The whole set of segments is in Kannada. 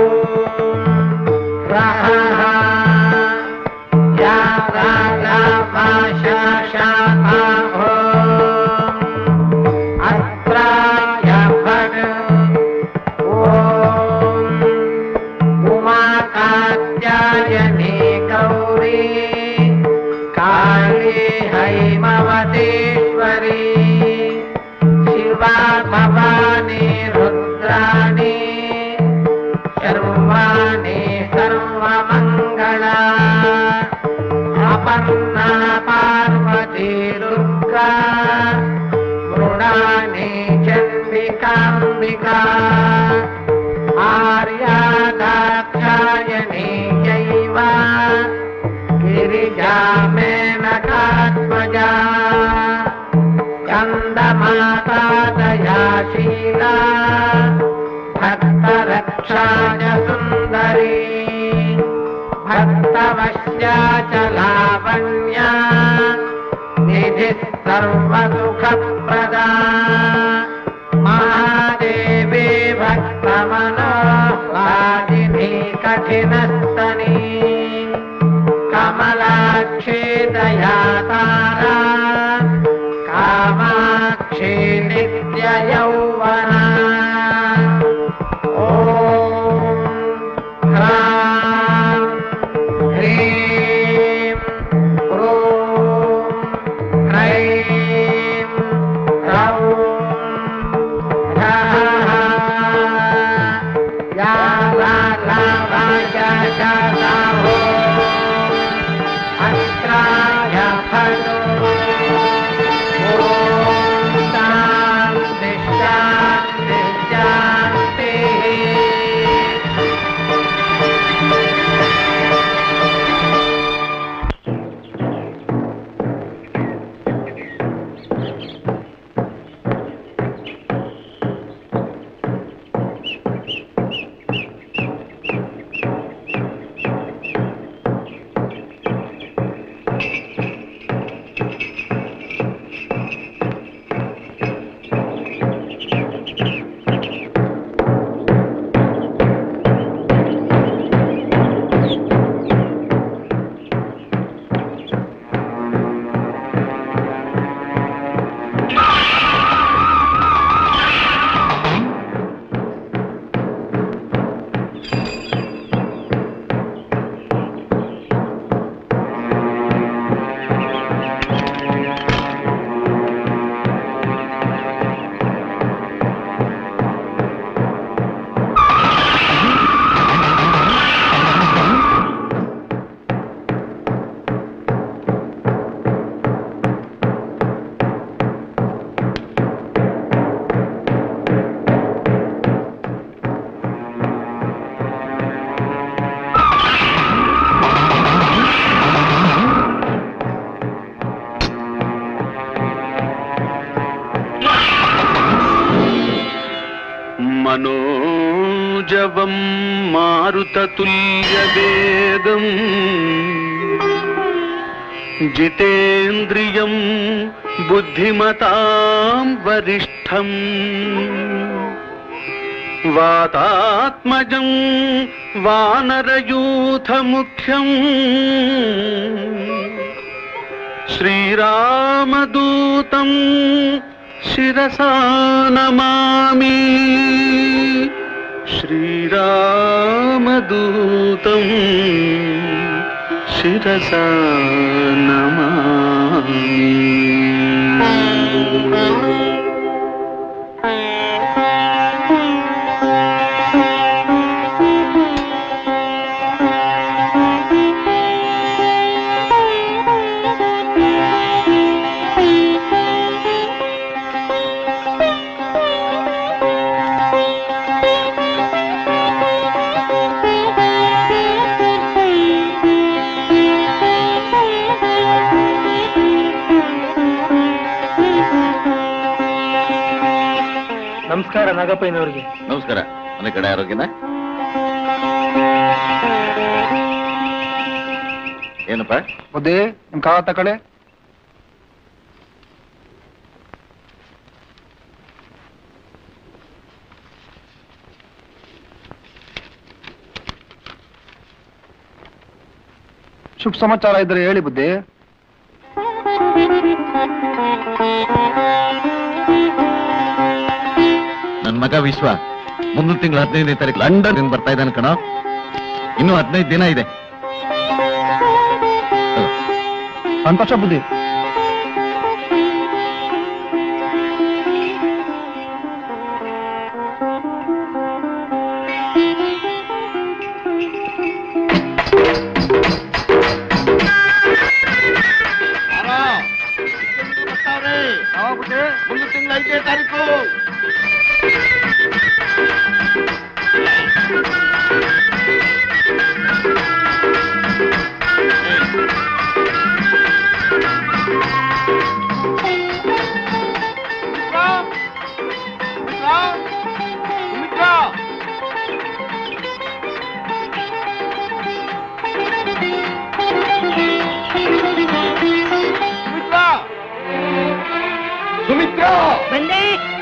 उमाकात्यायने गौरी काली हैमवतेश्वरी शिवा भवानी रुद्राणी सर्वाणि सर्वमङ्गला अपन्ना पार्वती दुर्गा मृणानि चण्डिकाम्बिका आर्यादाक्षायणी चैव गिरिजा मेनकात्मजा चन्दमाता दयाशीला भक्तरक्षाय सुन्दरी भक्तवश्या च लावण्या निधिः सर्वसुखप्रदा महादेवी भक्तमनोवादिनी कठिनस्तनी कमलाक्षी दयातारा कामाक्षी नित्ययौवना ॐ ह्रां ह्रीं ह्रूं ह्रैं ह्रौं ह्रः या ला ला वाचशताहो अस्त्राय फलो ॐ शान्ति शान्ति शान्तिः मनोजवं मारुततुल्यवेगम् जितेन्द्रियं बुद्धिमतां वरिष्ठम् वातात्मजं वानरयूथमुख्यम् श्रीरामदूतं शिरसा नमामि श्रीरामदूतं शिरसा नमामि ನಮಸ್ಕಾರ ನಾಗಪ್ಪಯ್ಯನವ್ರಿಗೆ ನಮಸ್ಕಾರ ಮನೆ ಕಡೆ ಆರೋಗ್ಯನ ಏನಪ್ಪ ಬುದ್ಧಿ ನಿಮ್ ಕಾವ ತಕಳೆ ಶುಭ ಸಮಾಚಾರ ಇದ್ರೆ ಹೇಳಿ ಬುದ್ಧಿ ನನ್ ಮಗ ವಿಶ್ವ ಮುಂದಿನ ತಿಂಗಳು ಹದಿನೈದನೇ ತಾರೀಕು ಲಂಡನ್ ಬರ್ತಾ ಇದ್ದಾನೆ ಕಣ ಇನ್ನು ಹದಿನೈದು ದಿನ ಇದೆ ಸಂತೋಷ ಬುದ್ಧಿ ಮುಂದಿನ ತಿಂಗಳು ಐದನೇ ತಾರೀಕು ಸುಮಿತ್ರಾ ಬಂದೆ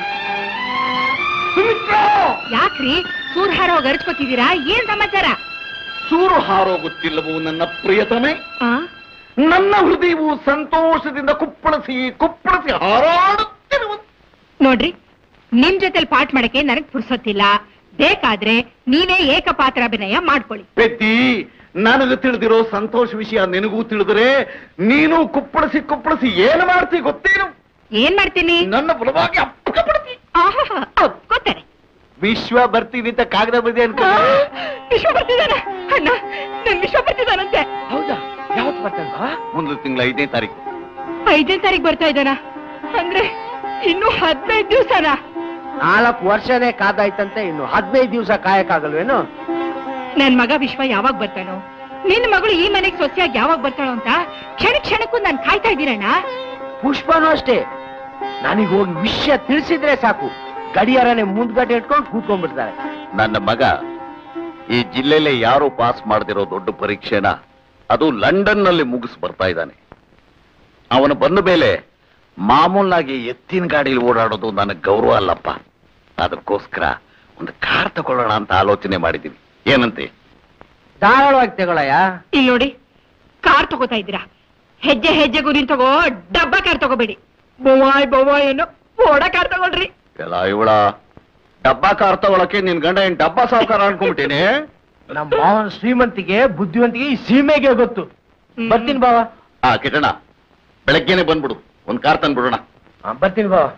ಸುಮಿತ್ರಾ ಯಾಕ್ರಿ ಸೂರ್ ಹಾರ ಹೋಗಿ ಅರ್ಚ್ಕೊತಿದ್ದೀರಾ ಏನ್ ಸಮಾಚಾರ ಸೂರು ಹಾರೋಗುತ್ತಿಲ್ಲವು ನನ್ನ ಪ್ರಿಯತಮೆ ಆ? ನನ್ನ ಹೃದಯವು ಸಂತೋಷದಿಂದ ಕುಪ್ಪಳಿಸಿ ಕುಪ್ಪಳಿಸಿ ಹಾರಾಡುತ್ತಿರುವ ನೋಡ್ರಿ ನಿಮ್ ಜೊತೆಲಿ ಪಾಠ ಮಾಡಕ್ಕೆ ನನಗ್ ಪುರ್ಸೊತ್ತಿಲ್ಲ ಬೇಕಾದ್ರೆ ನೀವೇ ಏಕಪಾತ್ರಾಭಿನಯ ಮಾಡ್ಕೊಳ್ಳಿ ಪೆದ್ದಿ ನನಗೆ ತಿಳಿದಿರೋ ಸಂತೋಷ ವಿಷಯ ನಿನಗೂ ತಿಳಿದರೆ ನೀನು ಕುಪ್ಪಳಿಸಿ ಕುಪ್ಪಳಿಸಿ ಏನು ಮಾಡ್ತಿ ಗೊತ್ತೇನು ಏನ್ ಮಾಡ್ತೀನಿ ನನ್ನ ಬಲವಾಗಿ ಅಪ್ಪಕ ಪಡ್ತಿ ಆಹಾಹಾ, ಒಪ್ಕೋತಾರೆ ವಿಶ್ವ ಬರ್ತೀನಿ ಅಂತ ಕಾಗದ ಬದಿ ಆ, ವಿಶ್ವ ಬರ್ತಿದಾನ ಅಣ್ಣ ನನ್ ವಿಶ್ವ ಬರ್ತಿದಾನಂತೆ ಹೌದಾ ಯಾವತ್ತು ಬರ್ತಂತ ಮುಂದಿನ ತಿಂಗಳ ಐದನೇ ತಾರೀಕು ಐದನೇ ತಾರೀಕು ಬರ್ತಾ ಇದ್ದಾನ ಅಂದ್ರೆ ಇನ್ನು ಹದಿನೈದು ದಿವ್ಸನ ನಾಲ್ಕು ವರ್ಷನೇ ಕಾದಾಯ್ತಂತೆ ಇನ್ನು ಹದಿನೈದು ದಿವಸ ಕಾಯಕ್ಕಾಗಲ್ವೇನು ನನ್ ಮಗ ವಿಶ್ವ ಯಾವಾಗ ಬರ್ತಾನೋ ನಿನ್ ಮಗಳು ಈ ಮನೆಗ್ ಸೊಸೆಯಾಗಿ ಯಾವಾಗ ಬರ್ತಾಳೋ ಅಂತ ಕ್ಷಣ ಕ್ಷಣಕ್ಕೂ ನಾನ್ ಕಾಯ್ತಾ ಇದ್ದೀರಣ್ಣ ಪುಷ್ಪನೂ ಅಷ್ಟೇ ನನಗೆ ಹೋಗಿ ವಿಷಯ ತಿಳಿಸಿದ್ರೆ ಸಾಕು ಗಡಿಯಾರನೆ ಮುಂದ್ಗಡೆ ಇಟ್ಕೊಂಡು ಕೂತ್ಕೊಂಡ್ಬಿಡ್ತಾರೆ ನನ್ನ ಮಗ ಈ ಜಿಲ್ಲೆಯಲ್ಲಿ ಯಾರು ಪಾಸ್ ಮಾಡದಿರೋ ದೊಡ್ಡ ಪರೀಕ್ಷೆನ ಅದು ಲಂಡನ್ ನಲ್ಲಿ ಮುಗಿಸ್ ಬರ್ತಾ ಇದ್ದಾನೆ ಅವನು ಬಂದ ಮೇಲೆ ಮಾಮೂಲಾಗಿ ಎತ್ತಿನ ಗಾಡಿಯಲ್ಲಿ ಓಡಾಡೋದು ನನಗೆ ಗೌರವ ಅಲ್ಲಪ್ಪ ಅದಕ್ಕೋಸ್ಕರ ಒಂದು ಕಾರ್ ತಗೊಳ್ಳೋಣ ಅಂತ ಆಲೋಚನೆ ಮಾಡಿದ್ದೀನಿ ಏನಂತೆ ಧಾರಾಳವಾಗಿ ತಗೊಳಯ್ಯ ಇಲ್ಲಿ ನೋಡಿ ಕಾರ್ ತಗೋತಾ ಇದ್ದೀರಾ ಹೆಜ್ಜೆ ಹೆಜ್ಜೆಗೂ ನಿನ್ ತಗೋ ಡಬ್ಬ ಕಾರ್ ತಗೋಬೇಡಿ ಬೊವಾಯ್ ಬೊವಾಯ್ ಅನ್ನೋ ಓಡ ಕಾರ್ ತಗೊಳ್ರಿ ಎಲ್ಲ ಇವಳ ಡಬ್ಬಾ ಕಾರ್ ತಗೊಳಕ್ಕೆ ನಿನ್ ಗಂಡ ಏನ್ ಡಬ್ಬಾ ಸಾವುಕಾರ ಅನ್ಕೊಂಬಿಟ್ಟೇನೆ ನಮ್ಮ ಮಾವನ ಶ್ರೀಮಂತಿಗೆ ಬುದ್ಧಿವಂತಿಗೆ ಈ ಸೀಮೆಗೆ ಗೊತ್ತು ಹ್ಮ್. ಬರ್ತೀನಿ ಬಾವ ಆ ಕಿಟಣ ಬೆಳಗ್ಗೆನೆ ಬಂದ್ಬಿಡು ಒಂದ್ ಕಾರ್ ತಂದ್ಬಿಡೋಣ ಆ, ಬರ್ತೀನಿ ಬಾವ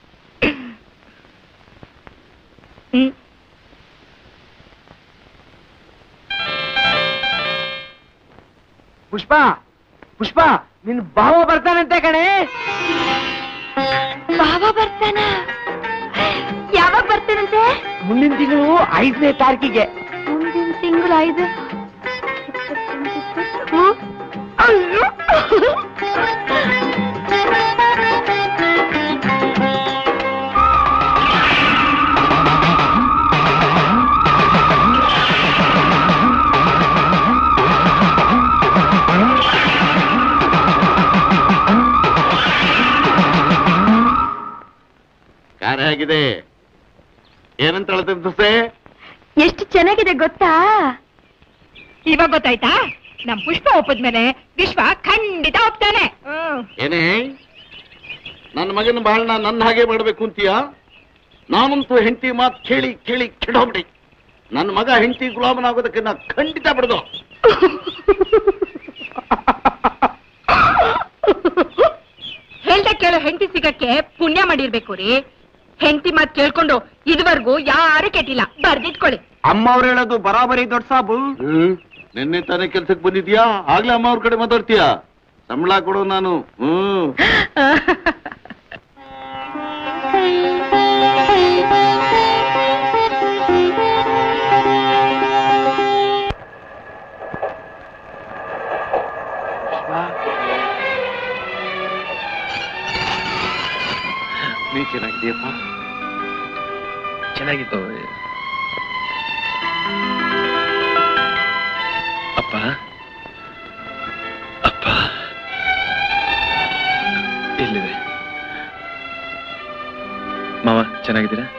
ಹ್ಮ್ ಪುಷ್ಪ ಪುಷ್ಪ ನಿನ್ ಭಾವ ಬರ್ತಾನಂತೆ ಕಣೆ ಬಾಬಾ ಬರ್ತಾನ ಯಾವಾಗ ಬರ್ತಾನಂತೆ ಮುಂದಿನ ತಿಂಗಳು ಐದನೇ ತಾರೀಕಿಗೆ ಮುಂದಿನ ತಿಂಗಳು ಐದು ಕಾರ್ ಹೇಗಿದೆ ಏನಂತ ಹೇಳ್ತೀನಿ ಸೊಸೆ ಎಷ್ಟು ಚೆನ್ನಾಗಿದೆ ಗೊತ್ತಾ ಇವಾಗ ಗೊತ್ತಾಯ್ತಾ ನಮ್ ಪುಷ್ಪ ಒಪ್ಪದ್ಮೇಲೆ ವಿಶ್ವ ಖಂಡಿತ ಒಪ್ತಾನೆ ಹ್ಮ್. ಏನೇ ನನ್ನ ಮಗನ ಬಾಳ್ನ ನನ್ನ ಹಾಗೆ ಮಾಡ್ಬೇಕು ಅಂತೀಯ ನಾನಂತೂ ಹೆಂಡತಿ ಮಾತು ಕೇಳಿ ಕೇಳಿ ಕೆಡೋಗ್ಬಿಡಿ ನನ್ನ ಮಗ ಹೆಂಡತಿ ಗುಲಾಮನಾಗೋದಕ್ಕೆ ನಾ ಖಂಡಿತ ಬಿಡದು ಹೇಳ್ದೆ ಕೇಳೋ ಹೆಂಡತಿ ಸಿಗಕ್ಕೆ ಪುಣ್ಯ ಮಾಡಿರ್ಬೇಕು ರೀ ಹೆಂಡತಿ ಮಾತ್ ಕೇಳ್ಕೊಂಡು ಇದುವರೆಗೂ ಯಾರು ಕೆಟ್ಟಿಲ್ಲ ಬರ್ದಿಟ್ಕೊಳ್ಳಿ ಅಮ್ಮ ಅವ್ರು ಹೇಳೋದು ಬರಾಬರಿ ದೊಡ್ಡ ಸಾಬು ನಿನ್ನೆ ತಾನೇ ಕೆಲ್ಸಕ್ಕೆ ಬಂದಿದ್ಯಾ ಆಗ್ಲೇ ಅಮ್ಮ ಅವ್ರ ಕಡೆ ಮಾತಾಡ್ತೀಯ ಸಂಬಳ ಕೊಡು ನಾನು ಹ್ಮ್ ನೀ ಚೆನ್ನಾಗಿದೆಯಪ್ಪ ಚೆನ್ನಾಗಿತ್ತು ಅಪ್ಪ ಅಪ್ಪ ಇಲ್ಲಿದೆ ಮಾವ ಚೆನ್ನಾಗಿದ್ದೀರಾ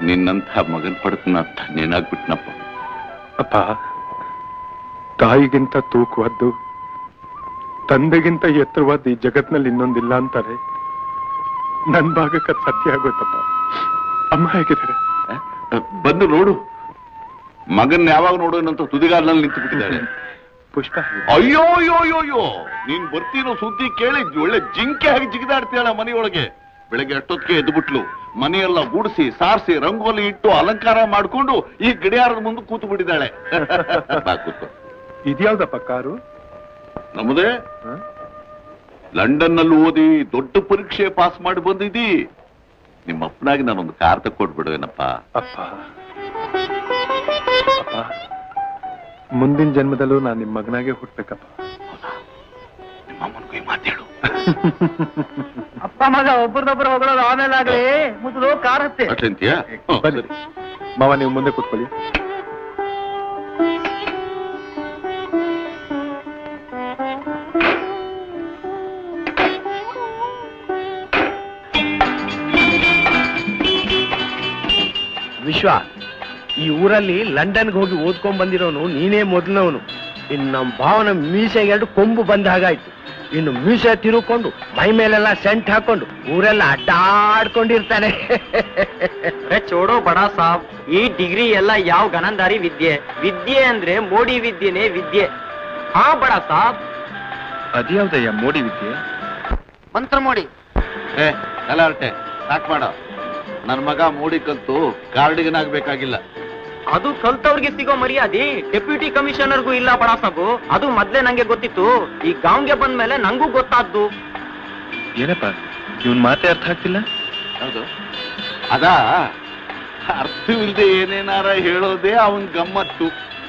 ನಿನ್ನಂಥ ಮಗನ್ ಪಡ್ತನ ಧನ್ಯನಾಗ್ಬಿಟ್ನಪ್ಪ ಅಪ್ಪ ತಾಯಿಗಿಂತ ತೂಕವಾದ್ದು ತಂದೆಗಿಂತ ಎತ್ತರವಾದ ಈ ಜಗತ್ನಲ್ಲಿ ಇನ್ನೊಂದಿಲ್ಲ ಅಂತಾರೆ ನನ್ ಭಾಗಕ್ಕೆ ಅದ್ ಸತ್ಯ ಆಗೋಯ್ತಪ್ಪ ಅಮ್ಮ ಹೇಗಿದ್ದಾರೆ ಆ, ಬಂದು ನೋಡು ಮಗನ್ ಯಾವಾಗ ನೋಡೋನಂತ ತುದಿಗಾಲ್ನಲ್ಲಿ ನಿಂತು ಬಿಟ್ಟಿದ್ದಾಳೆ ಪುಷ್ಪ ಹೇಗಿದೆ? ಅಯ್ಯೋ ಅಯ್ಯೋ ಅಯ್ಯೋ ಅಯ್ಯೋ ನೀನ್ ಬರ್ತೀನೋ ಸುದ್ದಿ ಕೇಳಿ ಒಳ್ಳೆ ಜಿಂಕೆ ಹಾಗೆ ಜಿಗಿದಾಡ್ತೀಯಾಳ ಮನೆಯೊಳಗೆ ಬೆಳಗ್ಗೆ ಅಷ್ಟೊತ್ತಿಗೆ ಎದ್ಬಿಟ್ಲು ಮನೆಯೆಲ್ಲ ಗುಡಿಸಿ ಸಾರಿಸಿ ರಂಗೋಲಿ ಇಟ್ಟು ಅಲಂಕಾರ ಮಾಡ್ಕೊಂಡು ಈ ಗಡಿಯಾರದ ಮುಂದೆ ಕೂತು ಬಿಟ್ಟಿದ್ದಾಳೆ ಬಾ ಕೂತ್ಕೋ ಇದ್ಯಾವ್ದಪ್ಪ ಕಾರು ನಮ್ಮದೇ ಹ? ಲಂಡನ್ ನಲ್ಲಿ ಓದಿ ದೊಡ್ಡ ಪರೀಕ್ಷೆ ಪಾಸ್ ಮಾಡಿ ಬಂದಿದ್ದಿ ನಿಮ್ಮ ಅಪ್ಪನಾಗಿ ನಾನೊಂದು ಕಾರ್ ತಕ್ಕೊಟ್ಬಿಡುವೇನಪ್ಪ ಅಪ್ಪ ಅಪ್ಪ ಮುಂದಿನ ಜನ್ಮದಲ್ಲೂ ನಾನು ನಿಮ್ಮ ಮಗನಾಗೆ ಹುಟ್ಬೇಕಪ್ಪ ನಿಮ್ಮ ಅಮ್ಮನಿಗೂ ಈ ಮಾತೇಳು ಅಪ್ಪ ಮಗ ಒಬ್ಬರದೊಬ್ಬರು ಹೊಗಳೋದು ಆಮೇಲೆ ಆಗ್ಲಿ ಮೊದಲು ಕಾರ್ ಹತ್ತಿ ಅಷ್ಟೇ ಅಂತೀಯಾ ಹ್ಮ್, ಬನ್ನಿ ಸರಿ. ಮಾವ ನೀವು ಮುಂದೆ ಕೂತ್ಕೊಳ್ಳಿ ವಿಶ್ವ ಈ ಊರಲ್ಲಿ ಲಂಡನ್ಗೆ ಹೋಗಿ ಓದ್ಕೊಂಡ್ ಬಂದಿರೋನು ನೀನೇ ಮೊದಲನವನು ಇನ್ನು ನಮ್ಮ ಭಾವನ ಮೀಸೆಗೆ ಎರಡು ಕೊಂಬು ಬಂದ ಹಾಗಾಯ್ತು ಇನ್ನು ಮೀಸೆ ತಿರುಕೊಂಡು ಮೈ ಮೇಲೆಲ್ಲ ಸೆಂಟ್ ಹಾಕೊಂಡು ಊರೆಲ್ಲ ಅಡ್ಡಾಡ್ಕೊಂಡಿರ್ತಾನೆ ಅರೆ ಚೋಡೋ ಬಡ ಸಾಬ್ ಈ ಡಿಗ್ರಿ ಎಲ್ಲ ಯಾವ ಗನಂದಾರಿ ವಿದ್ಯೆ ವಿದ್ಯೆ ಅಂದ್ರೆ ಮೋಡಿ ವಿದ್ಯೆನೇ ವಿದ್ಯೆ ಹಾ ಬಡ ಸಾಬ್ ಅದ್ಯಾವ್ದಯ್ಯ ಮೋಡಿ ವಿದ್ಯೆ ಮಂತ್ರ ಮೋಡಿ ಏ ಕಲಾರ್ಟೆ ಸಾಕ್ ಮಾಡ ನನ್ ಮಗ ಮೂಡಿ ಕಲ್ತು ಕಾರ್ಡಿಗನಾಗ್ಬೇಕಾಗಿಲ್ಲ ಅದು ಕಲ್ತವ್ರಿಗೆ ಸಿಗೋ ಮರ್ಯಾದೆ ಡೆಪ್ಯೂಟಿ ಕಮಿಷನರ್ಗೂ ಇಲ್ಲ ಬಡ ಸಾಬು ಅದು ಮೊದ್ಲೇ ನಂಗೆ ಗೊತ್ತಿತ್ತು ಈ ಗಾಂವ್ಗೆ ಬಂದ್ಮೇಲೆ ನಂಗೂ ಗೊತ್ತಾದ್ದು ಏನಪ್ಪ ಇವನ್ ಮಾತೇ ಅರ್ಥ ಆಗ್ತಿಲ್ಲ ಹೌದು ಅದಾ ಅರ್ಥವಿಲ್ದೆ ಏನೇನಾರ ಹೇಳೋದೇ ಅವನ್ ಗಮ್ಮತ್ತು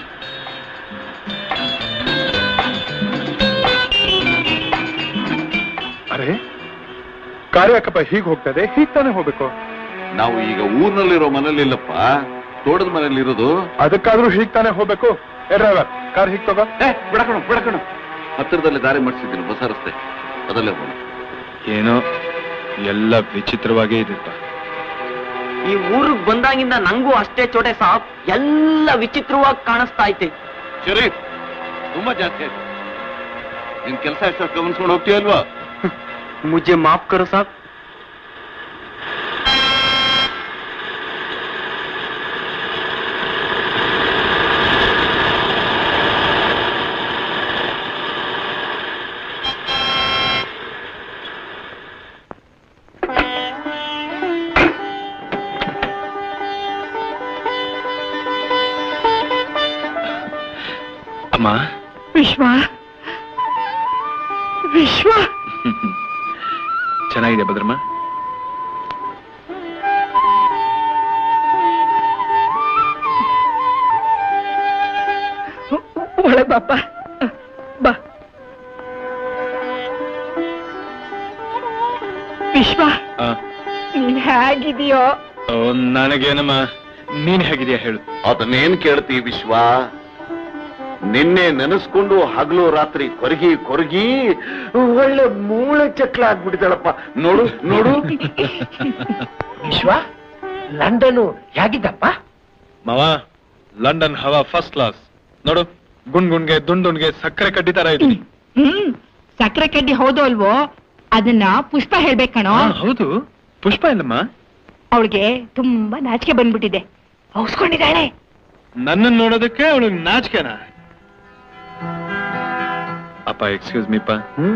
ಅರೆ ಕಾರು ಯಾಕಪ್ಪ ಹೀಗ್ ಹೋಗ್ತದೆ ಹೀಗ್ ತಾನೇ ಹೋಗ್ಬೇಕು ನಾವು ಈಗ ಊರ್ನಲ್ಲಿರೋ ಮನೇಲಿಲ್ಲಪ್ಪ ತೋಟದ ಮನೇಲಿರೋದು ಅದಕ್ಕಾದ್ರೂ ಹೀಗ್ ತಾನೇ ಹೋಗ್ಬೇಕು ಏ ಡ್ರೈವರ್ ಕಾರ್ ಹೀಗ್ ತಗೋ ಏ ಬಿಡಕಣ ಬಿಡಕಣ ಹತ್ತಿರದಲ್ಲಿ ದಾರಿ ಮಾಡಿಸಿದ್ದೀನಿ ಹೊಸ ರಸ್ತೆ ಅದಲ್ಲೇ ಹೋಗೋಣ ಏನೋ ಎಲ್ಲ ವಿಚಿತ್ರವಾಗೇ ಇದೆಪ್ಪ ಈ ಊರಿಗೆ ಬಂದಾಗಿಂದ ನಂಗೂ ಅಷ್ಟೇ ಚೋಟೆ ಸಾಬ್ ಎಲ್ಲ ವಿಚಿತ್ರವಾಗಿ ಕಾಣಿಸ್ತಾ ಐತೆ ಸರಿ ತುಂಬಾ ಜಾಸ್ತಿ ಆಯ್ತು ನಿನ್ ಕೆಲಸ ಎಷ್ಟು ಗಮನಿಸ್ಕೊಂಡು ಹೋಗ್ತೀಯಲ್ವಾ ಮುಜೆ ಮಾಫ್ ಕರೋ ಸಾಬ್ ಅಮ್ಮ ವಿಶ್ವ ವಿಶ್ವ ಚೆನ್ನಾಗಿದೆ ಭದ್ರಮ್ಮ ಒಳ ಬಾಪ ಬಾ ವಿಶ್ವ ಆ, ನೀನ್ ಹೇಗಿದೆಯೋ ಓ, ನನಗೇನಮ್ಮ ನೀನ್ ಹೇಗಿದ್ಯಾ ಹೇಳು ಅದನ್ನೇನ್ ಕೇಳ್ತಿ ವಿಶ್ವ ನಿನ್ನೆ ನೆನೆಸ್ಕೊಂಡು ಹಗಲು ರಾತ್ರಿ ಕೊರಗಿ ಕೊರಗಿ ಒಳ್ಳೆ ಮೂಳೆ ಚಕ್ಲ ಆಗ್ಬಿಟ್ಟಿದ್ದಾಳಪ್ಪ ನೋಡು ನೋಡು ವಿಶ್ವ ಲಂಡನು ಹೇಗಿದ್ದಪ್ಪ ಮಾವ ಲಂಡನ್ ಹವಾ ಫಸ್ಟ್ ಕ್ಲಾಸ್ ನೋಡು ಗುಣ್ ಗುಣ್ಗೆ ದುಂಡ್ ದುಂಡ್ಗೆ ಸಕ್ಕರೆ ಕಡ್ಡಿ ತರ ಇದೆ ಹ್ಮ್ ಸಕ್ಕರೆ ಕಡ್ಡಿ ಹೌದು ಅಲ್ವೋ ಅದನ್ನ ಪುಷ್ಪ ಹೇಳ್ಬೇಕಣೋ ಆ, ಹೌದು ಪುಷ್ಪ ಇಲ್ಲಮ್ಮ ಅವಳಿಗೆ ತುಂಬಾ ನಾಚಿಕೆ ಬಂದ್ಬಿಟ್ಟಿದೆ ಹೌಸ್ಕೊಂಡಿದ್ದಾಳೆ ನನ್ನನ್ನು ನೋಡೋದಕ್ಕೆ ಅವಳಿಗೆ ನಾಚಿಕೆನ ಅಪ್ಪ ಎಕ್ಸ್ಕ್ಯೂಸ್ ಮೀಪ್ಪ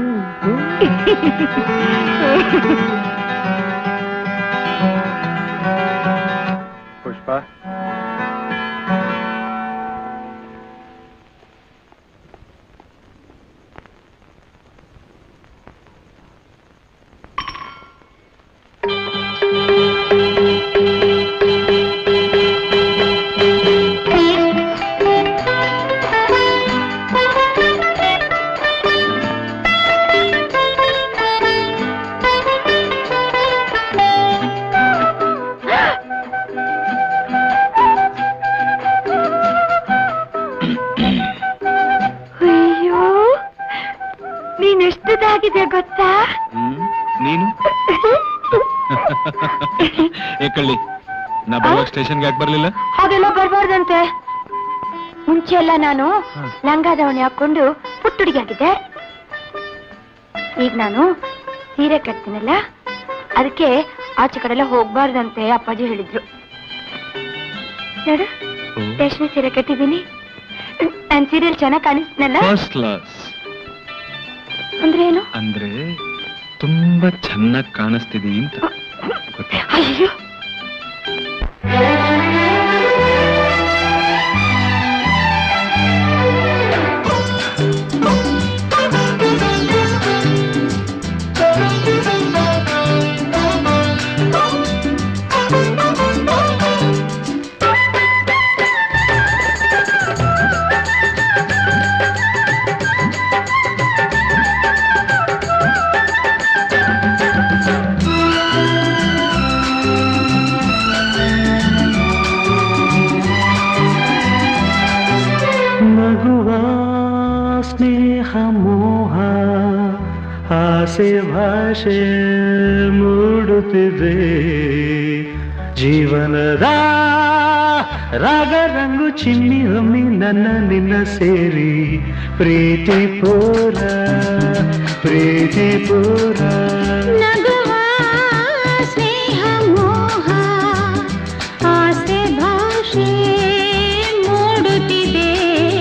ಪುಷ್ಪ ಅಯ್ಯೋ ನೀನೆಷ್ಟದಾಗಿದೆ ಗೊತ್ತಾ ಹ್ಮ್ ನೀನು ಏ ಕಳ್ಳಿ ನಾ ಬರುವಾಗ ಸ್ಟೇಷನ್ಗೆ ಯಾಕೆ ಬರ್ಲಿಲ್ಲ ಹಾಗೆಲ್ಲ ಬರ್ಬಾರ್ದಂತೆ ಮುಂಚೆ ಎಲ್ಲ ನಾನು ಲಂಗ ದಾವಣಿ ಹಾಕೊಂಡು ಪುಟ್ಟುಡಿಗಾಗಿದ್ದೆ ಈಗ ನಾನು ಸೀರೆ ಕಟ್ತೀನಲ್ಲ ಅದಕ್ಕೆ ಆಚೆ ಕಡೆ ಎಲ್ಲ ಹೋಗ್ಬಾರ್ದಂತೆ ಅಪ್ಪಾಜಿ ಹೇಳಿದ್ರು ನೋಡು ರೇಷ್ಮೆ ಸೀರೆ ಕಟ್ಟಿದ್ದೀನಿ ನನ್ ಸೀರೆಲ್ ಚೆನ್ನಾಗಿ ಕಾಣಿಸ್ನಲ್ಲ ಫಸ್ಟ್ ಕ್ಲಾಸ್ ಅಂದ್ರೆ ಏನು ಅಂದ್ರೆ ತುಂಬಾ ಚೆನ್ನಾಗಿ ಕಾಣಿಸ್ತಿದಿ ಅಂತ ಗೊತ್ತಾ ಅಯ್ಯೋ ನಗುವ ಸ್ನೇಹ ಮೋಹ ಆಸೆ ಭಾಷೆ ಮೂಡುತ್ತಿದೆ ಜೀವನದ ರಾಗ ರಂಗು ಚಿಮ್ಮಿ ಒಮ್ಮಿ ನನ್ನ ನಿನ್ನ ಸೇರಿ ಪ್ರೀತಿ ಪೂರ ಪ್ರೀತಿ ಪೂರ ನಗುವ ಸ್ನೇಹ ಮೋಹ ಆಸೆ ಭಾಷೆ ಮೂಡುತ್ತಿದೆ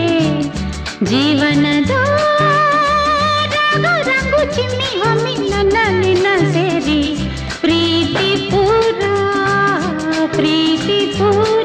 ಜೀವನದ ರಾಗ ರಂಗು ಚಿಮ್ಮಿ ಒಮ್ಮಿ ನನ್ನ ನಿನ್ನ ಸೇರಿ ಪ್ರೀತಿ ಪೂರ ಪ್ರೀತಿ ಪೂರ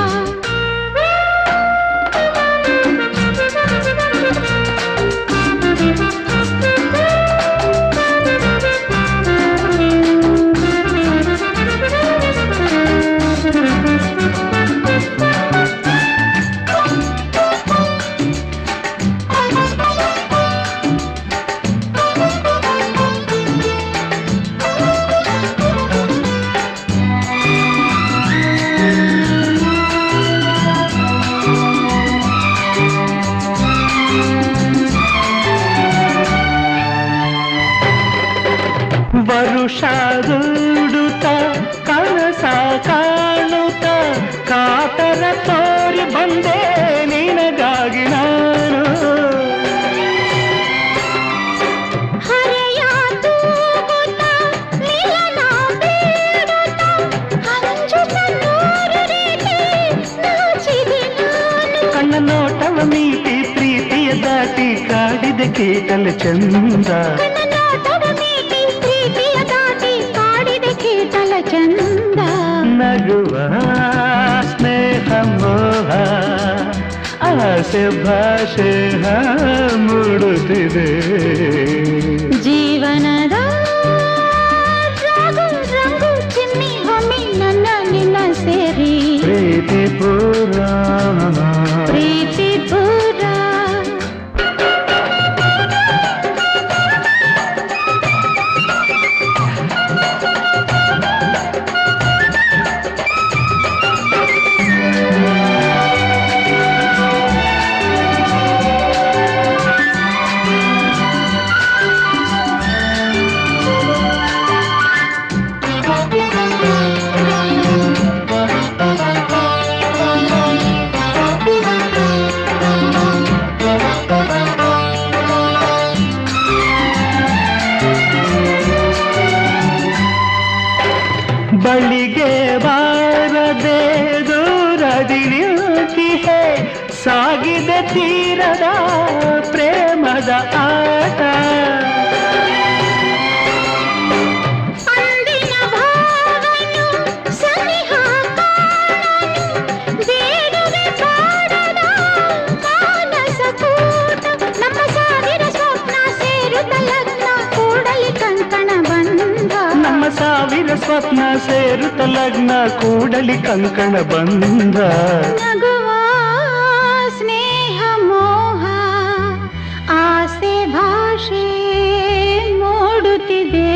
ವರುಷ ದುಡುತ್ತ ಕನಸ ಕಾಣುತ್ತ ಕಾತರ ತೋರಿ ಬಂದೆ ನಿನಗಾಗಿ ನಾನು ಹರೆಯ ತೂಗುತ್ತ ನಿಲನ ಬೇಡುತ್ತ ಹಂಚುತ್ತ ನೂರು ರೀತಿ ನಾಚಿದೆ ನಾನು ಕಣ್ಣ ನೋಟವ ಮೀಟಿ ಪ್ರೀತಿಯ ದಾಟಿ ಕಾಡಿದ ಕೇಟಲ ಚಂದ ಕಣ್ಣ ನೋಟವ ಮೀಟಿ ಪ್ರೀತಿಯ ದಾಟಿ ಕಾಡಿದೆ ಕೀಟಲ ಚಂದ ನಗುವ ಸ್ನೇಹ ಮೋಹ ಆಸೆ ಭಾಷೆ ಮೂಡುತ್ತಿದೆ ಜೀವನದ ರಾಗು ರಂಗು ಚಿಮ್ಮಿ ಹೊಮ್ಮಿ ನನ್ನ ನಿನ್ನ ಸೇರಿ ಪ್ರೀತಿ ಪೂರ ಪ್ರೀತಿ ಪೂರ ಬಳಿಗೆ ಬಾರದೆ ದೂರದಿ ನಿಂತಿಹೆ ಸಾಗಿದೆ ತೀರದ ಪ್ರೇಮದ ಆಟ ಅಂದಿನ ಭಾವನು ಸನಿಹ ಕಾಣನು ಬೇಡುವೆ ಕಾಡದ ಮಾನಸ ಕೂಟ ನಮ್ಮ ಸಾವಿರ ಸ್ವಪ್ನ ಸೇರುತ್ತ ಲಗ್ನ ಕೂಡಲಿ ಕಂಕಣ ಬಂದ ನಮ್ಮ ಸಾವಿರ ಸ್ವಪ್ನ ಸೇರುತ್ತ ಲಗ್ನ ಕೂಡಲಿ ಕಂಕಣ ಬಂದ ನಗುವ ಸ್ನೇಹ ಮೋಹ ಆಸೆ ಭಾಷೆ ಮೂಡುತ್ತಿದೆ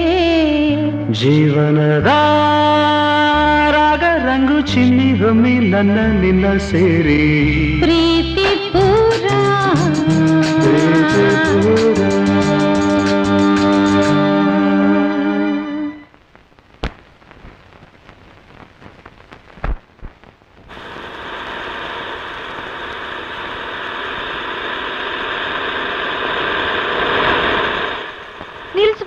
ಜೀವನದ ರಾಗ ರಂಗು ಚಿನ್ನಿ ಒಮ್ಮಿ ನನ್ನ ನಿನ್ನ ಸೇರಿ ಪ್ರೀತಿ ಪೂರ ಪ್ರೀತಿ ಪೂರ.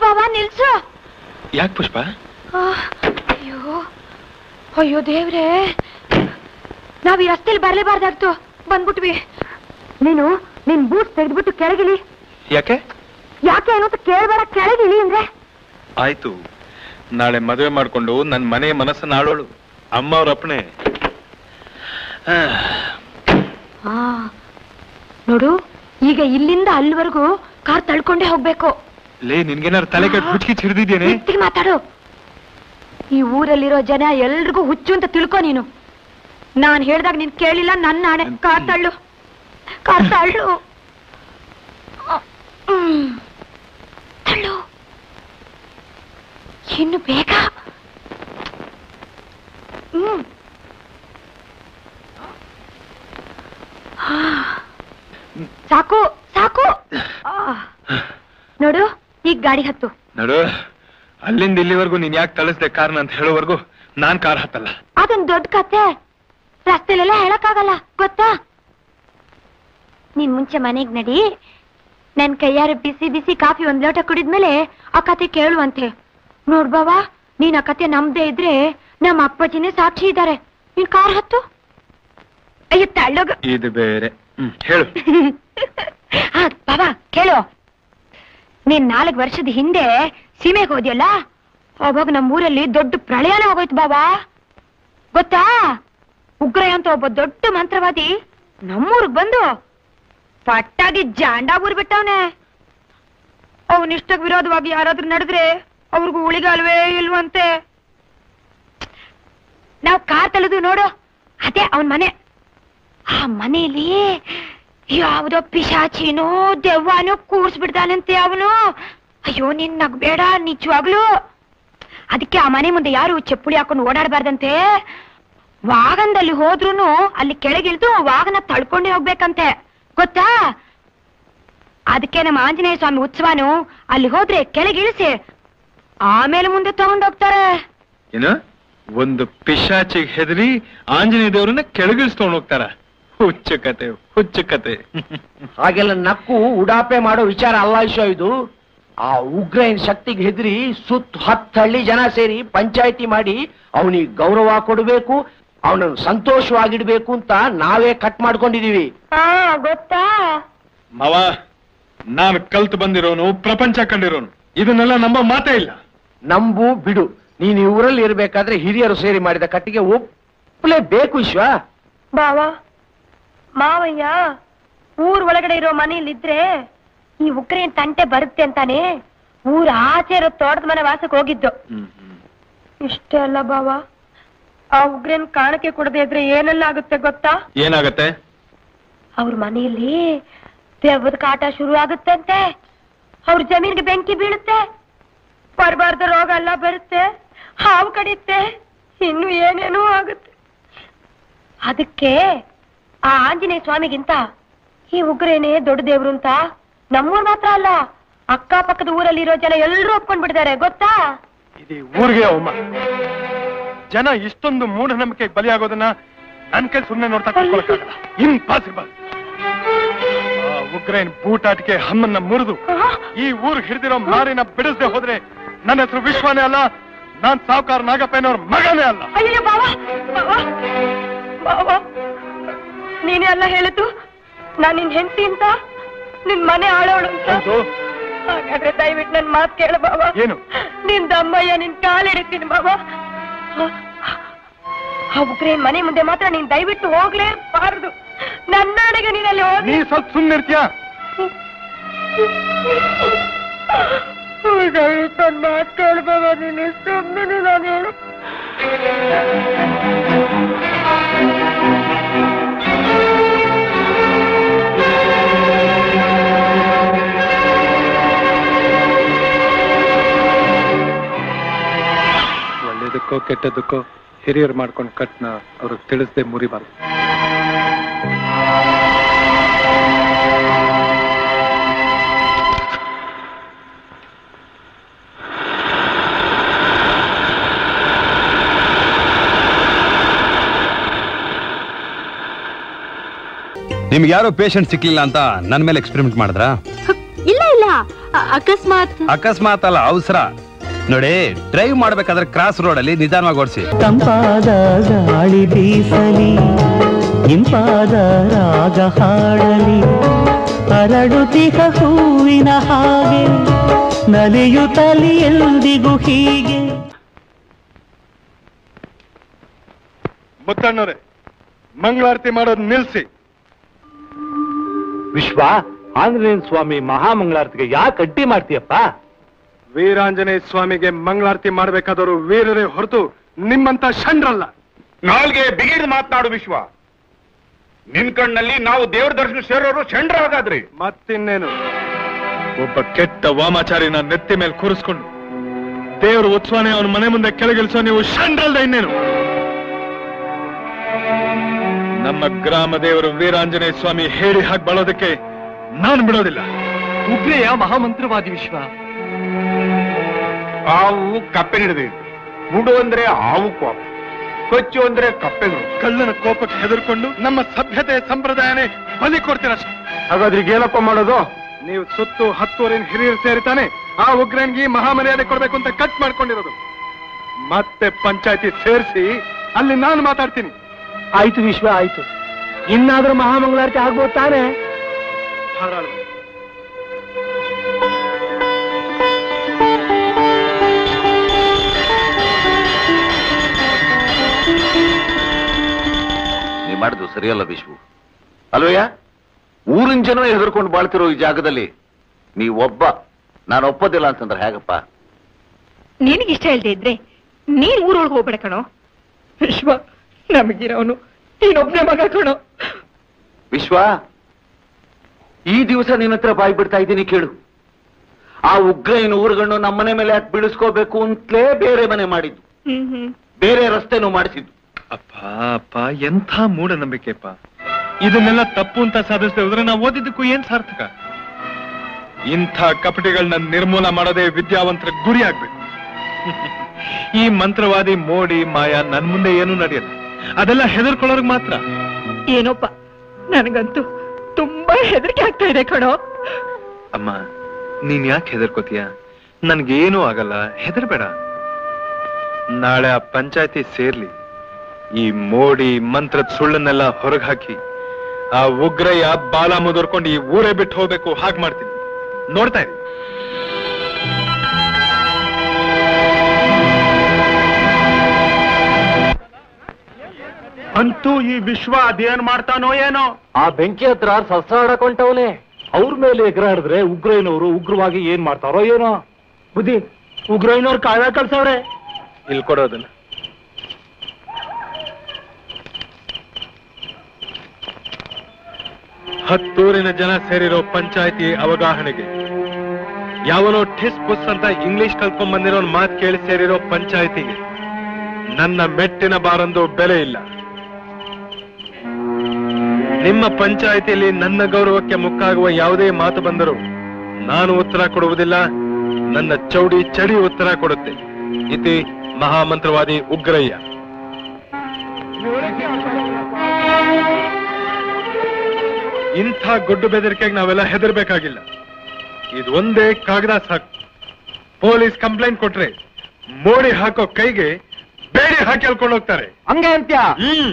ಬಾಬಾ ನಿಲ್ಸು ಯಾಕೆ ಪುಷ್ಪ ಆ, ಅಯ್ಯೋ ಅಯ್ಯೋ ದೇವ್ರೇ ನಾವ್ ಈ ರಸ್ತೆಲಿ ಬರ್ಲೇಬಾರ್ದಾಗ್ತು ಬಂದ್ಬಿಟ್ವಿ ನೀನು ನಿನ್ ಬೂಟ್ ತೆಗೆದ್ಬಿಟ್ಟು ಕೆಳಗಿಳಿ ಯಾಕೆ ಯಾಕೆ ಏನು ಅಂತ ಕೇಳ್ಬೇಡ ಕೆಳಗಿಳಿ ಅಂದ್ರೆ ಆಯ್ತು ನಾಳೆ ಮದುವೆ ಮಾಡ್ಕೊಂಡು ನನ್ ಮನೆ ಮನಸ್ಸನ್ನ ಆಳೋಳು ಅಮ್ಮ ಅವ್ರ ಅಪ್ಪಣೆ ಆ ನೋಡು ಈಗ ಇಲ್ಲಿಂದ ಅಲ್ಲಿವರೆಗೂ ಕಾರ್ ತಳ್ಕೊಂಡೇ ಹೋಗ್ಬೇಕು ಲೇ ನಿನ್ಗೇನಾರು ತಲೆ ಕೆಟ್ಟು ಹುಚ್ಕಿ ಚಿರಿದಿದ್ದೇನೆ ಮೆತ್ತಿಗೆ ಮಾತಾಡು ಈ ಊರಲ್ಲಿರೋ ಜನ ಎಲ್ರಿಗೂ ಹುಚ್ಚು ಅಂತ ತಿಳ್ಕೊ ನೀನು ನಾನ್ ಹೇಳ್ದಾಗ ನೀನ್ ಕೇಳಿಲ್ಲ ನನ್ನ ಆಣೆ ಕಾರ್ ತಳ್ಳು ಕಾರ್ ತಳ್ಳು ಹ್ಮ್. ತಳ್ಳು ಇನ್ನು ಬೇಗ ಹ್ಮ್ ಆ. ಸಾಕು ಸಾಕು ಆ. ನೋಡು ಈಗ ಗಾಡಿ ಹತ್ತು ನೋಡು ಅಲ್ಲಿಂದ ಇಲ್ಲಿವರೆಗೂ ನೀನ್ ಯಾಕೆ ತಳಿಸ್ದೆ ಕಾರ್ನ ಅಂತ ಹೇಳೋವರೆಗೂ ನಾನ್ ಕಾರ್ ಹತ್ತಲ್ಲ ಅದೊಂದ್ ದೊಡ್ಡ ಕತೆ ರಸ್ತೆಲೆಲ್ಲ ಹೇಳಕ್ಕಾಗಲ್ಲ ಗೊತ್ತಾ ನೀನ್ ಮುಂಚೆ ಮನೆಗ್ ನಡಿ ನನ್ ಕೈಯಾರ ಬಿಸಿ ಬಿಸಿ ಕಾಫಿ ಒಂದ್ ಲೋಟ ಕುಡಿದ್ಮೇಲೆ ಆ ಕತೆ ಕೇಳುವಂತೆ ನೋಡ್ ಬಾವಾ ನೀನ್ ಆ ಕತೆ ನಮ್ದೇ ಇದ್ರೆ ನಮ್ಮ ಅಪ್ಪಾಜಿನೇ ಸಾಕ್ಷಿ ಇದ್ದಾರೆ ನೀನ್ ಕಾರ್ ಹತ್ತು ಅಯ್ಯೋ ತಳ್ಳೋಗ ಇದು ಬೇರೆ ಹ್ಮ್ ಹೇಳು ಆ, ಬಾಬಾ ಕೇಳು ನೀನ್ ನಾಲ್ಕು ವರ್ಷದ ಹಿಂದೆ ಸೀಮೆಗೆ ಹೋದ್ಯಲ್ಲ ಅವಾಗ ನಮ್ಮೂರಲ್ಲಿ ದೊಡ್ಡ ಪ್ರಳಯನೇ ಹೋಗೋಯ್ತು ಬಾಬಾ ಗೊತ್ತಾ ಉಗ್ರಯ್ಯ ಅಂತ ಒಬ್ಬ ದೊಡ್ಡ ಮಂತ್ರವಾದಿ ನಮ್ಮೂರ್ಗ್ ಬಂದು ಪಟ್ಟಾಗಿ ಜಾಂಡ ಊರ್ ಬಿಟ್ಟವನೆ ಅವನಿಷ್ಟಕ್ ವಿರೋಧವಾಗಿ ಯಾರಾದ್ರೂ ನಡೆದ್ರೆ ಅವ್ರಿಗೂ ಉಳಿಗಾಲ್ವೇ ಇಲ್ವಂತೆ ನಾವ್ ಕಾರ್ ತಳೆದು ನೋಡು ಅದೇ ಅವನ್ ಮನೆ ಆ ಮನೆಯಲ್ಲಿ ಯಾವ್ದೋ ಪಿಶಾಚಿನೋ ದೆವ್ವನೋ ಕೂರ್ಸ್ಬಿಡ್ತಾನಂತೆ ಅವನು ಅಯ್ಯೋ ನಿನ್ ನಗ್ಬೇಡ ನಿಜವಾಗ್ಲು ಅದಕ್ಕೆ ಆ ಮನೆ ಮುಂದೆ ಯಾರು ಚಪ್ಪುಳಿ ಹಾಕೊಂಡು ಓಡಾಡಬಾರ್ದಂತೆ ವಾಗನದಲ್ಲಿ ಹೋದ್ರುನು ಅಲ್ಲಿ ಕೆಳಗಿಳಿದು ವಾಗನ ತಳ್ಕೊಂಡೇ ಹೋಗ್ಬೇಕಂತೆ ಗೊತ್ತಾ ಅದಕ್ಕೆ ನಮ್ಮ ಆಂಜನೇಯ ಸ್ವಾಮಿ ಉತ್ಸವನು ಅಲ್ಲಿ ಹೋದ್ರೆ ಕೆಳಗಿಳಿಸಿ ಆಮೇಲೆ ಮುಂದೆ ತಗೊಂಡೋಗ್ತಾರೆ ಏನು ಒಂದು ಪಿಶಾಚಿಗೆ ಹೆದರಿ ಆಂಜನೇಯ ದೇವ್ರನ್ನ ಕೆಳಗಿಳಿಸ್ಕೊಂಡು ಹೋಗ್ತಾರ ಹುಚ್ಚ ಕತೆ ಹುಚ್ಚ ಕತೆ ಹಾಗೆಲ್ಲ ನಕ್ಕು ಉಡಾಪೆ ಮಾಡೋ ವಿಚಾರ ಅಲ್ಲ ವಿಷಯ ಇದು ಆ ಉಗ್ರೈನ್ ಶಕ್ತಿಗೆ ಹೆದರಿ ಸುತ್ತ ಹತ್ತು ಹಳ್ಳಿ ಜನ ಸೇರಿ ಪಂಚಾಯತಿ ಮಾಡಿ ಅವನಿಗೆ ಗೌರವ ಕೊಡಬೇಕು ಅವನನ್ನು ಸಂತೋಷವಾಗಿಡ್ಬೇಕು ಅಂತ ನಾವೇ ಕಟ್ ಮಾಡ್ಕೊಂಡಿದೀವಿ ಹಾ ಗೊತ್ತಾ ಮಾವ ನಾನು ಕಲ್ತು ಬಂದಿರೋನು ಪ್ರಪಂಚ ಕಂಡಿರೋನು ಇದನ್ನೆಲ್ಲ ನಮ್ಮ ಮಾತೇ ಇಲ್ಲ ನಂಬು ಬಿಡು ನೀನು ಈ ಊರಲ್ಲಿ ಇರ್ಬೇಕಾದ್ರೆ ಹಿರಿಯರು ಸೇರಿ ಮಾಡಿದ ಕಟ್ಟಿಗೆ ಒಪ್ಪಲೇಬೇಕು ವಿಶ್ವ ಬಾವಾ ಮಾವಯ್ಯ ಊರ್ ಒಳಗಡೆ ಇರೋ ಮನೇಲಿದ್ರೆ ಈ ಉಗ್ರೇನ್ ತಂಟೆ ಬರುತ್ತೆ ಅಂತಾನೆ ಊರ್ ಆಚೆ ಇರೋ ತೋಟದ ಮನೆ ವಾಸಕ್ಕೆ ಹೋಗಿದ್ದು ಇಷ್ಟೇ ಅಲ್ಲ ಬಾವ ಆ ಉಗ್ರೇನ್ ಕಾಣಿಕೆ ಕೊಡದೆ ಇದ್ರೆ ಏನೆಲ್ಲ ಆಗುತ್ತೆ ಗೊತ್ತಾ ಏನಾಗತ್ತೆ ಅವ್ರ ಮನೆಯಲ್ಲಿ ದೆವ್ವದ ಕಾಟ ಶುರು ಆಗುತ್ತಂತೆ ಅವ್ರ ಜಮೀನ್ಗೆ ಬೆಂಕಿ ಬೀಳುತ್ತೆ ಬರಬಾರ್ದ ರೋಗ ಎಲ್ಲ ಬರುತ್ತೆ ಹಾವು ಕಡಿಯುತ್ತೆ ಇನ್ನು ಏನೇನೋ ಆಗುತ್ತೆ ಅದಕ್ಕೆ ಆ ಆಂಜನೇಯ ಸ್ವಾಮಿಗಿಂತ ಈ ಉಗ್ರೇನೆ ದೊಡ್ಡ ದೇವ್ರು ಅಂತ ನಮ್ಮೂರ್ ಮಾತ್ರ ಅಲ್ಲ ಅಕ್ಕಪಕ್ಕದ ಊರಲ್ಲಿರೋ ಜನ ಎಲ್ಲರೂ ಒಪ್ಕೊಂಡ್ಬಿಟ್ಟಿದ್ದಾರೆ ಗೊತ್ತಾ ಇದು ಊರಿಗೆ ಅವಮಾನ ಜನ ಇಷ್ಟೊಂದು ಮೂಢನಂಬಿಕೆಗೆ ಬಲಿಯಾಗೋದನ್ನ ನನ್ ಕೈ ಸುಮ್ಮನೆ ನೋಡ್ತಾ ಕೂತ್ಕೊಳಕ್ಕಾಗಲ್ಲ ಇಂಪಾಸಿಬಲ್ ಆ ಉಗ್ರೈನ್ ಬೂಟಾಟಿಕೆ ಹಮ್ಮನ್ನ ಮುರಿದು ಈ ಊರ್ ಹಿಡಿದಿರೋ ಮಾರಿನ ಬಿಡಿಸದೆ ಹೋದ್ರೆ ನನ್ನ ಹೆಸರು ವಿಶ್ವನೇ ಅಲ್ಲ ನಾನ್ ಸಾವುಕಾರ ನಾಗಪ್ಪನವ್ರ ಮಗನೇ ಅಲ್ಲ ಅಯ್ಯೋ ಬಾವಾ ಬಾವಾ ಬಾವಾ ನೀನೇ ಅಲ್ಲ ಹೇಳಿದ್ದು ನಾನ್ ನಿನ್ ಹೆಂಡತಿ ಅಂತ ನಿನ್ ಮನೆ ಆಳೋಳು ಅಂತ ಹೌದು ಹಾಗಾದ್ರೆ ದಯವಿಟ್ಟು ನನ್ ಮಾತ್ ಕೇಳ ಬಾಬಾ ಏನು? ನಿನ್ ದಮ್ಮಯ್ಯ ನಿನ್ ಕಾಲ್ ಹಿಡಿತೀನಿ ಬಾಬಾ ಆ ಉಗ್ರೇನ್ ಮನೆ ಮುಂದೆ ಮಾತ್ರ ನೀನ್ ದಯವಿಟ್ಟು ಹೋಗ್ಲೇಬಾರದು ನನ್ನ ಅಡೆಗೆ ನೀನಲ್ಲಿ ಹೋಗಿ ನೀ ಸ್ವಲ್ಪ ಸುಮ್ಮನೆ ಇರ್ತೀಯಾ ದಯವಿಟ್ಟು ನನ್ ಮಾತ್ ಕೇಳ ಬಾಬಾ ನೀನು ಸುಮ್ಮನೆ ನಾನು ಹೇಳು ಒಳ್ಳೇದಕ್ಕೋ ಕೆಟ್ಟದಕ್ಕೋ ಹಿರಿಯರು ಮಾಡ್ಕೊಂಡು ಕಟ್ನ ಅವ್ರಿಗೆ ತಿಳಿಸದೆ ಮುರಿಬಾರ್ದು ನಿಮ್ಗೆ ಯಾರೋ ಪೇಷಂಟ್ ಸಿಕ್ಲಿಲ್ಲ ಅಂತ ನನ್ನ ಮೇಲೆ ಎಕ್ಸ್ಪೆರಿಮೆಂಟ್ ಮಾಡಿದ್ರಾ ಇಲ್ಲ ಇಲ್ಲ ಅ- ಅಕಸ್ಮಾತ್ ಅಕಸ್ಮಾತ್ ಅಲ್ಲ ಅವಸರ ನೋಡಿ ಡ್ರೈವ್ ಮಾಡ್ಬೇಕಾದ್ರೆ ಕ್ರಾಸ್ ರೋಡ್ ಅಲ್ಲಿ ನಿಧಾನವಾಗಿ ಓಡಿಸಿ ತಂಪಾದ ಗಾಳಿ ಬೀಸಲಿ ಇಂಪಾದ ರಾಗ ಹಾಡಲಿ ಅರಳುತಿಹ ಹೂವಿನ ಹಾಗೆ ನಲಿಯುತ್ತಲಿ ಎಂದಿಗೂ ಹೀಗೆ ಮುತ್ತಣ್ಣವ್ರೆ ಮಂಗಳಾರತಿ ಮಾಡೋದು ನಿಲ್ಸಿ ವಿಶ್ವ ಆಂಜನೇಯ ಸ್ವಾಮಿ ಮಹಾಮಂಗಳಾರತಿಗೆ ಯಾಕೆ ಅಡ್ಡಿ ಮಾಡ್ತೀಯಪ್ಪ ವೀರಾಂಜನೇಯ ಸ್ವಾಮಿಗೆ ಮಂಗಳಾರತಿ ಮಾಡ್ಬೇಕಾದವರು ವೀರರೇ ಹೊರತು ನಿಮ್ಮಂತ ಷಂಡ್ರಲ್ಲ ನಾಲ್ಗೆ ಬಿಗಿದು ಮಾತನಾಡು ವಿಶ್ವ ನಿನ್ ಕಣ್ಣಲ್ಲಿ ನಾವು ದೇವ್ರ ದರ್ಶನ ಸೇರೋರು ಚಂಡ್ರ ಹಾಗಾದ್ರಿ ಮತ್ತಿನ್ನೇನು ಒಬ್ಬ ಕೆಟ್ಟ ವಾಮಾಚಾರಿನ ನೆತ್ತಿ ಮೇಲೆ ಕೂರಿಸ್ಕೊಂಡು ದೇವ್ರ ಉತ್ಸವನೇ ಅವನ ಮನೆ ಮುಂದೆ ಕೆಳಗಿಳಿಸೋ ನೀವು ಷಂಡ್ರಲ್ದ ಇನ್ನೇನು ನಮ್ಮ ಗ್ರಾಮ ದೇವರು ವೀರಾಂಜನೇಯ ಸ್ವಾಮಿ ಹೇಳಿ ಹಾಗೆ ಬಾಳೋದಕ್ಕೆ ನಾನು ಬಿಡೋದಿಲ್ಲ ಉಗ್ರೆಯ ಮಹಾಮಂತ್ರವಾದಿ ವಿಶ್ವ ಹಾವು ಕಪ್ಪೆ ಹಿಡಿದು ಮುಡು ಅಂದ್ರೆ ಹಾವು ಕೋಪ ಕೊಚ್ಚು ಅಂದ್ರೆ ಕಪ್ಪೆಗಳು ಕಳ್ಳನ ಕೋಪಕ್ಕೆ ಹೆದರ್ಕೊಂಡು ನಮ್ಮ ಸಭ್ಯತೆ ಸಂಪ್ರದಾಯನೇ ಬಲಿ ಕೊಡ್ತೀರಷ್ಟೇ ಹಾಗಾದ್ರೆ ಈಗ ಏನಪ್ಪ ಮಾಡೋದು ನೀವು ಸುತ್ತು ಹತ್ತುವರಿನ ಹಿರಿಯರು ಸೇರಿತಾನೆ ಆ ಉಗ್ರನ್ಗೆ ಈ ಮಹಾಮರ್ಯಾದೆ ಕೊಡ್ಬೇಕು ಅಂತ ಕಟ್ ಮಾಡ್ಕೊಂಡಿರೋದು ಮತ್ತೆ ಪಂಚಾಯತಿ ಸೇರಿಸಿ ಅಲ್ಲಿ ನಾನು ಮಾತಾಡ್ತೀನಿ ಆಯ್ತು ವಿಶ್ವ ಆಯ್ತು ಇನ್ನಾದ್ರೂ ಮಹಾಮಂಗಳಾರತಿ ಆಗ್ಬೋದು ತಾನೆ ಧಾರಾಳ ನೀ ಮಾಡಿದ್ದು ಸರಿಯಲ್ಲ ವಿಶ್ವು ಅಲ್ವಯ್ಯ ಊರಿನ ಜನ ಹೆದರ್ಕೊಂಡು ಬಾಳ್ತಿರೋ ಈ ಜಾಗದಲ್ಲಿ ನೀ ಒಬ್ಬ ನಾನು ಒಪ್ಪೋದಿಲ್ಲ ಅಂತಂದ್ರೆ ಹೇಗಪ್ಪ ನಿನಗಿಷ್ಟ ಇಲ್ದೇ ಇದ್ರೆ ನೀನ್ ಊರೊಳಗೆ ಹೋಗ್ಬೇಡ ಕಣೋ ವಿಶ್ವ ನಮಗಿರೋನು ನೀನೊಬ್ನೇ ಮಗ ಕಣೋ ವಿಶ್ವ ಈ ದಿವಸ ನಿನ್ನ ಹತ್ರ ಬಾಯಿ ಬಿಡ್ತಾ ಇದ್ದೀನಿ ಕೇಳು ಆ ಉಗ್ರ ಏನು ಊರುಗಳನ್ನು ನಮ್ಮನೆ ಮೇಲೆ ಯಾಕೆ ಬೀಳಿಸ್ಕೋಬೇಕು ಅಂತಲೇ ಬೇರೆ ಮನೆ ಮಾಡಿದ್ದು ಹ್ಮ್ ಹ್ಮ್ ಬೇರೆ ರಸ್ತೆನೂ ಮಾಡಿಸಿದ್ದು ಅಪ್ಪ ಅಪ್ಪ ಎಂಥ ಮೂಢನಂಬಿಕೆಪ್ಪ ಇದನ್ನೆಲ್ಲ ತಪ್ಪು ಅಂತ ಸಾಧಿಸದೆ ಹೋದ್ರೆ ನಾವು ಓದಿದ್ದಕ್ಕೂ ಏನ್ ಸಾರ್ಥಕ ಇಂಥ ಕಪಟಿಗಳನ್ನ ನಿರ್ಮೂಲ ಮಾಡೋದೇ ವಿದ್ಯಾವಂತರ ಗುರಿ ಆಗ್ಬೇಕು ಈ ಮಂತ್ರವಾದಿ ಮೋಡಿ ಮಾಯಾ ನನ್ ಮುಂದೆ ಏನೂ ನಡೆಯಲ್ಲ ಅದೆಲ್ಲ ಹೆದರ್ಕೊಳ್ಳೋರ್ಗ್ ಮಾತ್ರ ಏನೋಪ್ಪ ನನಗಂತೂ ತುಂಬಾ ಹೆದರಿಕೆ ಆಗ್ತಾ ಇದೆ ಕಣೋ ಅಮ್ಮ ನೀನ್ ಯಾಕೆ ಹೆದರ್ಕೋತೀಯ ನನ್ಗೇನೂ ಆಗಲ್ಲ ಹೆದರ್ಬೇಡ ನಾಳೆ ಆ ಪಂಚಾಯತಿ ಸೇರ್ಲಿ ಈ ಮೋಡಿ ಮಂತ್ರದ ಸುಳ್ಳನ್ನೆಲ್ಲ ಹೊರಗೆ ಹಾಕಿ ಆ ಉಗ್ರಯ್ಯ ಬಾಲ ಮುದುರ್ಕೊಂಡು ಈ ಊರೇ ಬಿಟ್ಟು ಹೋಗ್ಬೇಕು ಹಾಗೆ ಮಾಡ್ತೀನಿ ನೋಡ್ತಾ ಇರಿ ಅಂತೂ ಈ ವಿಶ್ವ ಅದೇನ್ ಮಾಡ್ತಾನೋ ಏನೋ ಆ ಬೆಂಕಿ ಹತ್ರ ಸಸ್ರಾಡಕೊಂಡವನೆ ಅವ್ರ ಮೇಲೆ ಎಗರಾಡಿದ್ರೆ ಉಗ್ರೈನವರು ಉಗ್ರವಾಗಿ ಏನ್ ಮಾಡ್ತಾರೋ ಏನೋ ಬುದ್ಧಿ ಉಗ್ರೈನವ್ರು ಕಾವ್ಯ ಕಳ್ಸವ್ರೆ ಇಲ್ಲಿ ಕೊಡೋದನ್ನ ಹತ್ತೂರಿನ ಜನ ಸೇರಿರೋ ಪಂಚಾಯತಿ ಅವಗಾಹನೆಗೆ ಯಾವನೋ ಠಿಸ್ ಪುಸ್ ಅಂತ ಇಂಗ್ಲಿಷ್ ಕಲ್ತ್ಕೊಂಡ್ ಬಂದಿರೋ ಮಾತು ಕೇಳಿ ಸೇರಿರೋ ಪಂಚಾಯತಿಗೆ ನನ್ನ ಮೆಟ್ಟಿನ ಬಾರಂದು ಬೆಲೆ ಇಲ್ಲ ನಿಮ್ಮ ಪಂಚಾಯತಿಯಲ್ಲಿ ನನ್ನ ಗೌರವಕ್ಕೆ ಮುಕ್ಕಾಗುವ ಯಾವುದೇ ಮಾತು ಬಂದರೂ ನಾನು ಉತ್ತರ ಕೊಡುವುದಿಲ್ಲ ನನ್ನ ಚೌಡಿ ಚಡಿ ಉತ್ತರ ಕೊಡುತ್ತೆ ಇತಿ ಮಹಾಮಂತ್ರವಾದಿ ಉಗ್ರಯ್ಯ ಇಂಥ ಗುಡ್ಡು ಬೆದರಿಕೆಗೆ ನಾವೆಲ್ಲ ಹೆದರ್ಬೇಕಾಗಿಲ್ಲ ಇದು ಒಂದೇ ಕಾಗದ ಸಾಕು ಪೊಲೀಸ್ ಕಂಪ್ಲೇಂಟ್ ಕೊಟ್ರೆ ಮೋಡಿ ಹಾಕೋ ಕೈಗೆ ಬೇಡಿ ಹಾಕಿ ಎಳ್ಕೊಂಡು ಹೋಗ್ತಾರೆ ಹಂಗೆ ಅಂತ್ಯ ಹ್ಮ್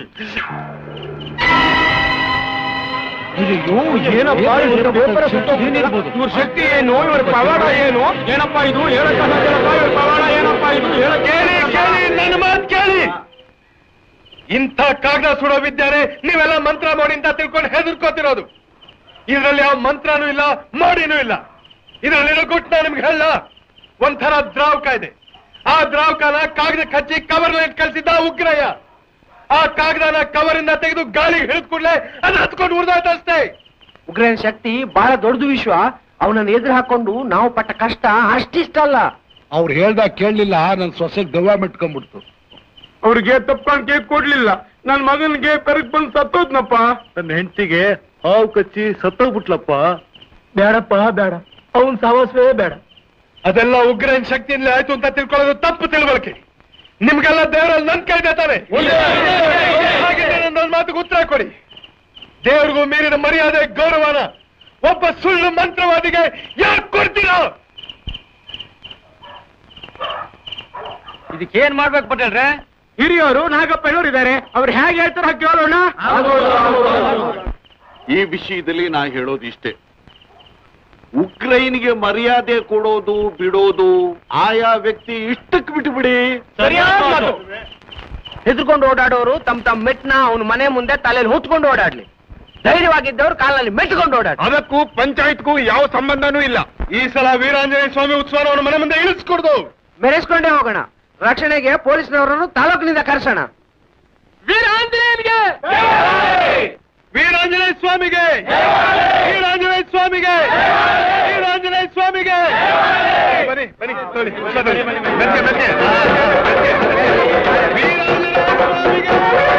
ಏನಪ್ಪ ಇವ್ರ ಪೇಪರ್ ಏನಿರ್ಬೋದು ಇವ್ರ ಶಕ್ತಿ ಏನು ಇವ್ರ ಪವಾಡ ಏನು ಏನಪ್ಪ ಇದು ಹೇಳಕ್ಕಾಗಲ್ಲಪ್ಪ ಇವ್ರ ಪವಾಡ ಏನಪ್ಪ ಇದು ಹೇಳಕ್ ಕೇಳಿ ಕೇಳಿ ನನ್ನ ಮಾತು ಕೇಳಿ ಇಂಥ ಕಾಗದ ಸುಡೋ ವಿದ್ಯಾನೆ ನೀವೆಲ್ಲ ಮಂತ್ರ ಮೋಡಿ ಅಂತ ತಿಳ್ಕೊಂಡು ಹೆದರ್ಕೋತಿರೋದು ಇದರಲ್ಲಿ ಯಾವ ಮಂತ್ರನೂ ಇಲ್ಲ ಮೋಡಿನೂ ಇಲ್ಲ ಇದರಲ್ಲಿ ಗುಟ್ಟು ನಿಮ್ಗೆ ಹೇಳ ಒಂಥರ ದ್ರಾವಕ ಇದೆ ಆ ದ್ರಾವಕನ ಕಾಗದ ಕಚ್ಚಿ ಕವರ್ ಲೈಟ್ ಕಳ್ಸಿದ್ದ ಉಗ್ರಯ್ಯ ಆ ಕಾಗದನ ಕವರಿಂದ ತೆಗೆದು ಗಾಳಿಗೆ ಹಿಡಿದ ಕೂಡಲೇ ಅದು ಹತ್ಕೊಂಡು ಉರ್ದಾಯ್ತು ಅಷ್ಟೇ ಉಗ್ರನ ಶಕ್ತಿ ಬಹಳ ದೊಡ್ಡದು ವಿಶ್ವ ಅವನನ್ನ ಎದುರು ಹಾಕೊಂಡು ನಾವು ಪಟ್ಟ ಕಷ್ಟ ಅಷ್ಟಿಷ್ಟ ಅಲ್ಲ ಅವ್ರು ಹೇಳ್ದಾಗ ಕೇಳಲಿಲ್ಲ ನನ್ ಸೊಸೆಗೆ ದೆವ್ವ ಮೆಟ್ಕೊಂಡ್ಬಿಡ್ತು ಅವ್ರಿಗೆ ತಪ್ಕೊಂಡು ಕೇಕ್ ಕೊಡ್ಲಿಲ್ಲ ನನ್ ಮಗನ್ಗೆ ಪೆರಗ್ ಬಂದು ಸತ್ತೋದ್ನಪ್ಪ ನನ್ನ ಹೆಂಡತಿಗೆ ಹಾವು ಕಚ್ಚಿ ಸತ್ತೋಗ್ಬಿಟ್ಲಪ್ಪ ಬೇಡಪ್ಪ ಬೇಡ ಅವನ್ ಸಾವಸ್ವೇ ಬೇಡ ಅದೆಲ್ಲ ಉಗ್ರನ ಶಕ್ತಿಯಿಂದ ಆಯ್ತು ಅಂತ ತಿಳ್ಕೊಳ್ಳೋದು ತಪ್ಪು ತಿಳುವಳಿಕೆ ನಿಮ್ಗೆಲ್ಲ ದೇವರಲ್ಲಿ ನನ್ ಕೈ ತಾನೆ ಹಾಗಿದ್ರೆ ನನ್ನೊಂದು ಮಾತಿಗೆ ಉತ್ತರ ಕೊಡಿ ದೇವ್ರಿಗೂ ಮೀರಿದ ಮರ್ಯಾದೆ ಗೌರವನ ಒಬ್ಬ ಸುಳ್ಳು ಮಂತ್ರವಾದಿಗೆ ಯಾಕೆ ಕೊಡ್ತೀರಾ ಇದಕ್ಕೇನ್ ಮಾಡ್ಬೇಕು ಪಟೇಲ್ರೆ ಹಿರಿಯವರು ನಾಗಪ್ಪನವರು ಇದ್ದಾರೆ ಅವ್ರು ಹೇಗೆ ಹೇಳ್ತಾರ ಕೇಳೋಣ ಈ ವಿಷಯದಲ್ಲಿ ನಾ ಹೇಳೋದು ಇಷ್ಟೇ ಉಕ್ರೈನ್ಗೆ ಮರ್ಯಾದೆ ಕೊಡೋದು ಬಿಡೋದು ಆಯಾ ವ್ಯಕ್ತಿ ಇಷ್ಟಕ್ಕೆ ಬಿಟ್ಬಿಡಿ ಹೆದರ್ಕೊಂಡು ಓಡಾಡೋರು ತಮ್ಮ ತಮ್ಮ ಮೆಟ್ನ ಅವನ ಮನೆ ಮುಂದೆ ತಲೆಯಲ್ಲಿ ಹೊತ್ಕೊಂಡು ಓಡಾಡ್ಲಿ ಧೈರ್ಯವಾಗಿದ್ದವ್ರು ಕಾಲಲ್ಲಿ ಮೆಟ್ಕೊಂಡು ಓಡಾಡ್ಲಿ ಅದಕ್ಕೂ ಪಂಚಾಯತ್ಗೂ ಯಾವ ಸಂಬಂಧನೂ ಇಲ್ಲ ಈ ಸಲ ವೀರಾಂಜನೇಯ ಸ್ವಾಮಿ ಉತ್ಸವ ಅವನ ಮನೆ ಮುಂದೆ ಇಳಿಸ್ಕೊಡ್ದು ಮೆರೆಸ್ಕೊಂಡೇ ಹೋಗೋಣ ರಕ್ಷಣೆಗೆ ಪೊಲೀಸ್ನವರನ್ನು ತಾಲೂಕಿನಿಂದ ಕರೆಸೋಣ ವೀರಾಂಜನೇಯನಿಗೆ ವೀರಾಂಜನೇಯ ಸ್ವಾಮಿಗೆ ವೀರಾಂಜನೇಯ ಸ್ವಾಮಿಗೆ ವೀರಾಂಜನೇಯ ಸ್ವಾಮಿಗೆ ಬನ್ನಿ ಬನ್ನಿ ನೋಡಿ ಹುಷಾರಲ್ಲಿ. ಮೆತ್ಗೆ, ಮೆತ್ಗೆ. ವೀರಾಂಜನೇಯ ಸ್ವಾಮಿಗೆ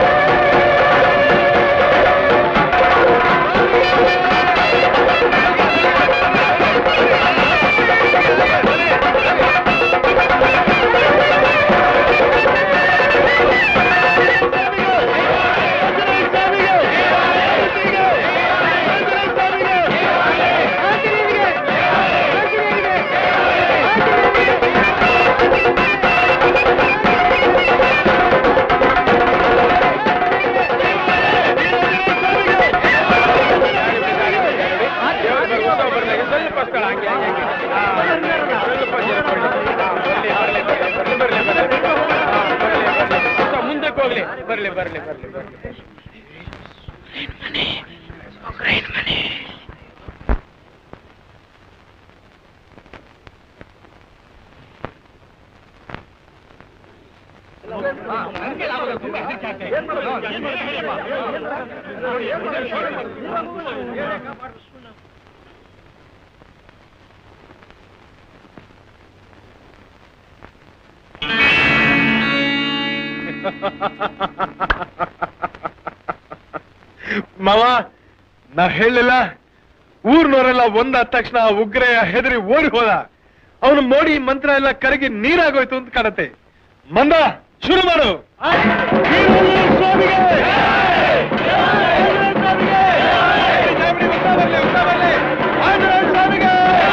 ಮುಂದಕ್ಕೆ ಹೋಗ್ಲಿ ಬರ್ಲಿ ಬರ್ಲಿ ಬರ್ಲಿ ಬರ್ಲಿ ಮಾವ ನಾ ಹೇಳಲಿಲ್ಲ ಊರ್ನವರೆಲ್ಲ ಒಂದಾದ ತಕ್ಷಣ ಆ ಉಗ್ರೆಯ ಹೆದರಿ ಓಡಿ ಹೋದ ಅವನು ಮೋಡಿ ಮಂತ್ರ ಎಲ್ಲ ಕರಗಿ ನೀರಾಗೋಯ್ತು ಅಂತ ಕಾಣತ್ತೆ ಮಂದ ಶುರು ಮಾಡು ವೀರಾಂಜನೇಯ ಸ್ವಾಮಿಗೆ! ವೀರಾಂಜನೇಯ ಸ್ವಾಮಿಗೆ! ಜಾಬರಿ ಉತ್ತರ ಬರ್ಲಿ, ಉತ್ತರ ಬರ್ಲಿ. ಆಂಜನೇಯ ಸ್ವಾಮಿಗೆ!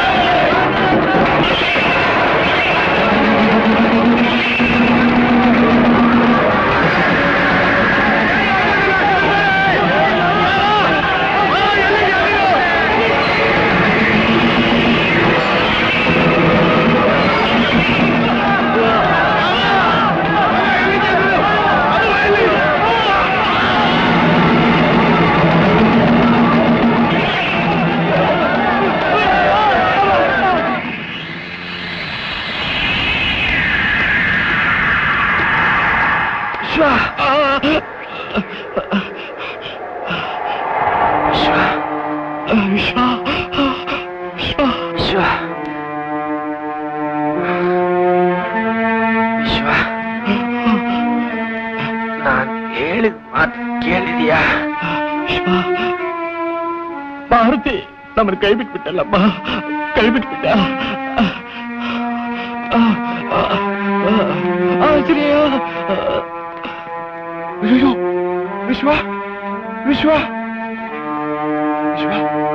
ವಿಶ್ವ ನಾನ್ ಹೇಳಿದ ಮಾತು ಕೇಳಿದ್ಯಾ ಭಾರತಿ ನಮ್ಮನ್ನ ಕೈ ಬಿಟ್ಬಿಟ್ಟಲ್ಲಮ್ಮ ಕೈ ಬಿಟ್ಬಿಟ್ಟ ಆಶ್ರಯ ಅಯ್ಯೋ ವಿಶ್ವ ವಿಶ್ವ ವಿಶ್ವ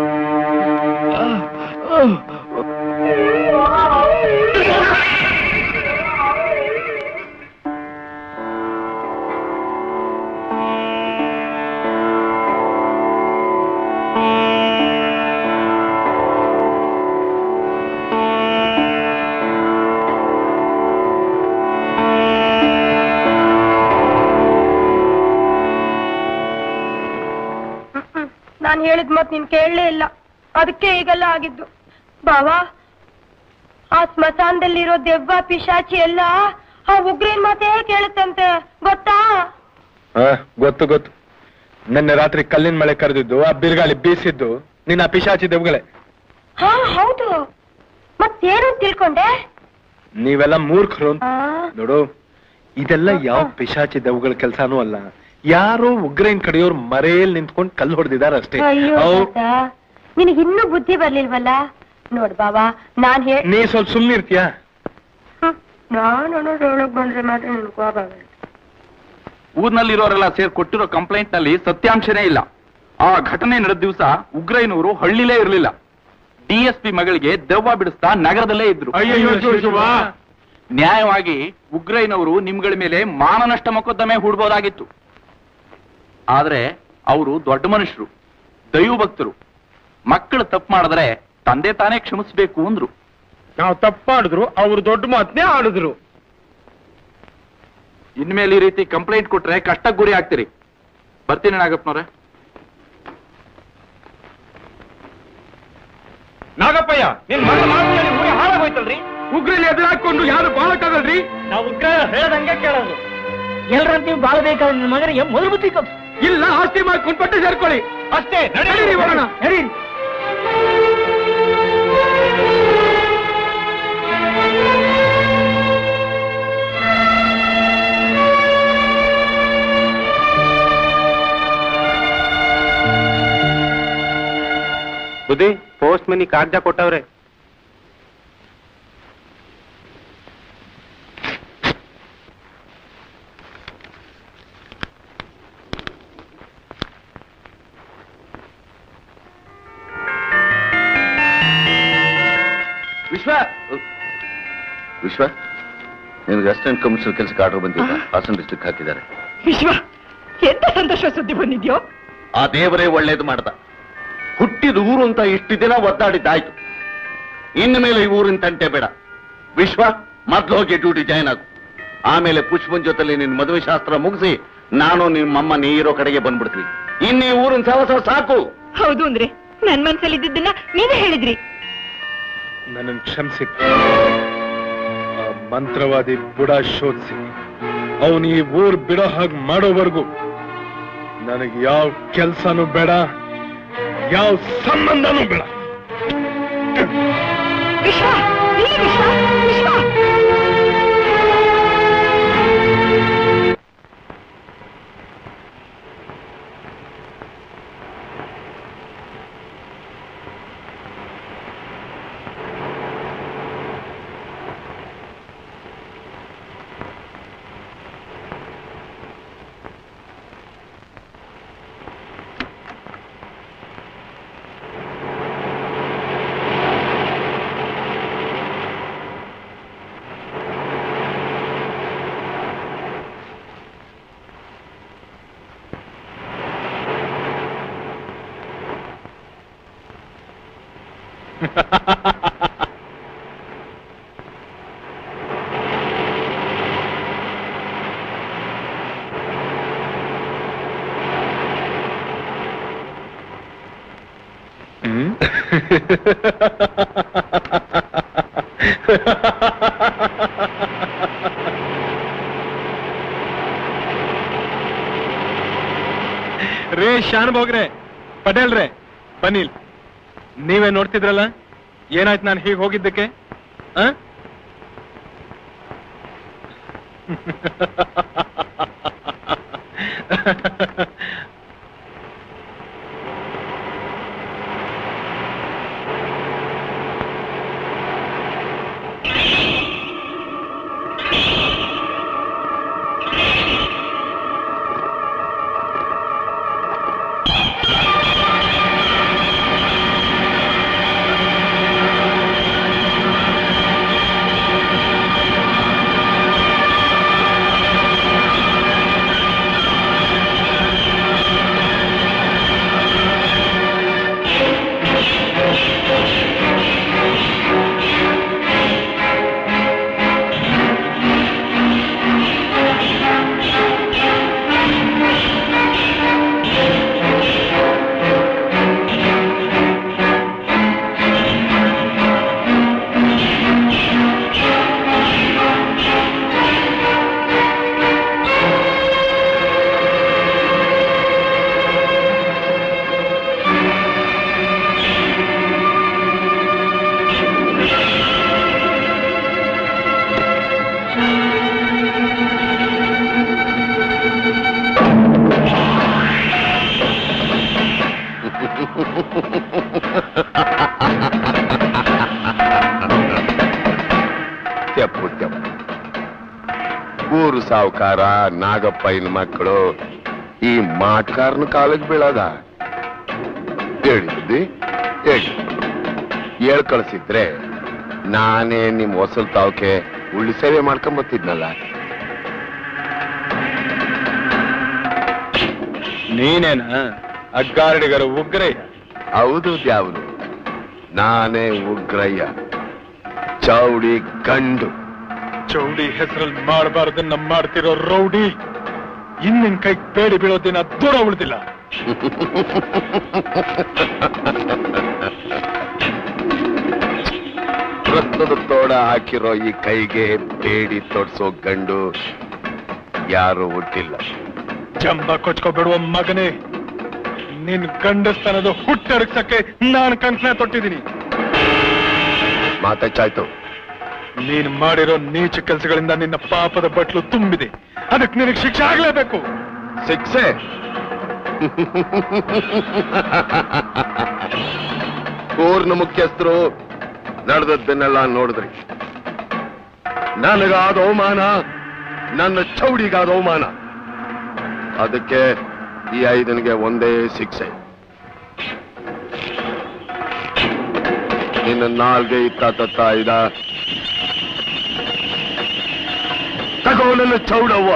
ನಾನು ಹೇಳಿದ ಮತ್ ನೀನ್ ಕೇಳಲೇ ಇಲ್ಲ ಅದಕ್ಕೆ ಈಗೆಲ್ಲ ಆಗಿದ್ದು ಬಾವಾ ಆ ಸ್ಮಶಾನದಲ್ಲಿರೋ ದೆವ್ವ ಪಿಶಾಚಿ ಎಲ್ಲ ಆ ಉಗ್ರೇನ್ ಮಾತೇ ಕೇಳುತ್ತಂತೆ ಗೊತ್ತಾ ಗೊತ್ತು ಗೊತ್ತು ನಿನ್ನೆ ರಾತ್ರಿ ಕಲ್ಲಿನ ಮಳೆ ಕರೆದಿದ್ದು ಆ ಬಿರುಗಾಳಿ ಬೀಸಿದ್ದು ನಿನ್ನ ಪಿಶಾಚಿ ದೆವ್ಗಳೇ ಹಾ ಹೌದು ಮತ್ತೇನು ತಿಳ್ಕೊಂಡೆ ನೀವೆಲ್ಲ ಮೂರ್ಖರು ಅಂತ ಆ, ನೋಡು ಇದೆಲ್ಲ ಯಾವ ಪಿಶಾಚಿ ದೆವ್ಗಳ ಕೆಲ್ಸಾನೂ ಅಲ್ಲ ಯಾರೋ ಉಗ್ರೈನ್ ಕಡೆಯವ್ರು ಮರೆಯಲ್ಲಿ ನಿಂತ್ಕೊಂಡು ಕಲ್ಲು ಹೊಡೆದಿದ್ದಾರೆ ಅಷ್ಟೇ ಅಯ್ಯೋ ಅವ್- ತಾತ, ನಿನಗ್ ಇನ್ನೂ ಬುದ್ಧಿ ಬರ್ಲಿಲ್ವಲ್ಲ ನೋಡ್ ಬಾವಾ ನಾನ್ ಹೇಳ್ ನೀ ಸ್ವಲ್ಪ ಸುಮ್ನಿರ್ತೀಯಾ ಹ್ಮ್, ನಾನ್ ಅನ್ನೋದ್ರೊಳಗ್ ಬಂದ್ರೆ ಮಾತ್ರ ನಿನ್ ಕೋಪ ಬರುತ್ತೆ. ಊರ್ನಲ್ಲಿರೋರೆಲ್ಲ ಸೇರ್ ಕೊಟ್ಟಿರೋ ಕಂಪ್ಲೇಂಟ್ ನಲ್ಲಿ ಸತ್ಯಾಂಶನೇ ಇಲ್ಲ ಆ ಘಟನೆ ನಡೆದ ದಿವಸ ಉಗ್ರೈನವರು ಹಳ್ಳಿಲೇ ಇರಲಿಲ್ಲ ಡಿಎಸ್ಪಿ ಮಗಳಿಗೆ ದೆವ್ವ ಬಿಡಿಸ್ತಾ ನಗರದಲ್ಲೇ ಇದ್ರು ಅಯ್ಯಯ್ಯೋ ಶಿವ ನ್ಯಾಯವಾಗಿ ಉಗ್ರೈನವರು ನಿಮ್ಗಳ ಮೇಲೆ ಮಾನನಷ್ಟ ಮೊಕದ್ದಮೆ ಹೂಡ್ಬೋದಾಗಿತ್ತು ಆದ್ರೆ ಅವರು ದೊಡ್ಡ ಮನುಷ್ಯರು ದೈವ ಭಕ್ತರು ಮಕ್ಕಳು ತಪ್ಪು ಮಾಡಿದ್ರೆ ತಂದೆ ತಾನೇ ಕ್ಷಮಿಸ್ಬೇಕು ಅಂದ್ರು ನಾವು ತಪ್ಪಾಡಿದ್ರು ಅವ್ರು ದೊಡ್ಡ ಮಾತನ್ನೇ ಆಡಿದ್ರು ಇನ್ಮೇಲೆ ಈ ರೀತಿ ಕಂಪ್ಲೇಂಟ್ ಕೊಟ್ರೆ ಕಷ್ಟಕ್ಕೆ ಗುರಿ ಆಗ್ತೀರಿ ಬರ್ತೀನಿ ನಾಗಪ್ಪನವ್ರೆ ನಾಗಪ್ಪಯ್ಯ ನಿನ್ ಮಗಳ ಮಾತು ಕೇಳಿ ಊರೇ ಹಾಳಾಗೋಯ್ತಲ್ರಿ ಉಗ್ರಲ್ಲಿ ಎದುರಾಕೊಂಡು ಯಾರು ಬಾಳಕ್ಕಾಗಲ್ರಿ ನಾವು ಉಗ್ರ ಹೇಳದಂಗೆ ಕೇಳೋದು ಎಲ್ರಂತ ನೀವು ಬಾಳ್ಬೇಕಾದ್ರೆ ನಿನ್ನ ಮಗನಿಗೆ ಮೊದಲು ಬುದ್ಧಿ ಕಲ್ಸು ಇಲ್ಲ ಆಸ್ತಿ ಮಾಡ್ಕೊಂಡು ಪಟ್ಟು ಸೇರ್ಕೊಳ್ಳಿ ಅಷ್ಟೇ ನಡೀರಿ ಹೋಗೋಣ. ನಡೀರಿ ಬುದ್ಧಿ ಪೋಸ್ಟ್ ಮನಿ ಕಾಗ್ದ ಕೊಟ್ಟವ್ರೆ ವಿಶ್ವ ವಿಶ್ವ ನಿನ್ಗೆ ಅಸಿಸ್ಟೆಂಟ್ ಕಮಿಷನರ್ ಕೆಲಸಕ್ಕೆ ಆರ್ಡರ್ ಬಂದಿಲ್ಲ ಹಾಸನ ಡಿಸ್ಟ್ರಿಕ್ಟ್ ಹಾಕಿದ್ದಾರೆ ವಿಶ್ವ ಎಂತ ಸಂತೋಷ ಸುದ್ದಿ ಬಂದಿದ್ಯೋ ಆ ದೇವರೇ ಒಳ್ಳೇದು ಮಾಡ್ದ ಹುಟ್ಟಿದ ಊರು ಅಂತ ಇಷ್ಟು ದಿನ ಒದ್ದಾಡಿದ್ದಾಯ್ತು ಇನ್ನು ಮೇಲೆ ಈ ಊರಿನ ತಂಟೆ ಬೇಡ ವಿಶ್ವ ಮೊದ್ಲು ಹೋಗಿ ಡ್ಯೂಟಿ ಜಾಯ್ನ್ ಆಗು ಆಮೇಲೆ ಪುಷ್ಪನ್ ಜೊತೆಲಿ ನಿನ್ ಮದುವೆ ಶಾಸ್ತ್ರ ಮುಗಿಸಿ ನಾನು ನಿಮ್ಮಮ್ಮ ನೀ ಇರೋ ಕಡೆಗೆ ಬಂದ್ಬಿಡ್ತೀವಿ ಇನ್ನು ಈ ಊರಿನ ಸಹವಾಸ ಸಾಕು ಹೌದು ಅಂದ್ರೆ ನನ್ ಮನ್ಸಲ್ಲಿ ಇದ್ದಿದ್ದನ್ನ ನೀವೇ ಹೇಳಿದ್ರಿ ನನ್ನನ್ನು ಕ್ಷಮಿಸಿ ಆ ಮಂತ್ರವಾದಿ ಬುಡ ಶೋಧಿಸಿ ಅವನು ಈ ಊರ್ ಬಿಡೋ ಹಾಗೆ ಮಾಡೋವರೆಗೂ ನನಗೆ ಯಾವ ಕೆಲ್ಸನೂ ಬೇಡ ಯಾವ ಸಂಬಂಧನೂ ಬೇಡ ವಿಶ್ವ ಇಲ್ಲಿ ವಿಶ್ವ ವಿಶ್ವ ರೇ ಶಾನ್ ಭೋಗ್ರೆ ಪಟೇಲ್ ರೇ ಬನ್ನಿಲ್ ನೀವೇ ನೋಡ್ತಿದ್ರಲ್ಲ ಏನಾಯ್ತು ನಾನು ಹೀಗೆ ಹೋಗಿದ್ದಕ್ಕೆ ಆ? ತೆಪ್ಪು ತೆಪ್ಪು ಊರು ಸಾವುಕಾರ ನಾಗಪ್ಪ ಇನ್ ಮಕ್ಕಳು ಈ ಮಾಟ್ಕಾರನ ಕಾಲಕ್ಕೆ ಬೀಳದ ಹೇಳಿ ಬುದ್ಧಿ ಹೇಳಿ ಹೇಳ್ ಕಳಿಸಿದ್ರೆ ನಾನೇ ನಿಮ್ ಹೊಸಲ್ ತಾವಕ್ಕೆ ಉಳ್ಳಿ ಸೇವೆ ಮಾಡ್ಕೊಂಬತ್ತಿದ್ನಲ್ಲ ನೀನೇನ ಅಗ್ಗಾರಡಿಗರ ಉಗ್ರಯ್ಯ ಹೌದು ದ್ಯಾವ್ರು ನಾನೇ ಉಗ್ರಯ್ಯ ಚೌಡಿ ಗಂಡು ಚೌಡಿ ಹೆಸರಲ್ಲಿ ಮಾಡಬಾರ್ದನ್ನ ಮಾಡ್ತಿರೋ ರೌಡಿ ಇನ್ನಿನ್ ಕೈ ಬೇಡಿ ಬೀಳೋ ದಿನ ದೂರ ಉಳಿದಿಲ್ಲ ರತ್ನದ ತೋಡ ಹಾಕಿರೋ ಈ ಕೈಗೆ ಬೇಡಿ ತೊಡ್ಸೋ ಗಂಡು ಯಾರು ಹುಟ್ಟಿಲ್ಲ ಜಂಬ ಕೊಚ್ಕೊಬಿಡುವ ಮಗನೇ ನಿನ್ ಗಂಡಸ್ತನದ ಹುಟ್ಟಡಗ್ಸಕ್ಕೆ ನಾನು ಕನ್ಸನ ತೊಟ್ಟಿದ್ದೀನಿ ಮಾತಾಚಾಯ್ತು ನೀನ್ ಮಾಡಿರೋ ನೀಚ ಕೆಲಸಗಳಿಂದ ನಿನ್ನ ಪಾಪದ ಬಟ್ಲು ತುಂಬಿದೆ ಅದಕ್ಕೆ ನಿನಗೆ ಶಿಕ್ಷೆ ಆಗ್ಲೇಬೇಕು ಶಿಕ್ಷೆ ಊರ್ನ ಮುಖ್ಯಸ್ಥರು ನಡೆದದ್ದನ್ನೆಲ್ಲ ನೋಡಿದ್ರಿ ನನಗಾದ ಅವಮಾನ ನನ್ನ ಚೌಡಿಗಾದ ಅವಮಾನ ಅದಕ್ಕೆ ಈ ಐದನಿಗೆ ಒಂದೇ ಶಿಕ್ಷೆ ನಿನ್ನ ನಾಲ್ಗೆ ಇತ್ತ ತತ್ತ ಇದ ತಗೋ ನನ್ನ ಚೌಡವ್ವ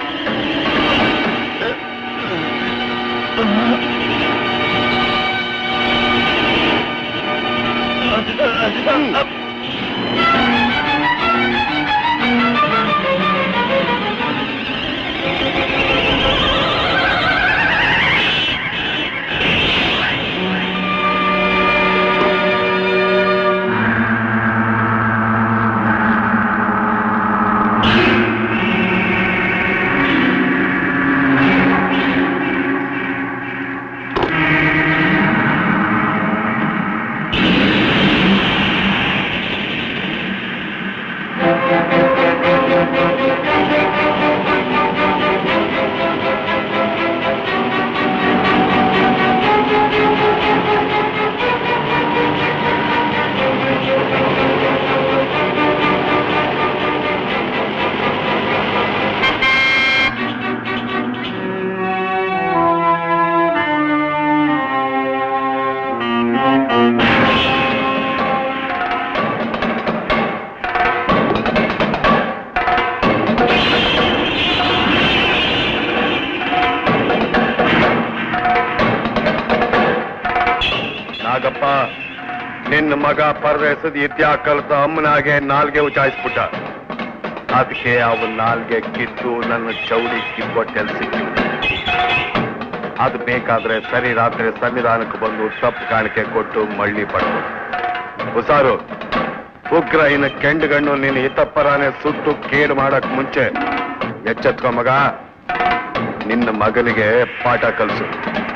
ನಾಗಪ್ಪ ನಿನ್ನ ಮಗ ಪರದೇಸದ ಇದ್ಯಾ ಕಲ್ತ ಅಮ್ಮನಾಗೆ ನಾಲ್ಗೆ ಉಚಾಯಿಸ್ಬಿಟ್ಟ ಅದಕ್ಕೆ ಅವನ್ ನಾಲ್ಗೆ ಕಿತ್ತು ನನ್ನ ಚೌಡಿ ಕಿಬ್ಬೊಟ್ಟೆಲ್ ಸಿಕ್ಕಿವು ಅದು ಬೇಕಾದ್ರೆ ಸರಿ ರಾತ್ರಿ ಸನ್ನಿಧಾನಕ್ಕೆ ಬಂದು ತಪ್ಪು ಕಾಣಿಕೆ ಕೊಟ್ಟು ಮಳ್ಳಿ ಪಡೆದು ಹುಸಾರು ಉಗ್ರ ಇನ್ನ ಕೆಂಡುಗಣ್ಣು ನಿನ್ನ ಹಿತಪ್ಪರಾನೆ ಸುಟ್ಟು ಕೇಡು ಮಾಡಕ್ ಮುಂಚೆ ಎಚ್ಚೆತ್ಕೊ ಮಗ ನಿನ್ನ ಮಗನಿಗೆ ಪಾಠ ಕಲಿಸು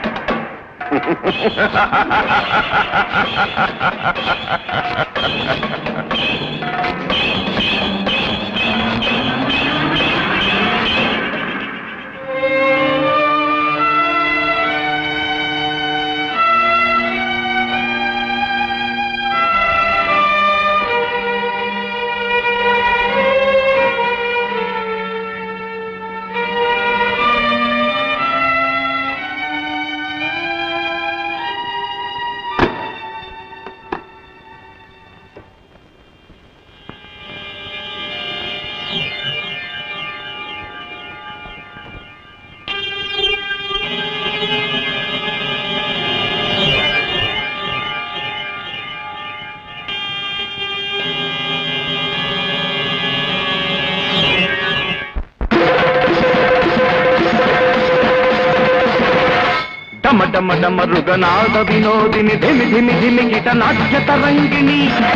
ಡಮ ಡಮ ಡಮ ರುಗನಾದ ವಿನೋದಿನಿ ಧಿಮಿ ಧಿಮಿ ಧಿಮಿ ಗಿಟ ನಾಟ್ಯ ತರಂಗಿಣಿ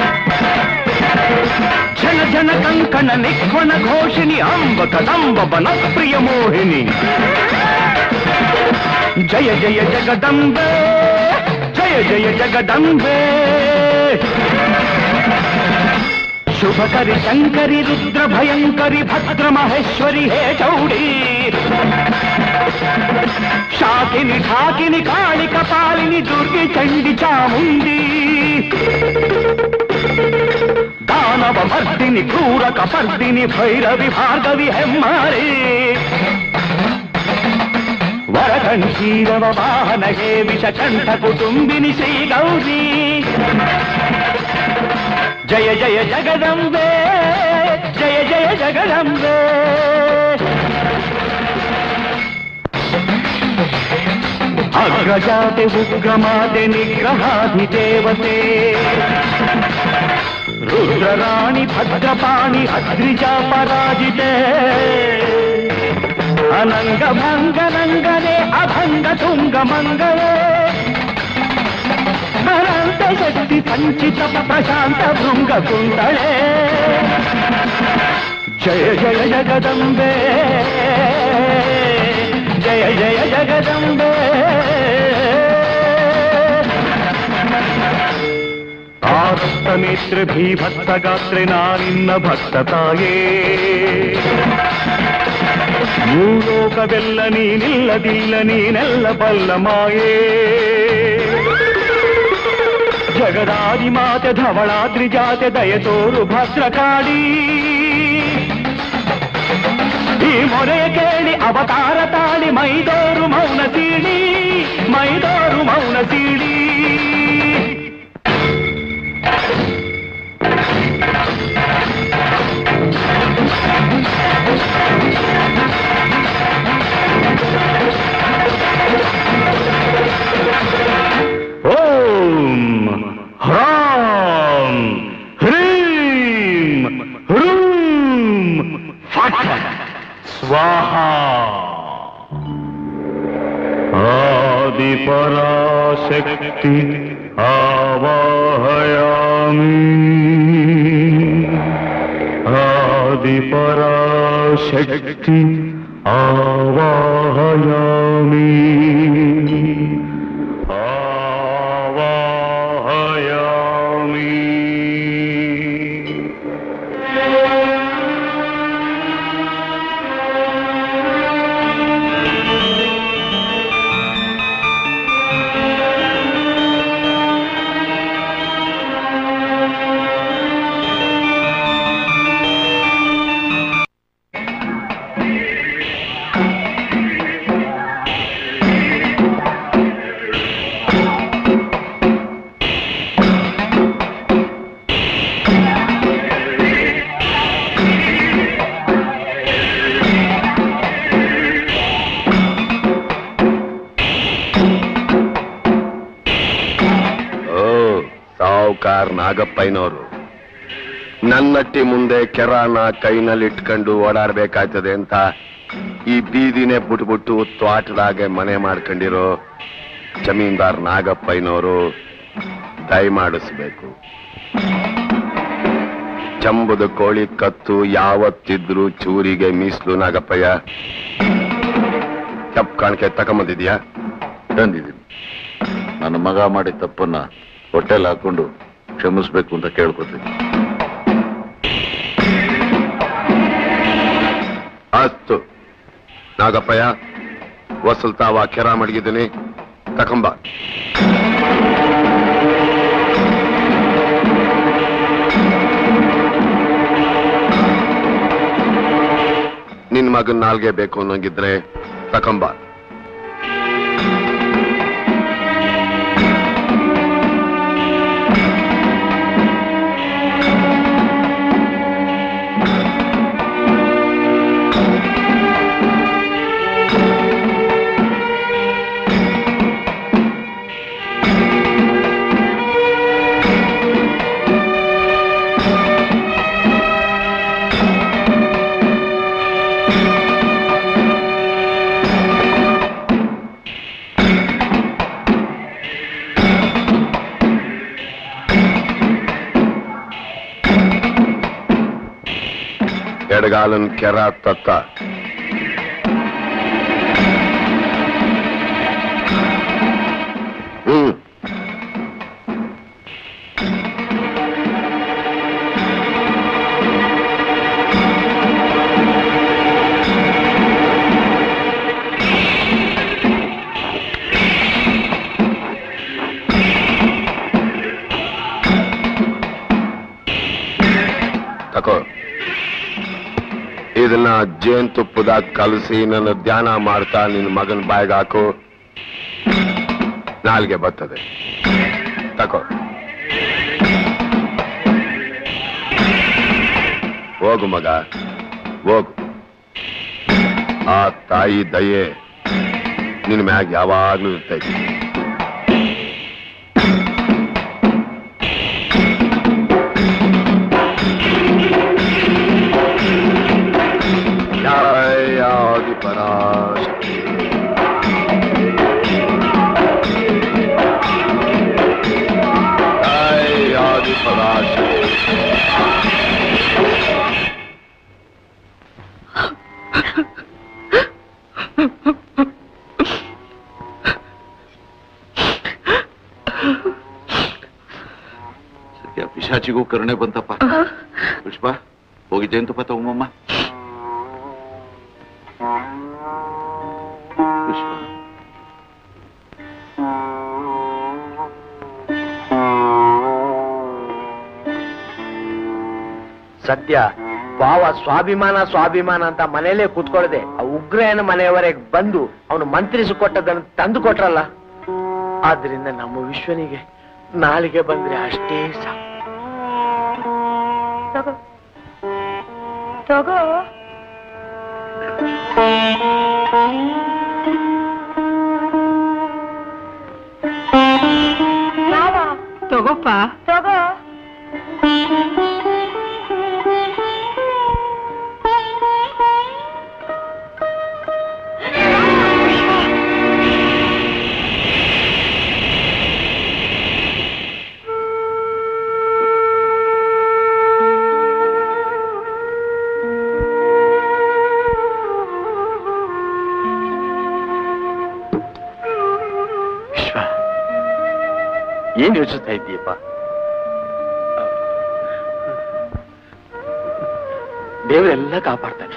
ಜನ ಜನ ಕಂಕಣ ನಿಕ್ವಣ ಘೋಷಿಣಿ ಅಂಬ ಕದಂಬ ಬನ ಪ್ರಿಯ ಮೋಹಿನಿ ಜಯ ಜಯ ಜಗದಂಬೆ ಜಯ ಜಯ ಜಗದಂಬೆ ಶುಭಕರಿ ಶಂಕರಿ ರುದ್ರ ಭಯಂಕರಿ ಭದ್ರ ಮಹೇಶ್ವರಿ ಹೇ ಚೌಡಿ ಶಾಕಿನಿ ಠಾಕಿನಿ ಕಾಳಿ ಕಪಾಲಿನಿ ದುರ್ಗಿ ಚಂಡಿ ಚಾಮುಂಡಿ ದಾನವ ಮರ್ದಿನಿ ಕ್ರೂರ ಕಪರ್ದಿನಿ ಭೈರವಿ ಭಾರ್ಗವಿ ಹೆಮ್ಮಾರಿ ವರಕಂಠೀರವ ವಾಹನ ಹೇ ವಿಷ ಕಂಠ ಕುಟುಂಬಿನಿ ಶ್ರೀ ಗೌರಿ ಜಯ ಜಯ ಜಗದಂಬೆ ಜಯ ಜಯ ಜಗದಂಬೆ ಅಗ್ರಜಾತೆ ಉಗ್ರಮಾತೆ ನಿಗ್ರಹಾಧಿ ದೇವತೆ ರುದ್ರರಾಣಿ ಭದ್ರಪಾಣಿ ಅದ್ರಿಜಾ ಪರಾಜಿತೆ ಅನಂಗ ಭಂಗ ನಂಗನೆ ಅಭಂಗ ತುಂಗ ಮಂಗಲೇ ಅನಂತ ಶಕ್ತಿ ಸಂಚಿತ ಪ್ರಶಾಂತ ಭೃಂಗ ಕುಂಡಳೆ ಜಯ ಜಯ ಜಗದಂಬೆ ಜಯ ಜಯ ಜಗದಂಬೆ ಆರ್ತಮಿತ್ರ ಭೀಭತ್ಸ ಗಾತ್ರೆ ನಾನಿನ್ನ ಭಕ್ತ ತಾಯೇ ಭೂಲೋಕವೆಲ್ಲ ನೀನಿಲ್ಲದಿಲ್ಲ ನೀನೆಲ್ಲ ಬಲ್ಲ ಮಾಯೇ ಜಗದಾದಿ ಮಾತೆ ಧವಳಾದ್ರಿ ಜಾತೆ ದಯ ತೋರು ಭದ್ರಕಾಳಿ ಈ ಮೊರೆಯ ಕೇಳಿ ಅವತಾರ ತಾಳಿ ಮೈದೋರು ಮೌನ ಸೀಳಿ ಮೈದೋರು ಮೌನ ಸೀಳಿ ಓಂ ಹ್ರಾಂ ಹ್ರೀಂ ಹ್ರೂಂ ಫಟ್ ಸ್ವಾಹ ಆದಿಪರಾಶಕ್ತಿ ಆವಾಹಯಾಮಿ ಆದಿಪರಾಶಕ್ತಿ ಆವಾಹಯಾಮಿ ಆವಾಹಯಾಮಿ ಓ ಸಾವುಕಾರ್ ನಾಗಪ್ಪಯ್ಯನವರು ನನ್ನಟ್ಟಿ ಮುಂದೆ ಕೆರಾನ ಕೈನಲ್ಲಿ ಇಟ್ಕೊಂಡು ಓಡಾಡ್ಬೇಕಾಯ್ತದೆ ಅಂತ ಈ ಬೀದಿನೇ ಬಿಟ್ಬಿಟ್ಟು ತ್ವಾಟದಾಗೆ ಮನೆ ಮಾಡ್ಕೊಂಡಿರೋ ಜಮೀನ್ದಾರ್ ನಾಗಪ್ಪಯ್ಯನವರು ದಯ ಮಾಡಿಸ್ಬೇಕು ಚಂಬುದ ಕೋಳಿ ಕತ್ತು ಯಾವತ್ತಿದ್ರು ಚೂರಿಗೆ ಮೀಸಲು ನಾಗಪ್ಪಯ್ಯ ತಪ್ಪು ಕಾಣಿಕೆ ತಗೊಂಬಂದಿದ್ಯಾ ತಂದಿದ್ದೀನಿ ನನ್ನ ಮಗ ಮಾಡಿದ ತಪ್ಪನ್ನ ಹೊಟ್ಟೆಲ್ ಹಾಕೊಂಡು ಕ್ಷಮಿಸ್ಬೇಕು ಅಂತ ಕೇಳ್ಕೊತೀನಿ ಅಸ್ತು ನಾಗಪ್ಪಯ್ಯ ವಸಲ್ತಾವ ಕೆರ ಮಡಗಿದ್ದೀನಿ ತಕೊಂಬ ನಿನ್ ಮಗನ್ ನಾಲ್ಗೆ ಬೇಕು ಅನ್ನೋಂಗಿದ್ರೆ ತಕೊಂಬ ಎಡಗಾಲನ್ ಕೆರ ತತ್ತ ಹ್ಮ್ ತಕೋ ಇದನ್ನ ಜೇನುತುಪ್ಪದಾಗ ಕಲಸಿ ನನ್ನ ಧ್ಯಾನ ಮಾಡ್ತಾ ನಿನ್ನ ಮಗನ ಬಾಯಿಗೆ ಹಾಕು ನಾಲ್ಗೆ ಬರ್ತದೆ ತಕೋ ಹೋಗು ಮಗ ಹೋಗು ಆ ತಾಯಿ ದಯೆ ನಿನ್ನ ಮ್ಯಾಗ ಯಾವಾಗ್ಲೂ ಇರ್ತೈತಿ ಜಯ ಆದಿಪರಾಶಕ್ತಿ ಜಯ ಆದಿಪರಾಶಕ್ತಿ ಸದ್ಯ ಪಿಶಾಚಿಗೂ ಕರುಣೆ ಬಂತಪ್ಪ ಪುಷ್ಪ ಹೋಗಿ ಜಯಂತಪ್ಪ ತಗೊಂಬಮ್ಮ ಪುಷ್ಪ ಸದ್ಯ ಭಾವ ಸ್ವಾಭಿಮಾನ ಸ್ವಾಭಿಮಾನ ಅಂತ ಮನೇಲೆ ಕೂತ್ಕೊಳ್ಳದೆ ಆ ಉಗ್ರಯನ ಮನೆಯವರೆಗೆ ಬಂದು ಅವನು ಮಂತ್ರಿಸಿಕೊಟ್ಟದನ್ನು ತಂದು ಕೊಟ್ರಲ್ಲ ಆದ್ರಿಂದ ನಮ್ಮ ವಿಶ್ವನಿಗೆ ನಾಳಿಗೆ ಬಂದ್ರೆ ಅಷ್ಟೇ ಸಾಕು ತಗೋ ತಗೋ ತಗೋಪ್ಪ ತಗೋ ವಿಶ್ವ ಏನ್ ಯೋಚಿಸ್ತಾ ಇದ್ದೀಯಪ್ಪ ದೇವರೆಲ್ಲ ಕಾಪಾಡ್ತಾನೆ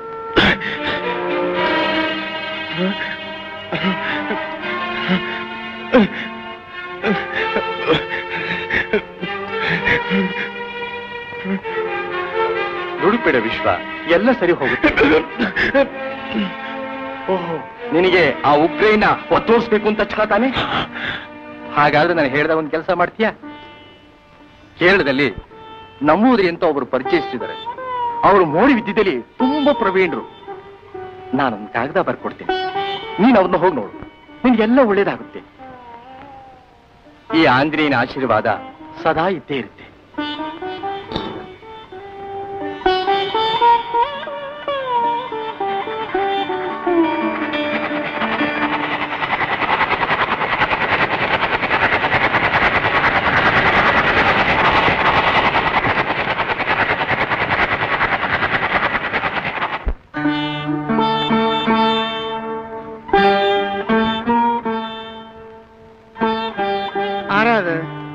ದುಡುಕ್ಬೇಡ ವಿಶ್ವ ಎಲ್ಲ ಸರಿ ಹೋಗುತ್ತೆ ಓಹೋ ನಿನಗೆ ಆ ಉಗ್ರೈನ ಒತ್ತೋರ್ಸ್ಬೇಕು ಅಂತ ಛಲ ತಾನೆ ಹಾಗಾದ್ರೆ ನಾನು ಹೇಳ್ದ ಒಂದು ಕೆಲಸ ಮಾಡ್ತೀಯಾ ಕೇರಳದಲ್ಲಿ ನಮ್ಮೂದ್ರಿ ಅಂತ ಒಬ್ರು ಪರಿಚಯಿಸಿದ್ದಾರೆ ಅವರು ಮೋಡಿ ವಿದ್ಯೆಯಲ್ಲಿ ತುಂಬಾ ಪ್ರವೀಣರು ನಾನೊಂದು ಕಾಗದ ಬರ್ಕೊಡ್ತೀನಿ ನೀನು ಅವ್ರನ್ನ ಹೋಗಿ ನೋಡು ನಿನ್ಗೆಲ್ಲ ಒಳ್ಳೇದಾಗುತ್ತೆ ಈ ಆಂಜನೇಯನ ಆಶೀರ್ವಾದ ಸದಾ ಇದ್ದೇ ಇರುತ್ತೆ ആരാത്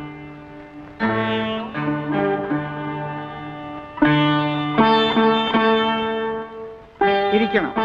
ഇരിക്കണം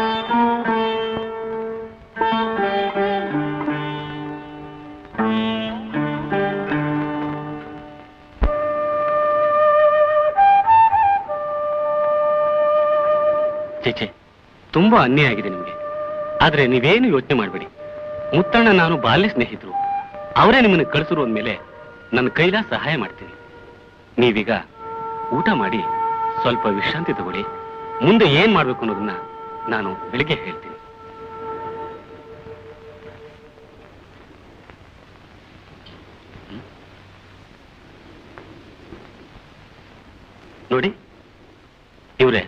ಚೇಚೆ ತುಂಬಾ ಅನ್ಯಾಯ ಆಗಿದೆ ನಿಮಗೆ ಆದ್ರೆ ನೀವೇನು ಯೋಚನೆ ಮಾಡಬೇಡಿ ಮುತ್ತಣ್ಣ ನಾನು ಬಾಲ್ಯ ಸ್ನೇಹಿತರು ಅವರೇ ನಿಮ್ಮನ್ನು ಕಳಿಸಿರು ಅಂದ್ಮೇಲೆ ನನ್ನ ಕೈಲ ಸಹಾಯ ಮಾಡ್ತೀನಿ ನೀವೀಗ ಊಟ ಮಾಡಿ ಸ್ವಲ್ಪ ವಿಶ್ರಾಂತಿ ತಗೊಳ್ಳಿ ಮುಂದೆ ಏನ್ ಮಾಡ್ಬೇಕು ಅನ್ನೋದನ್ನ ನಾನು ಬೆಳಿಗ್ಗೆ ಹೇಳ್ತೀನಿ ಹ್ಮ್? ನೋಡಿ ಇವ್ರೆ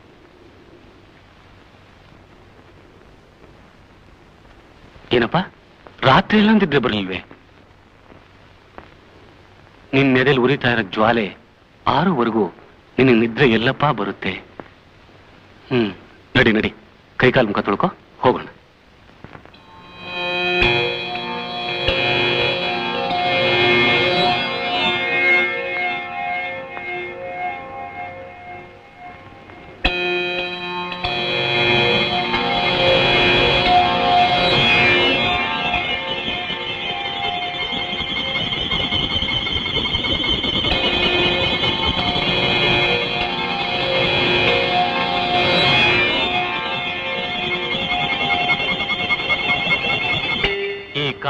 ಏನಪ್ಪ ರಾತ್ರಿ ಎಲ್ಲ ಅಂತಿದ್ರೆ ಬರಲಿಲ್ವೇ ನಿನ್ ನೆರೆಯಲ್ಲಿ ಉರಿತಾ ಇರೋ ಜ್ವಾಲೆ ಆರುವರೆಗೂ ನಿನ್ನ ನಿದ್ರೆ ಎಲ್ಲಪ್ಪ ಬರುತ್ತೆ ಹ್ಮ್ ನಡಿ ನಡಿ ಕೈಕಾಲು ಮುಖ ತೊಳ್ಕೊ ಹೋಗೋಣ ಆ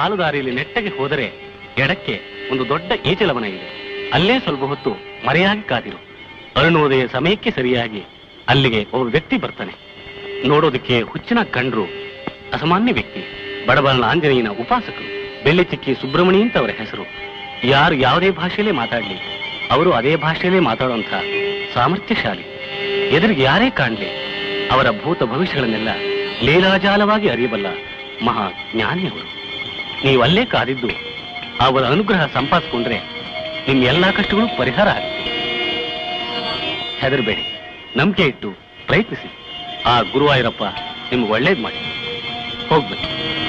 ಸಾಲು ದಾರಿಯಲ್ಲಿ ನೆಟ್ಟಗೆ ಹೋದರೆ ಎಡಕ್ಕೆ ಒಂದು ದೊಡ್ಡ ಈಚಲವನ ಇದೆ ಅಲ್ಲೇ ಸ್ವಲ್ಪ ಹೊತ್ತು ಮರೆಯಾಗಿ ಕಾದಿರು ಅರುಣೋದಯ ಸಮಯಕ್ಕೆ ಸರಿಯಾಗಿ ಅಲ್ಲಿಗೆ ಒಬ್ಬ ವ್ಯಕ್ತಿ ಬರ್ತಾನೆ ನೋಡೋದಕ್ಕೆ ಹುಚ್ಚಿನ ಕಂಡ್ರು ಅಸಾಮಾನ್ಯ ವ್ಯಕ್ತಿ ಬಡಬಲನ ಆಂಜನೇಯನ ಉಪಾಸಕರು ಬೆಳ್ಳಿಚಿಕ್ಕಿ ಸುಬ್ರಹ್ಮಣಿ ಅಂತ ಅವರ ಹೆಸರು ಯಾರು ಯಾವುದೇ ಭಾಷೆಯಲ್ಲೇ ಮಾತಾಡ್ಲಿ ಅವರು ಅದೇ ಭಾಷೆಯಲ್ಲೇ ಮಾತಾಡುವಂಥ ಸಾಮರ್ಥ್ಯಶಾಲಿ ಎದುರಿಗೆ ಯಾರೇ ಕಾಣ್ಲಿ ಅವರ ಭೂತ ಭವಿಷ್ಯಗಳನ್ನೆಲ್ಲ ಲೀಲಾಜಾಲವಾಗಿ ಅರಿಯಬಲ್ಲ ಮಹಾ ಜ್ಞಾನಿಯವರು ನೀವು ಅಲ್ಲೇ ಕಾದಿದ್ದು ಅವರ ಅನುಗ್ರಹ ಸಂಪಾದಿಸಿಕೊಂಡ್ರೆ ನಿಮ್ಮ ಎಲ್ಲಾ ಕಷ್ಟಗಳು ಪರಿಹಾರ ಆಗುತ್ತೆ ಹೆದರಬೇಡಿ ನಂಬಿಕೆ ಇಟ್ಟು ಪ್ರಯತ್ನಿಸಿ ಆ ಗುರುವಾಯೂರಪ್ಪ ನಿಮ್ಗೆ ಒಳ್ಳೇದ್ ಮಾಡಿ ಹೋಗ್ಬೇಕು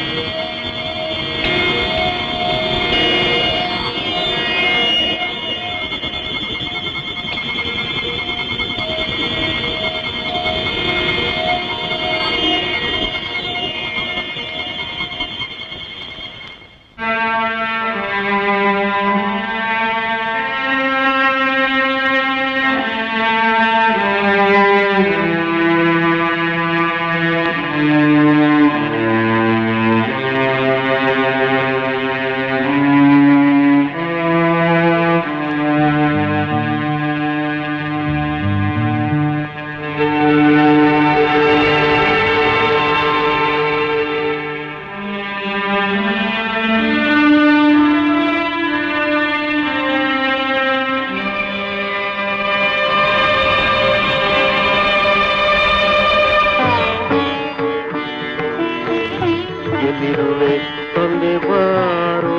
ಎಲ್ಲಿರುವೆ ತಂದೆ ಬಾರೋ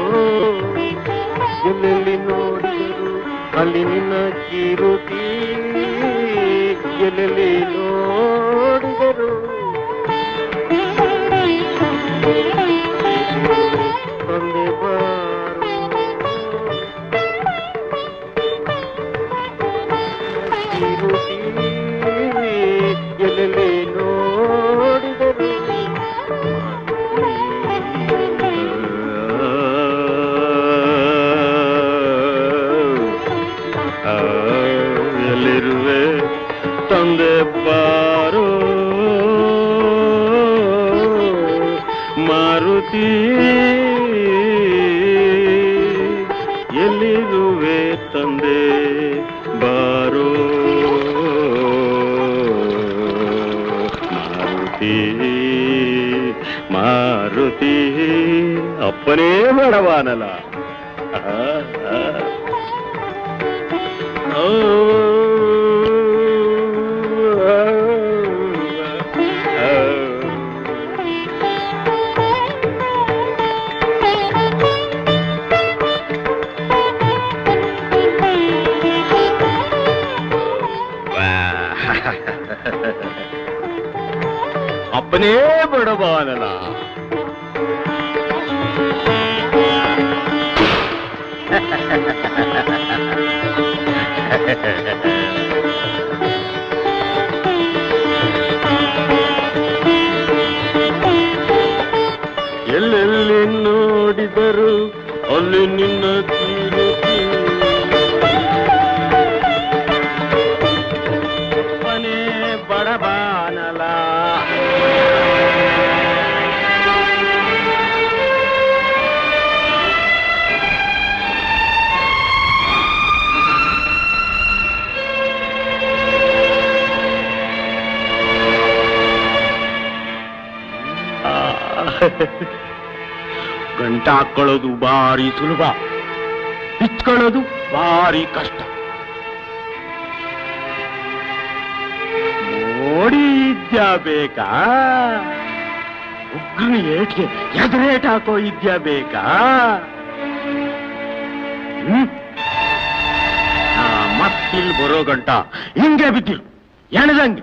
ಎಲ್ಲೆಲ್ಲಿ ನೋಡಿದರು ಅಲ್ಲಿ ನಿನ್ನ ಕಿರುತಿ ಎಲ್ಲೆಲ್ಲಿ ನೋಡಿದರು ಎಲ್ಲಿರುವೆ ತಂದೆ ಬಾರೋ ಕಿರುತಿ ಎಲ್ಲೆಲ್ಲಿ ನೋಡಿದರು ಆ, ಎಲ್ಲಿರುವೆ ತಂದೆ ಬಾರೋ ಮಾರುತಿ ಎಲ್ಲಿರುವೆ ತಂದೆ ಬಾರೋ ಮಾರುತಿ ಮಾರುತಿ ಅಪ್ಪನೇ ಬಡವಾನಲ್ಲ ಆ, ಆ. ಓ, ಆ, ಆ. ಅಪ್ಪನೇ ಬಡವಾನಲ್ಲ ಎಲ್ಲೆಲ್ಲಿ ನೋಡಿದರು ಅಲ್ಲಿ ನಿನ್ನ ಕೀರುತಿ ಅಪ್ಪನೇ ಬಡಬಾನಲ ಗಂಟ ಹಾಕೊಳ್ಳೋದು ಭಾರಿ ಸುಲಭ ಬಿಚ್ಕೊಳ್ಳೋದು ಭಾರಿ ಕಷ್ಟ ನೋಡಿ ಇದ್ಯಾ ಬೇಕಾ ಉಗ್ರನ ಏಟ್ಗೆ ಎದುರೇಟ್ ಹಾಕೋ ಇದ್ಯಾ ಬೇಕಾ ಹ್ಮ್ ಆ, ಮತ್ತಿಲ್ ಬರೋ ಗಂಟ ಹಿಂಗೆ ಬಿದ್ದಿರು ಎಣದಂಗೆ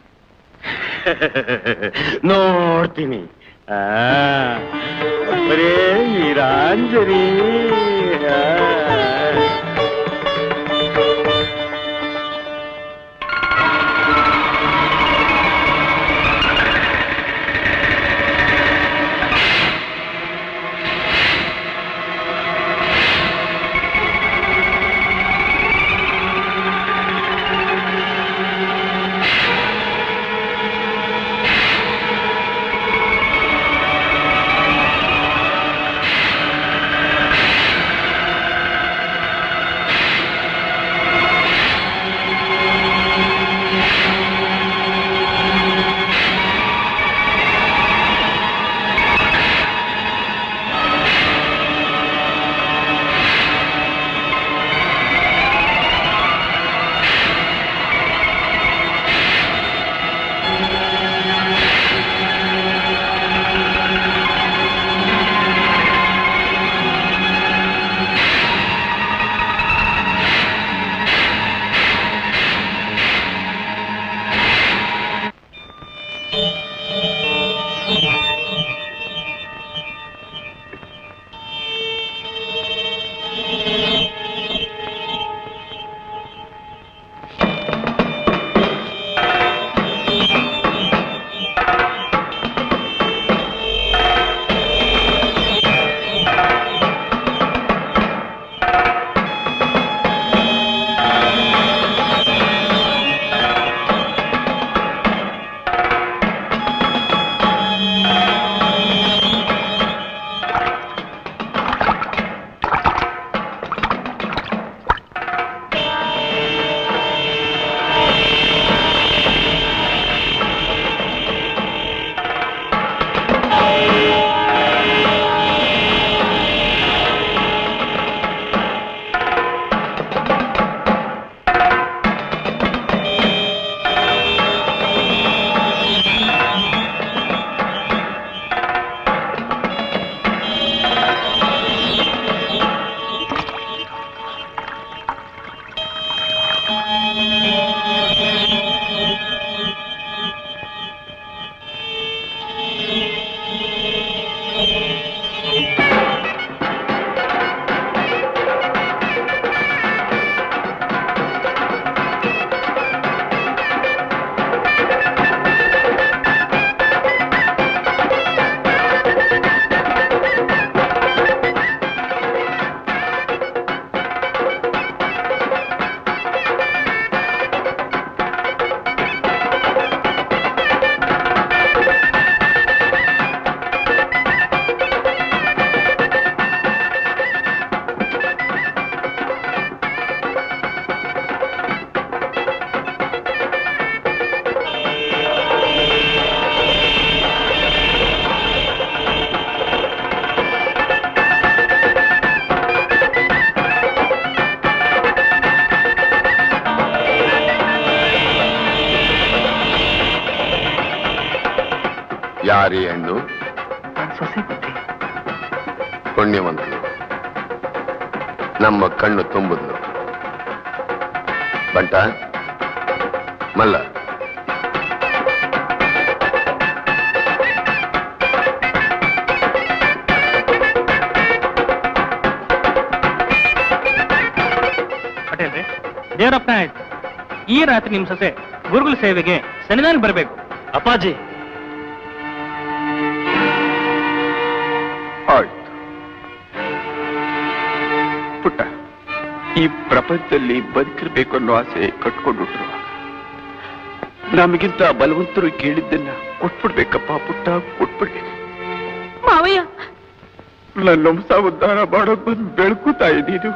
ನೋಡ್ತೀನಿ ಆ, ಒಬ್ಬರೇ ವೀರಾಂಜನಿ ಆ. ಯಾರಿ ಹೆಣ್ಣು ಸೊಸೆ ಬುದ್ಧಿ ಪುಣ್ಯವಂತನು ನಮ್ಮ ಕಣ್ಣು ತುಂಬುದ್ಲು ಬಂಟ ಮಲ್ಲ ಪಟೇಲ್ರೆ ದೇವರಪ್ಪನ ಆಯ್ತು ಈ ರಾತ್ರಿ ನಿಮ್ ಸೊಸೆ ಗುರುಗಳ ಸೇವೆಗೆ ಸನ್ನಿಧಾನ ಬರಬೇಕು ಅಪ್ಪಾಜಿ ಆಯ್ತು ಪುಟ್ಟ ಈ ಪ್ರಪಂಚದಲ್ಲಿ ಬದುಕಿರ್ಬೇಕು ಅನ್ನೋ ಆಸೆ ಕಟ್ಕೊಂಡ್ಬಿಟ್ರು ನಮಗಿಂತ ಬಲವಂತರು ಕೇಳಿದ್ದನ್ನ ಕೊಟ್ಬಿಡ್ಬೇಕಪ್ಪ ಪುಟ್ಟ ಕೊಟ್ಬಿಡ್ಬೇಕು ಮಾವಯ್ಯ ನನ್ನ ವಂಶ ಉದ್ಧಾರ ಮಾಡೋಕ್ ಬಂದು ಬೆಳ್ಕುತ್ತಾ ಇದ್ದೀನು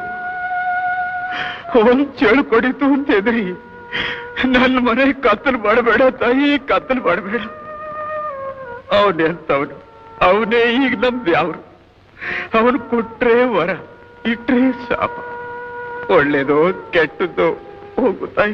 ಒಂದ್ ಚೇಳು ಕೊಡಿತು ಅಂತಿದ್ರಿ ನನ್ನ ಮನೆ ಕತ್ತಲು ಮಾಡಬೇಡ ತಾಯಿ ಕತ್ತಲು ಮಾಡಬೇಡ ಅವನೇ ಅಂತವನು ಅವನೇ ಈಗ ನಮ್ದು ಯಾವ್ರು ಅವನು ಕೊಟ್ರೆ ವರ ಇಟ್ರೆ ಶಾಪ ಒಳ್ಳೇದೋ ಕೆಟ್ಟದ್ದೋ ಹೋಗು ತಾಯಿ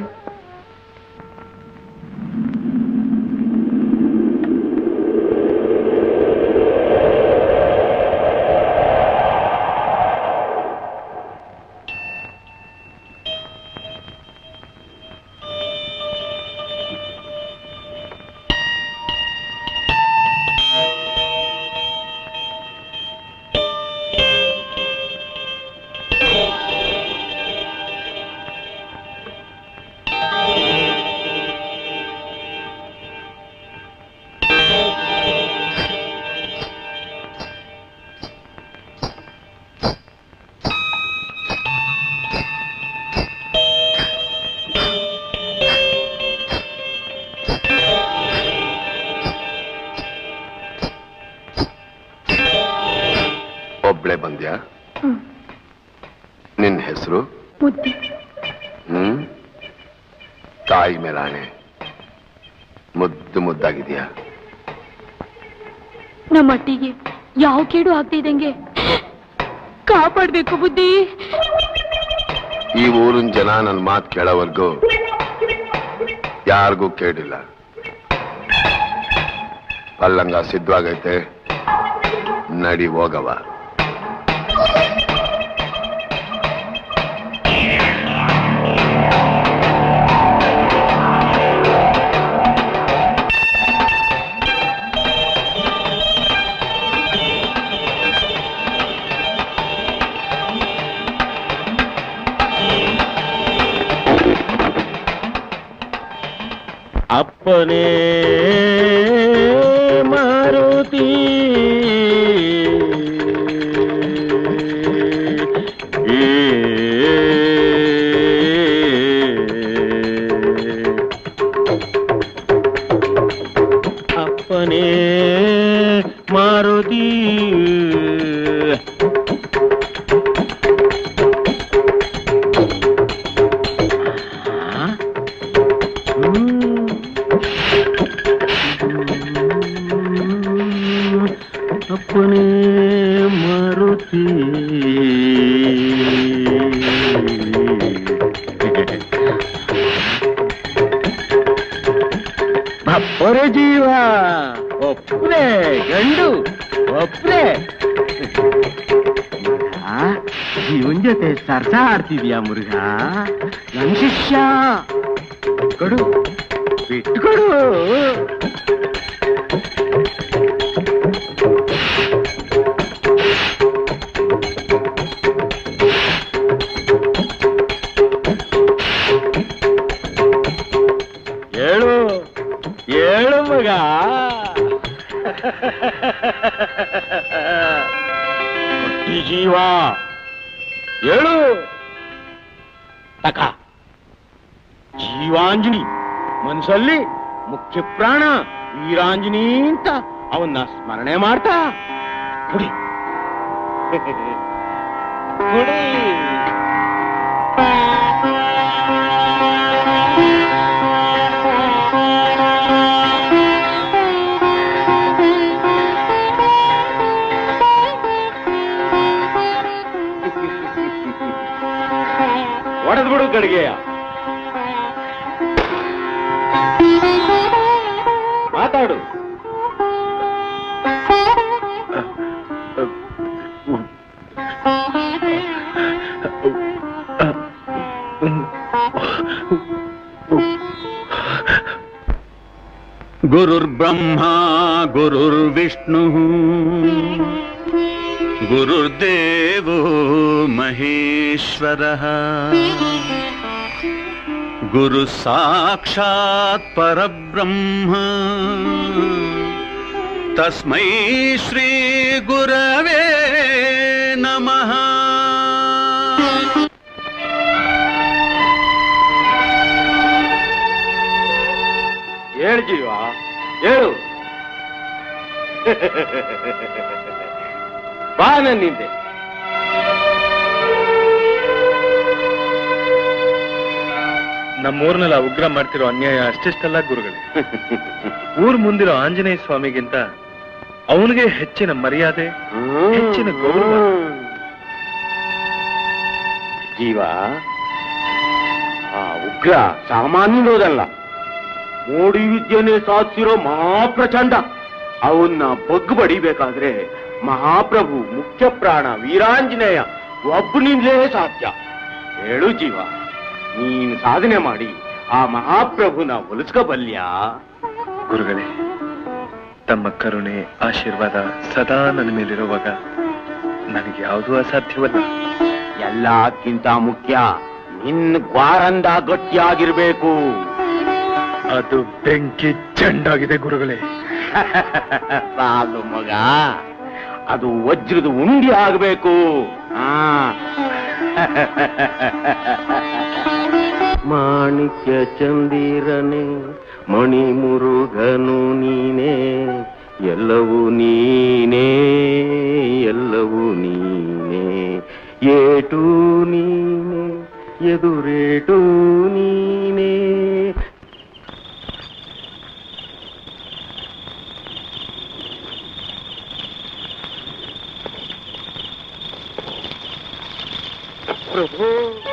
ಒಬ್ಳೆ ಬಂದ್ಯಾ ನಿನ್ನ ಹೆಸರು ಮುದ್ದೆ ಹ್ಮ್ ತಾಯಿ ಮೇಲಾಣೆ ಮುದ್ದು ಮುದ್ದಾಗಿದ್ಯಾ ನಮ್ಮ ಅಟ್ಟಿಗೆ ಯಾವ ಕೇಡು ಆಗ್ತಿದಂಗೆ ಕಾಪಾಡ್ಬೇಕು ಬುದ್ಧಿ ಈ ಊರಿನ ಜನ ನನ್ನ ಮಾತು ಕೇಳೋವರೆಗೂ ಯಾರಿಗೂ ಕೇಳಿಲ್ಲ ಪಲ್ಲಂಗ ಸಿದ್ಧವಾಗೈತೆ ನಡಿ ಹೋಗವ ಅಪ್ಪನೇ ಮಾರುತಿ ಅಪ್ಪನೇ ಮಾರುತಿ ಅಪ್ಪನೇ ಮಾರುತಿ ಬಪ್ಪರ ಜೀವ ಒಪ್ಪನೆ ಗಂಡು ಒಪ್ಪನೆ ಜೀವನ್ ಜೊತೆ ಸರ್ಸ ಆಡ್ತಿದ್ಯಾ ಮುರುಘ ನನ್ ಶಿಷ್ಯ ಕೊಡು ಬಿಟ್ಕೊಡು ಹೇಳು ಹೇಳು ಮಗ ಹೊಟ್ಟಿ ಜೀವ ಹೇಳು ತಕ ಜೀವಾಂಜನಿ ಮನಸ್ಸಲ್ಲಿ ಮುಖ್ಯ ಪ್ರಾಣ ವೀರಾಂಜನಿ ಅಂತ ಅವನ್ನ ಸ್ಮರಣೆ ಮಾಡ್ತಾ ಕುಡಿ ಕುಡಿ ಹೊಡೆದ್ ಬಿಡು ಕಡೆಗೆಯ ಮಾತಾಡು गुरुर्ब्रह्मा गुरुर्विष्णुः गुरुर्देवो महेश्वरः गुरुः साक्षात् परब्रह्म तस्मै श्रीगुरवे नमः ಹೇಳು ಜೀವ ಹೇಳು ಬಾ ನನ್ನಿಂದೆ ನಮ್ಮೂರ್ನೆಲ್ಲ ಉಗ್ರ ಮಾಡ್ತಿರೋ ಅನ್ಯಾಯ ಅಷ್ಟಿಷ್ಟಲ್ಲ ಗುರುಗಳೇ ಊರ್ ಮುಂದಿರೋ ಆಂಜನೇಯ ಸ್ವಾಮಿಗಿಂತ ಅವನಿಗೆ ಹೆಚ್ಚಿನ ಮರ್ಯಾದೆ ಹೆಚ್ಚಿನ ಗೌರವ ಜೀವ ಆ ಉಗ್ರ ಸಾಮಾನ್ಯನೋದಲ್ಲ ಮೋಡಿ ವಿದ್ಯೆನೆ ಸಾಧಿಸಿರೋ ಮಹಾಪ್ರಚಂಡ ಅವನ್ನ ಬಗ್ಗು ಬಡಿಬೇಕಾದ್ರೆ ಮಹಾಪ್ರಭು ಮುಖ್ಯ ಪ್ರಾಣ ವೀರಾಂಜನೇಯ ಒಬ್ಬನಿಂದಲೇ ಸಾಧ್ಯ ಹೇಳು ಜೀವ ನೀನು ಸಾಧನೆ ಮಾಡಿ ಆ ಮಹಾಪ್ರಭುನ ಒಲಿಸ್ಕೋಬಲ್ಯಾ ಗುರುಗಳೇ ತಮ್ಮ ಕರುಣೆ ಆಶೀರ್ವಾದ ಸದಾ ನನ್ನ ಮೇಲಿರುವಾಗ ನನಗೆ ಯಾವುದೂ ಅಸಾಧ್ಯವಲ್ಲ ಎಲ್ಲಕ್ಕಿಂತ ಮುಖ್ಯ ನಿನ್ನ ಗ್ವಾರಂದ ಗಟ್ಟಿಯಾಗಿರ್ಬೇಕು ಅದು ಬೆಂಕಿ ಚೆಂಡಾಗಿದೆ ಗುರುಗಳೇ ಸಾಲು ಮಗ ಅದು ವಜ್ರದ ಉಂಡಿ ಆಗಬೇಕು ಮಾಣಿಕ್ಯ ಚಂದಿರನೆ ಮಣಿ ಮುರುಗನು ನೀನೇ ಎಲ್ಲವೂ ನೀನೇ ಎಲ್ಲವೂ ನೀನೇ ಏಟು ನೀನೇ ಎದುರೇಟು ನೀನೇ ಪ್ರಭು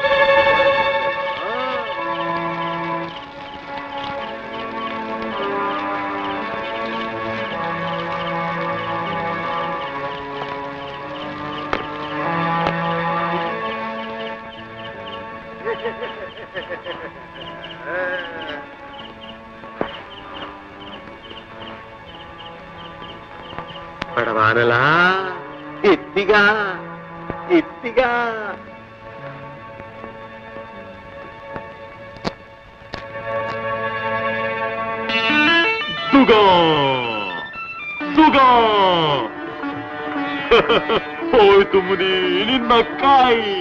ಬಡವಾನಲ ಎತ್ತಿಗ ಎತ್ತಿಗ ಸುಗ ಸುಗ ಹೋಯ್ತು ಮುನಿ ನಿನ್ನ ಕಾಯಿ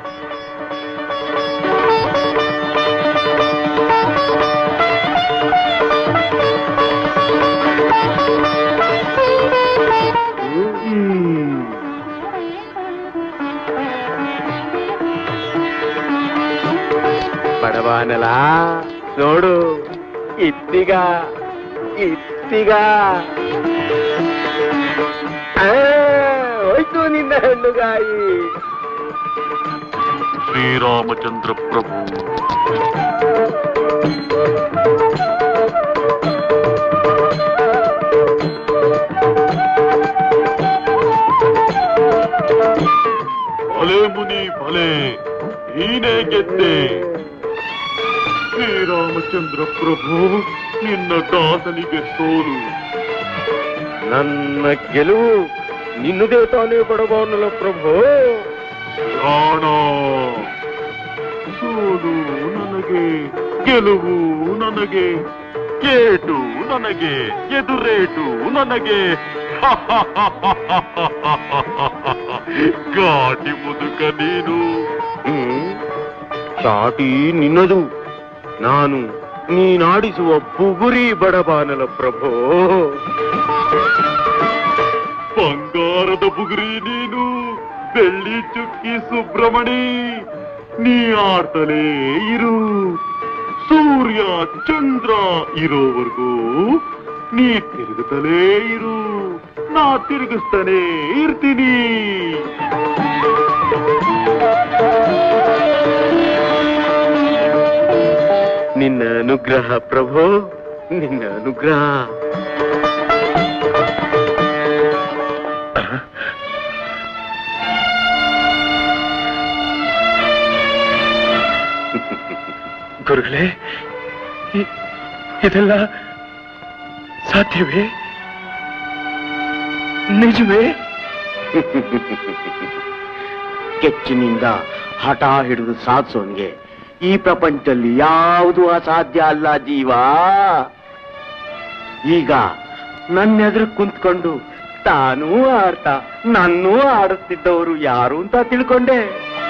ಬಡವಾನಲ ನೋಡು ಇತ್ತಿಗ ಇತ್ತಿಗ ಆ, ಹೋಯ್ತು ನಿನ್ನ ಹೆಣ್ಣುಗಾಯಿ ಶ್ರೀರಾಮಚಂದ್ರ ಪ್ರಭು ಭಲೆ ಮುನಿ ಭಲೆ ನೀನೇ ಗೆದ್ದೆ ಶ್ರೀರಾಮಚಂದ್ರ ಪ್ರಭು ನಿನ್ನ ದಾಸನಿಗೆ ಸೋಲು ನನ್ನ ಗೆಲುವು ನಿನ್ನದೇ ತಾನೇ ಬಡವನಲ್ಲ ಪ್ರಭು ಪ್ರಾಣ ಸೋಲು ನನಗೆ ಗೆಲುವು ನನಗೆ ಕೇಟು ನನಗೆ ಎದುರೇಟು ನನಗೆ ಘಾಟಿ ಮುದುಕ ನೀನು ಚಾಟಿ ನಿನ್ನದು ನಾನು ನೀನಾಡಿಸುವ ಬುಗುರಿ ಬಡಬಾನಲ ಪ್ರಭು ಬಂಗಾರದ ಬುಗುರಿ ನೀನು ಬೆಳ್ಳಿ ಚುಕ್ಕಿ ಸುಬ್ರಮಣಿ ನೀ ಆಡ್ತಲೇ ಇರು ಸೂರ್ಯ ಚಂದ್ರ ಇರೋವರೆಗೂ ನೀ ತಿರುಗುತ್ತಲೇ ಇರು ನಾ ತಿರುಗಿಸ್ತಾನೆ ಇರ್ತೀನಿ ನಿನ್ನ ಅನುಗ್ರಹ ಪ್ರಭು ನಿನ್ನ ಅನುಗ್ರಹ ಗುರುಗಳೇ ಇ- ಇದೆಲ್ಲ ಸಾಧ್ಯವೇ ನಿಜವೇ ಕೆಚ್ಚಿನಿಂದ ಹಠ ಹಿಡಿದು ಸಾಧಿಸೋನ್ಗೆ ಈ ಪ್ರಪಂಚದಲ್ಲಿ ಯಾವುದು ಅಸಾಧ್ಯ ಅಲ್ಲ ಜೀವ ಈಗ ನನ್ನ ಎದುರು ಕುಂತ್ಕೊಂಡು ತಾನೂ ಆಡ್ತಾ ನನ್ನೂ ಆಡುತ್ತಿದ್ದವರು ಯಾರು ಅಂತ ತಿಳ್ಕೊಂಡೆ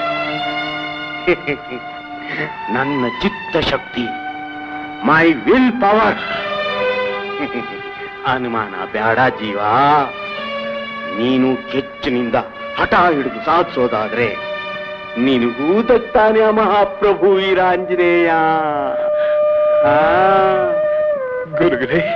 ನನ್ನ ಚಿತ್ತ ಶಕ್ತಿ ಮೈ ವಿಲ್ ಪವರ್ ಅನುಮಾನ ಬೇಡ ಜೀವ ನೀನು ಕೆಚ್ಚಿನಿಂದ ಹಠ ಹಿಡಿದು ಸಾಧಿಸೋದಾದ್ರೆ ನಿನಗೂ ದತ್ತಾನೆ ಆ ಮಹಾಪ್ರಭು ವೀರಾಂಜನೇಯ ಆ ಗುರುಗಳೇ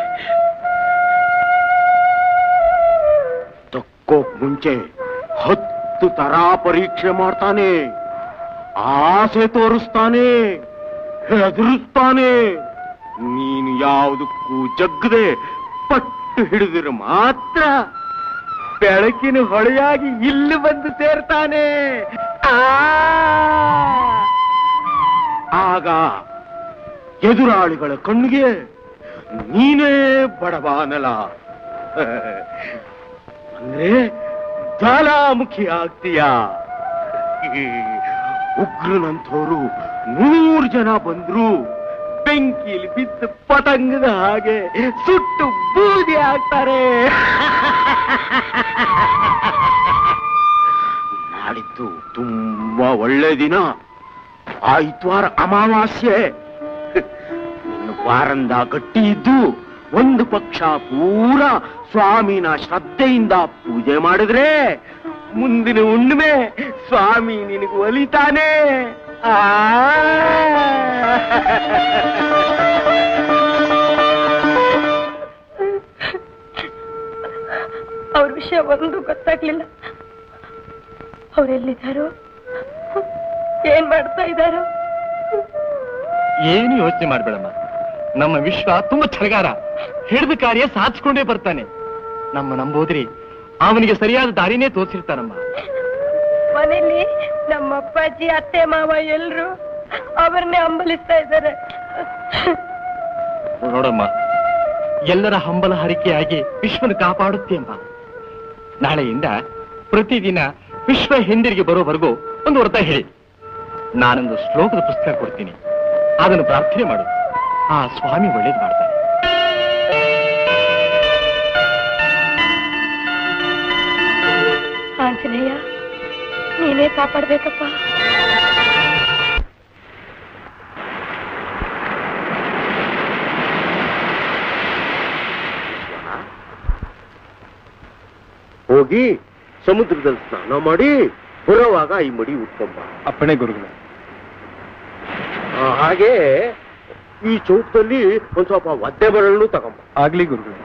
ತಕ್ಕೋಕ್ ಮುಂಚೆ ಹತ್ತು ತರ ಪರೀಕ್ಷೆ ಮಾಡ್ತಾನೆ ಆಸೆ ತೋರಿಸ್ತಾನೆ ಹೆದರಿಸ್ತಾನೆ ನೀನು ಯಾವುದಕ್ಕೂ ಜಗ್ಗದೆ ಪಟ್ಟು ಹಿಡಿದ್ರೆ ಮಾತ್ರ ಬೆಳಕಿನ ಹೊಳೆಯಾಗಿ ಇಲ್ಲಿ ಬಂದು ಸೇರ್ತಾನೆ ಆ! ಆಗ ಎದುರಾಳಿಗಳ ಕಣ್ಣಿಗೆ ನೀನೇ ಬಡವಾನಲ ಅಂದ್ರೆ ಜ್ವಾಲಾಮುಖಿ ಆಗ್ತೀಯ ಉಗ್ರನಂಥವ್ರು ನೂರು ಜನ ಬಂದ್ರು ಬೆಂಕಿಲಿ ಬಿದ್ದು ಪತಂಗದ ಹಾಗೆ ಸುಟ್ಟು ಬೂದಿ ಆಗ್ತಾರೆ ನಾಳಿದ್ದು ತುಂಬಾ ಒಳ್ಳೆ ದಿನ ಆಯ್ತವಾರ ಅಮಾವಾಸ್ಯೆ ನಿನ್ನ ವಾರಂದ ಗಟ್ಟಿ ಇದ್ದು ಒಂದು ಪಕ್ಷ ಪೂರ ಸ್ವಾಮಿನ ಶ್ರದ್ಧೆಯಿಂದ ಪೂಜೆ ಮಾಡಿದ್ರೆ ಮುಂದಿನ ಹುಣ್ಣಿಮೆ ಸ್ವಾಮಿ ನಿನಗೆ ಒಲಿತಾನೆ ಆ ಅವ್ರ ವಿಷಯ ಒಂದು ಗೊತ್ತಾಗ್ಲಿಲ್ಲ ಅವ್ರೆಲ್ಲಿದ್ದಾರೋ ಏನ್ ಮಾಡ್ತಾ ಇದ್ದಾರೋ ಏನು ಯೋಚನೆ ಮಾಡ್ಬೇಡಮ್ಮ ನಮ್ಮ ವಿಶ್ವ ತುಂಬಾ ಛಲಗಾರ ಹಿಡಿದ ಕಾರ್ಯ ಸಾಧಿಸ್ಕೊಂಡೇ ಬರ್ತಾನೆ ನಮ್ಮ ನಂಬೋದ್ರಿ ಅವನಿಗೆ ಸರಿಯಾದ ದಾರಿನೇ ತೋರಿಸಿರ್ತಾನಮ್ಮ ಮನೇಲಿ ನಮ್ಮ ಅಪ್ಪಾಜಿ ಅತ್ತೆ ಮಾವ ಎಲ್ರು ಅವ್ರನ್ನೇ ಹಂಬಲಿಸ್ತಾ ಇದ್ದಾರೆ ನೋಡಮ್ಮ ಎಲ್ಲರ ಹಂಬಲ ಹರಿಕೆಯಾಗಿ ವಿಶ್ವನ ಕಾಪಾಡುತ್ತೆ ಅಮ್ಮ ನಾಳೆಯಿಂದ ಪ್ರತಿದಿನ ವಿಶ್ವ ಹಿಂದಿರುಗಿ ಬರೋವರೆಗೂ ಒಂದು ವ್ರತ ಹೇಳಿ ನಾನೊಂದು ಶ್ಲೋಕದ ಪುಸ್ತಕ ಕೊಡ್ತೀನಿ ಅದನ್ನು ಪ್ರಾರ್ಥನೆ ಮಾಡು ಆ ಸ್ವಾಮಿ ಒಳ್ಳೇದು ಮಾಡ್ತಾನೆ ಆಂಜನೇಯ ನೀನೇ ಕಾಪಾಡ್ಬೇಕಪ್ಪ ಹೋಗಿ ಸಮುದ್ರದಲ್ಲಿ ಸ್ನಾನ ಮಾಡಿ ಬರೋವಾಗ ಈ ಮಡಿ ಉಟ್ಕೊಂಬ ಅಪ್ಪಣೆ ಗುರುಗಳೇ ಆ, ಹಾಗೆ ಈ ಚೌಕದಲ್ಲಿ ಒಂದ್ ಸ್ವಲ್ಪ ಒದ್ದೆ ಬರಲು ತಗೊಂಬ ಆಗ್ಲಿ ಗುರುಗಳೇ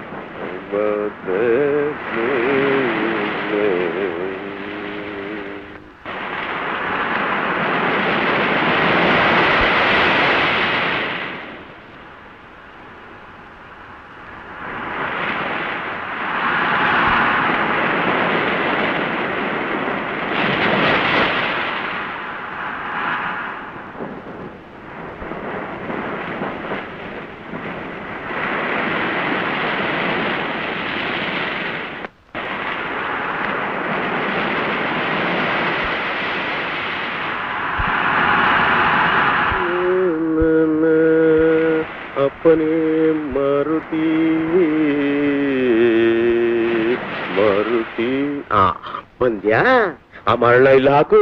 ಅಪ್ಪನೇ ಮಾರುತಿ ಮಾರುತಿ ಆ ಬಂದ್ಯಾ ಆ ಮರಳ ಇಲ್ಲ ಹಾಕು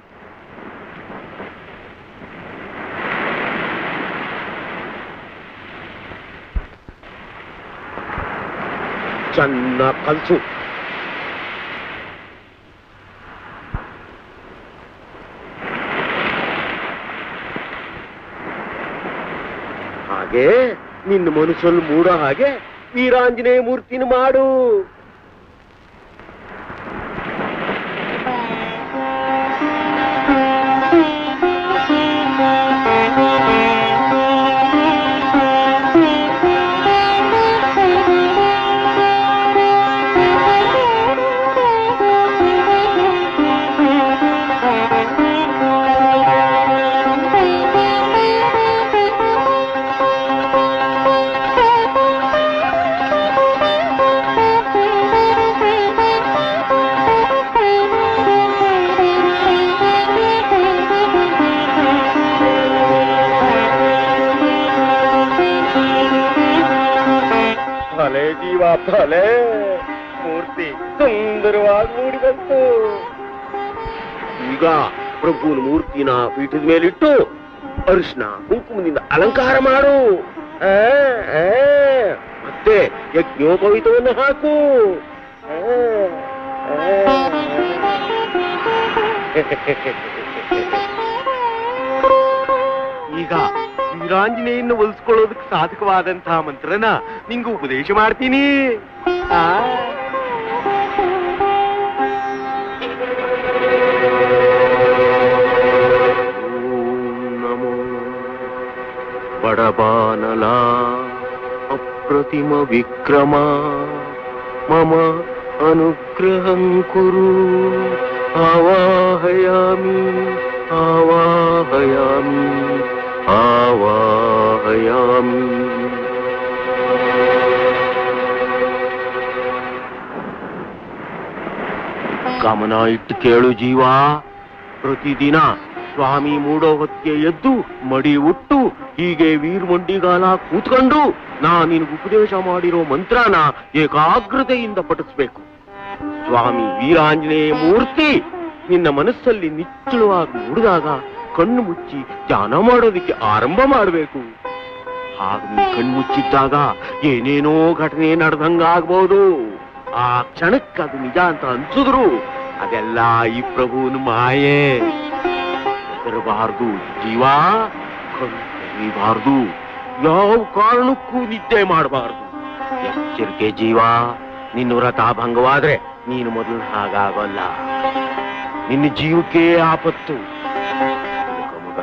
ಚೆನ್ನಾಗಿ ಕಲ್ಸು ಹಾಗೆ ನಿನ್ನ ಮನಸ್ಸಲ್ಲಿ ಮೂಡೋ ಹಾಗೆ ವೀರಾಂಜನೇಯ ಮೂರ್ತಿನ ಮಾಡು ಭಲೆ ಜೀವ ಭಲೆ ಮೂರ್ತಿ ಸುಂದರವಾಗಿ ಮೂಡಿ ಬಂತು ಈಗ ಪ್ರಭುವಿನ ಮೂರ್ತಿನ ಪೀಠದ ಮೇಲಿಟ್ಟು ಅರಿಶಿನ ಕುಂಕುಮದಿಂದ ಅಲಂಕಾರ ಮಾಡು ಆ, ಆ, ಮತ್ತೆ ಯಜ್ಞೋಪವಿತವನ್ನು ಹಾಕು ಆ, ಆ. ಈಗ ವೀರಾಂಜನೇಯನ್ನು ಒಲಿಸ್ಕೊಳ್ಳೋದಕ್ಕೆ ಸಾಧಕವಾದಂತಹ ಮಂತ್ರನ ನಿಂಗೆ ಉಪದೇಶ ಮಾಡ್ತೀನಿ ಆ ನಮೋ ಬಡಬಾನಲ ಅಪ್ರತಿಮ ವಿಕ್ರಮ ಮಮ ಅನುಗ್ರಹಂ ಕುರು ಆವಾಹಯಾಮಿ ಆವಾಹಯಾಮಿ ಆವಾಹಯಾಮಿ ಗಮನ ಇಟ್ಟು ಕೇಳು ಜೀವ ಪ್ರತಿದಿನ ಸ್ವಾಮಿ ಮೂಡೋ ಹೊತ್ತಿಗೆ ಎದ್ದು ಮಡಿ ಉಟ್ಟು ಹೀಗೆ ವೀರ್ಮಂಡಿಗಾಲ ಕೂತ್ಕೊಂಡು ನಾ ನಿನಗೆ ಉಪದೇಶ ಮಾಡಿರೋ ಮಂತ್ರನ ಏಕಾಗ್ರತೆಯಿಂದ ಪಠಿಸ್ಬೇಕು ಸ್ವಾಮಿ ವೀರಾಂಜನೇಯ ಮೂರ್ತಿ ನಿನ್ನ ಮನಸ್ಸಲ್ಲಿ ನಿಚ್ಚಳವಾಗಿ ನೋಡಿದಾಗ ಕಣ್ಣು ಮುಚ್ಚಿ ಧ್ಯಾನ ಮಾಡೋದಕ್ಕೆ ಆರಂಭ ಮಾಡಬೇಕು ಹಾಗೆ ನೀ ಕಣ್ಣು ಮುಚ್ಚಿದ್ದಾಗ ಏನೇನೋ ಘಟನೆ ನಡೆದಂಗ ಆಗ್ಬಹುದು ಆ ಕ್ಷಣಕ್ಕೆ ಅದು ನಿಜ ಅಂತ ಅನ್ಸಿದ್ರು ಅದೆಲ್ಲ ಈ ಪ್ರಭುವಿನ ಮಾಯೆ ಹೆದರಬಾರ್ದು ಜೀವ ಕಣ್ಣು ಯಾವ ಕಾರಣಕ್ಕೂ ನಿದ್ದೆ ಮಾಡಬಾರ್ದು ಎಚ್ಚರಿಕೆ ಜೀವ ನಿನ್ನ ವ್ರತ ಭಂಗವಾದ್ರೆ ನೀನು ಮೊದಲು ಹಾಗಾಗಲ್ಲ ನಿನ್ನ ಜೀವಕ್ಕೆ ಆಪತ್ತು ಮಗ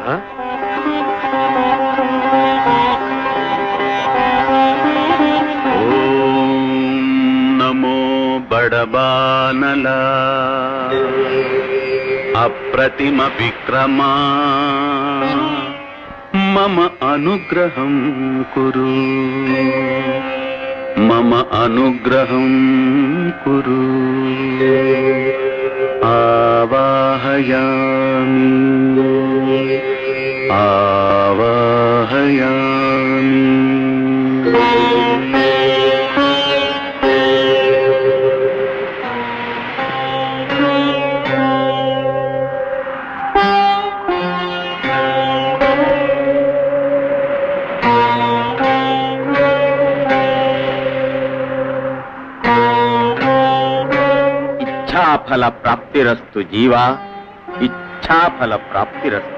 ನಮೋ ಬಡಬಾನಲ ಅಪ್ರತಿಮ ವಿಕ್ರಮ ಮಮ ಅನುಗ್ರಹಂ ಕುರು ಮಮ ಅನುಗ್ರಹಂ ಕುರು ಆವಾಹಯಾಮಿ ಆವಾಹಯಾಮಿ ಇಚ್ಛಾಫಲ ಪ್ರಾಪ್ತಿರಸ್ತು ಜೀವ ಇಚ್ಛಾಫಲ ಪ್ರಾಪ್ತಿರಸ್ತು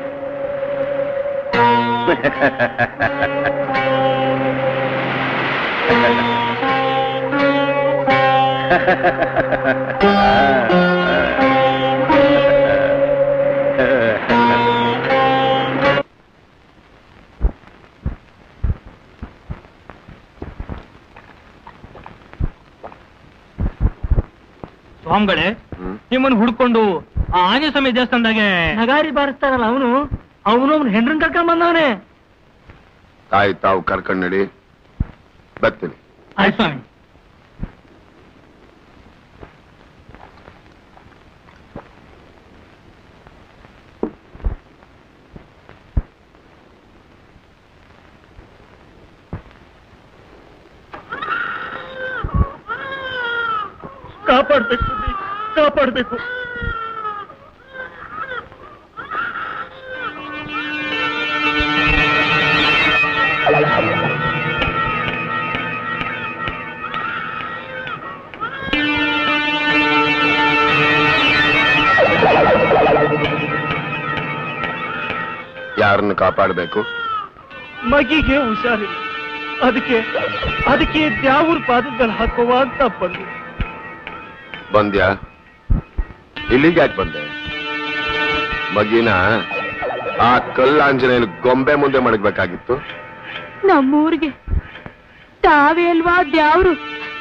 ಸ್ವಾಮಿಗಳೇ ನಿಮ್ಮನ್ನು ಹುಡ್ಕೊಂಡು ಆ ಆಂಜನೇಯ ಸ್ವಾಮಿ ದೇವಸ್ಥಾನದಾಗೆ ನಗಾರಿ ಬಾರಿಸ್ತಾರಲ್ಲ ಅವನು ಅವನು ಅವ್ನ ಹೆಂಡ್ರನ್ ಕರ್ಕೊಂಡ್ ಬಂದವನೇ ತಾಯಿ ತಾವು ಕರ್ಕೊಂಡು ನಡಿ ಬರ್ತೀನಿ ಆಯ್ತು ಸ್ವಾಮಿ ಕಾಪಾಡ್ಬೇಕು ಬುದ್ಧಿ, ಕಾಪಾಡ್ಬೇಕು ಯಾರನ್ನು ಕಾಪಾಡಬೇಕು ಮಗಿಗೆ ಹುಷಾರಿಲ್ಲ ಅದಕ್ಕೆ ಅದಕ್ಕೆ ದ್ಯಾವ್ರ ಪಾದದ ಮೇಲೆ ಹಾಕುವ ಅಂತ ಬಂದು ಬಂದ್ಯಾ ಇಲ್ಲಿಗೆ ಯಾಕೆ ಬಂದೆ ಮಗಿನ ಆ ಕಲ್ಲಾಂಜನೇಯನ ಗೊಂಬೆ ಮುಂದೆ ಮಡಗ್ಬೇಕಾಗಿತ್ತು ನಮ್ಮೂರಿಗೆ ತಾವೇ ಅಲ್ವಾ ದ್ಯಾವ್ರು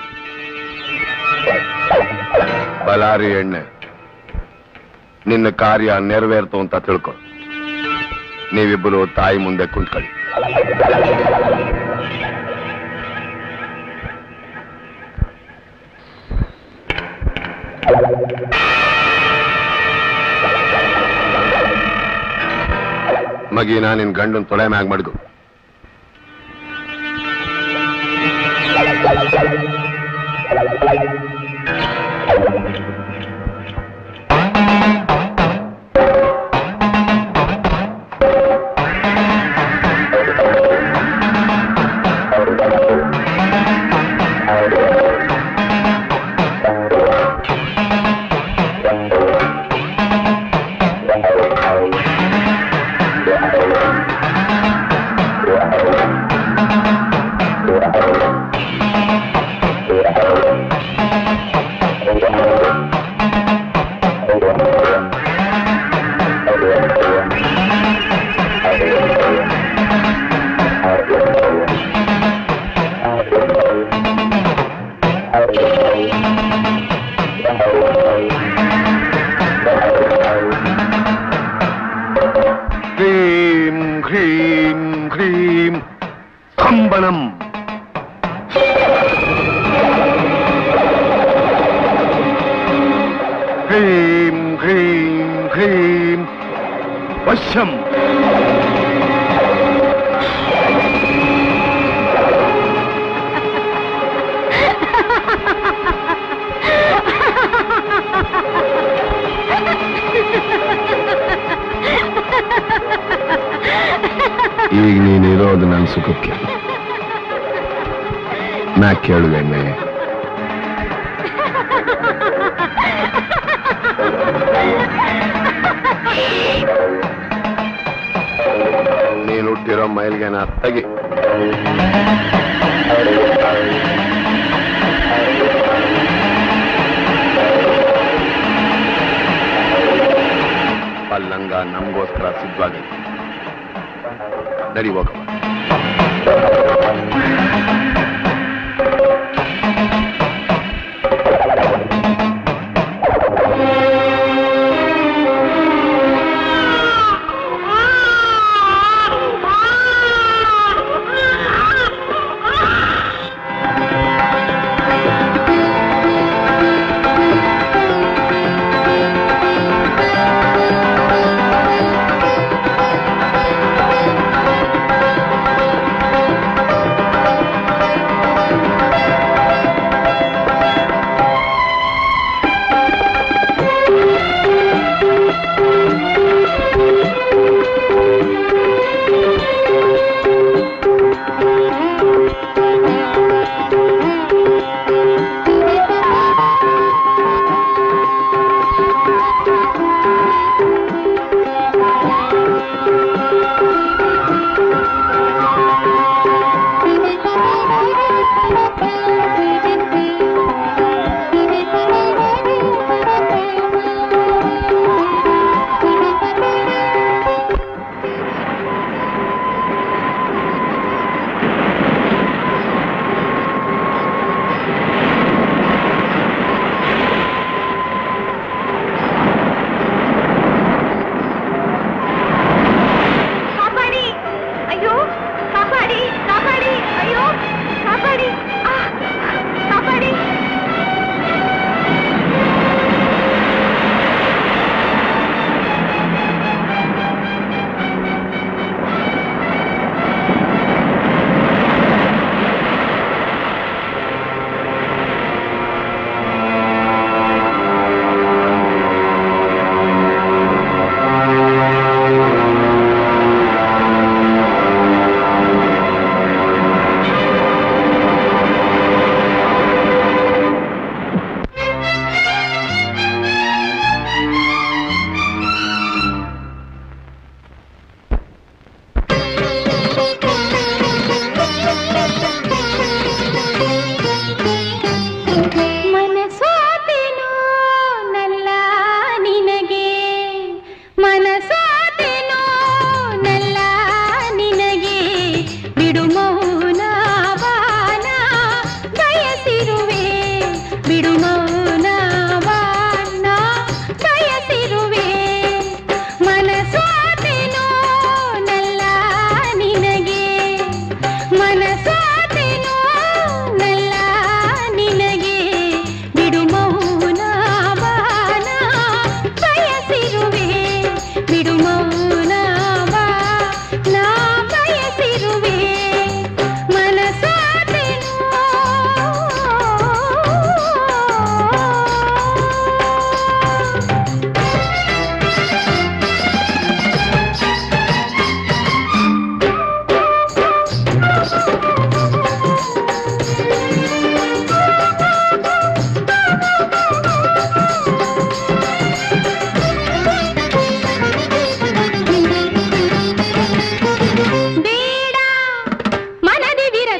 ಬಲಾರಿ ಎಣ್ಣೆ ನಿನ್ನ ಕಾರ್ಯ ನೆರವೇರ್ತು ಅಂತ ತಿಳ್ಕೊ ನೀವಿಬ್ಬರು ತಾಯಿ ಮುಂದೆ ಕುಂತ್ಕೊಳ್ಳಿ ಮಗಿನ ನಿನ್ ಗಂಡನ್ ತೊಳೆ ಮ್ಯಾಗ್ ಮಡ್ಗು హ్రీం హ్రీం హ్రీం స్తంభనం హ్రీం హ్రీం హ్రీం వశ్యం ಈಗ ನೀನಿರೋದು ನನ್ನ ಸುಖಕ್ಕೆ ನಾ ಕೇಳುವೆಣ್ಣೆ ನೀನು ಹುಟ್ಟಿರೋ ಮೈಲ್ಗೆನ ತೆಗಿ ಪಲ್ಲಂಗ ನಮಗೋಸ್ಕರ ಸಿದ್ಧವಾಗಿದೆ ನಡಿ ಹೋಗಮ್ಮ ಆ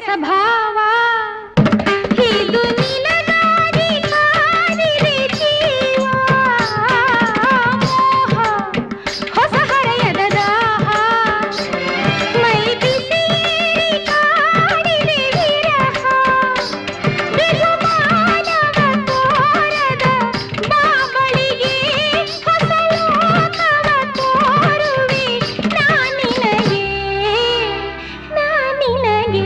ಭಾವ ಇದು ನಿನಗಾಗಿ ಕಾದಿದೆ ಜೀವ ಮೋಹ ಹೊಸ ಹರೆಯದ ದಾಹ ಮೈ ಬಿಸಿ ಕಾಡಿದೆ ವಿರಹ ಬಿರುಮಾನವ ತೋರದ ಬಾಬಳಿಗೆ ಹೊಸ ಲೋಕವ ತೋರುವೆ ನಾನಿನಗೆ ನಾನಿನಗೆ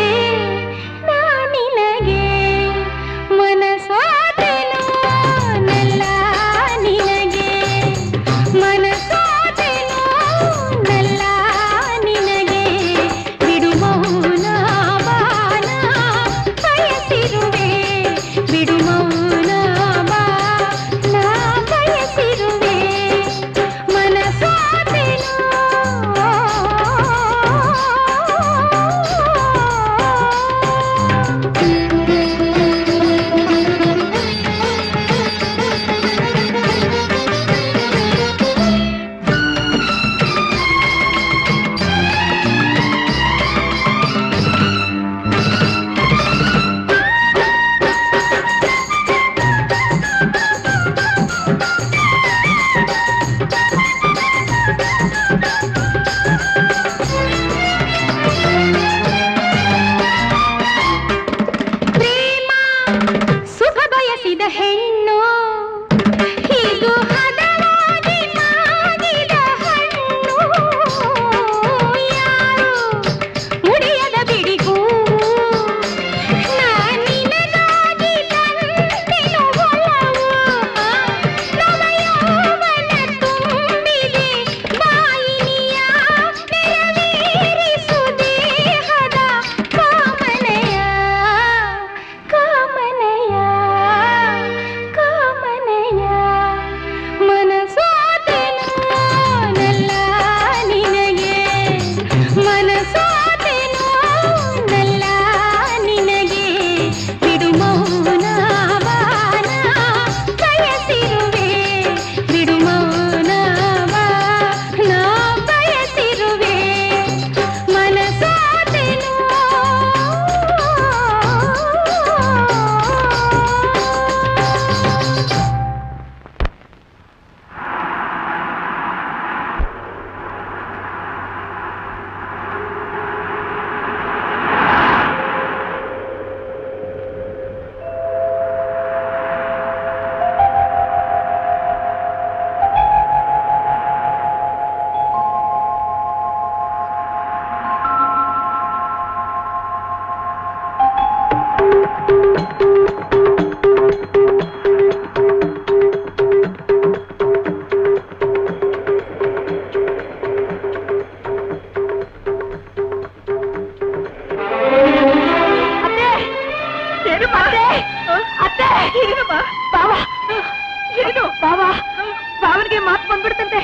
ನಾನಿನಗೆ ಮನಸೋತೆನೋ ನಲ್ಲ ನಿನಗೆ ಮನಸೋತೆನೋ ನಲ್ಲ ನಿನಗೆ ಬಿಡು ಮೌನ ಬಾನ ಬಯಸಿರುವೆ ಬಿಡು ಮೌನ ಬಾನ ಬಯಸಿರುವೆ ಪ್ರೇಮ ಸುಖ ಬಯಸಿದ ಹೆಣ್ಣು ಹೀಗೂ ಹದವಾಗಿ ಮಾಗಿದ ಹಣ್ಣು ಯಾರು ಮುಡಿಯದ ಬಿಡಿಗೂ ನಾನಿನಗಾಗಿ ತಂದೆನು ಒಲವು ನವಯೌವನ ತುಂಬಿದೆ ಬಾಯಿನಿಯ ನೆರವೇರಿಸು ದೇಹದ ಕಾಮನೆಯ ಕಾಮನೆಯ ಕಾಮನೆಯ ಮನಸೋತೆನೋ ನಲ್ಲ ನಿನಗೆ ಮನಸೋತೆನೋ ನಲ್ಲ ನಿನಗೆ ಬಿಡು ಮೌನ ಬಾನ ಬಯಸಿರುವೆ ಬಿಡು ಮೌನ ಬಾನ ಬಯಸಿರುವೆ ಮನಸೋತೆನೋ ಏನು ಅತ್ತೆ ಅತ್ತೆ ಏನು ಬಾವ ಏನು ಬಾವ ಬಾವನಿಗೆ ಮಾತು ಬಂದ್ಬಿಡ್ತಂತೆ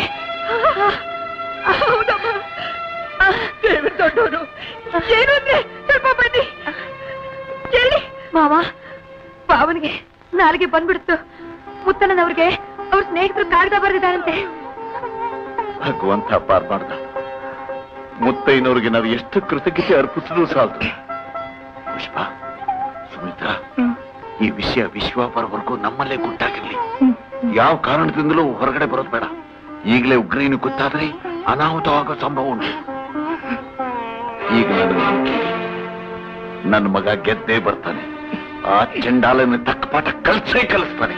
ಹೌದಮ್ಮ ದೇವ್ರ ದೊಡ್ಡವರು ಏನು ಅಂದ್ರೆ ಸ್ವಲ್ಪ ಬನ್ನಿ ಕೇಳಿ ಮಾವ ಬಾವನಿಗೆ ನಾಲಿಗೆ ಬಂದ್ಬಿಡ್ತು ಮುತ್ತಣ್ಣನವ್ರಿಗೆ ಅವ್ರ ಸ್ನೇಹಿತರು ಕಾಗದ ಬರೆದಿದ್ದಾರಂತೆ ಭಗವಂತ ಪಾರ್ ಮಾಡ್ದ ಮುತ್ತೈನವ್ರಿಗೆ ನಾವು ಎಷ್ಟು ಕೃತಜ್ಞತೆ ಅರ್ಪಿಸಿದ್ರು ಸಾಲದು ಪುಷ್ಪ ಸುಮಿತ್ರ ಈ ವಿಷಯ ವಿಶ್ವ ಬರೋವರೆಗೂ ನಮ್ಮಲ್ಲೇ ಗುಟ್ಟಾಗಿರ್ಲಿ ಯಾವ ಕಾರಣದಿಂದಲೂ ಹೊರಗಡೆ ಬರೋದು ಬೇಡ ಈಗಲೇ ಉಗ್ರೀನು ಗೊತ್ತಾದ್ರೆ ಅನಾಹುತವಾಗೋ ಸಂಭವ ಉಂಟು ಈಗ ನನಗೆ ನಂಬಿಕೆ ಇದೆ. ನನ್ನ ಮಗ ಗೆದ್ದೇ ಬರ್ತಾನೆ ಆ ಚಂಡಾಲನ ತಕ್ಕ ಪಾಠ ಕಲ್ಸೇ ಕಲಿಸ್ತಾನೆ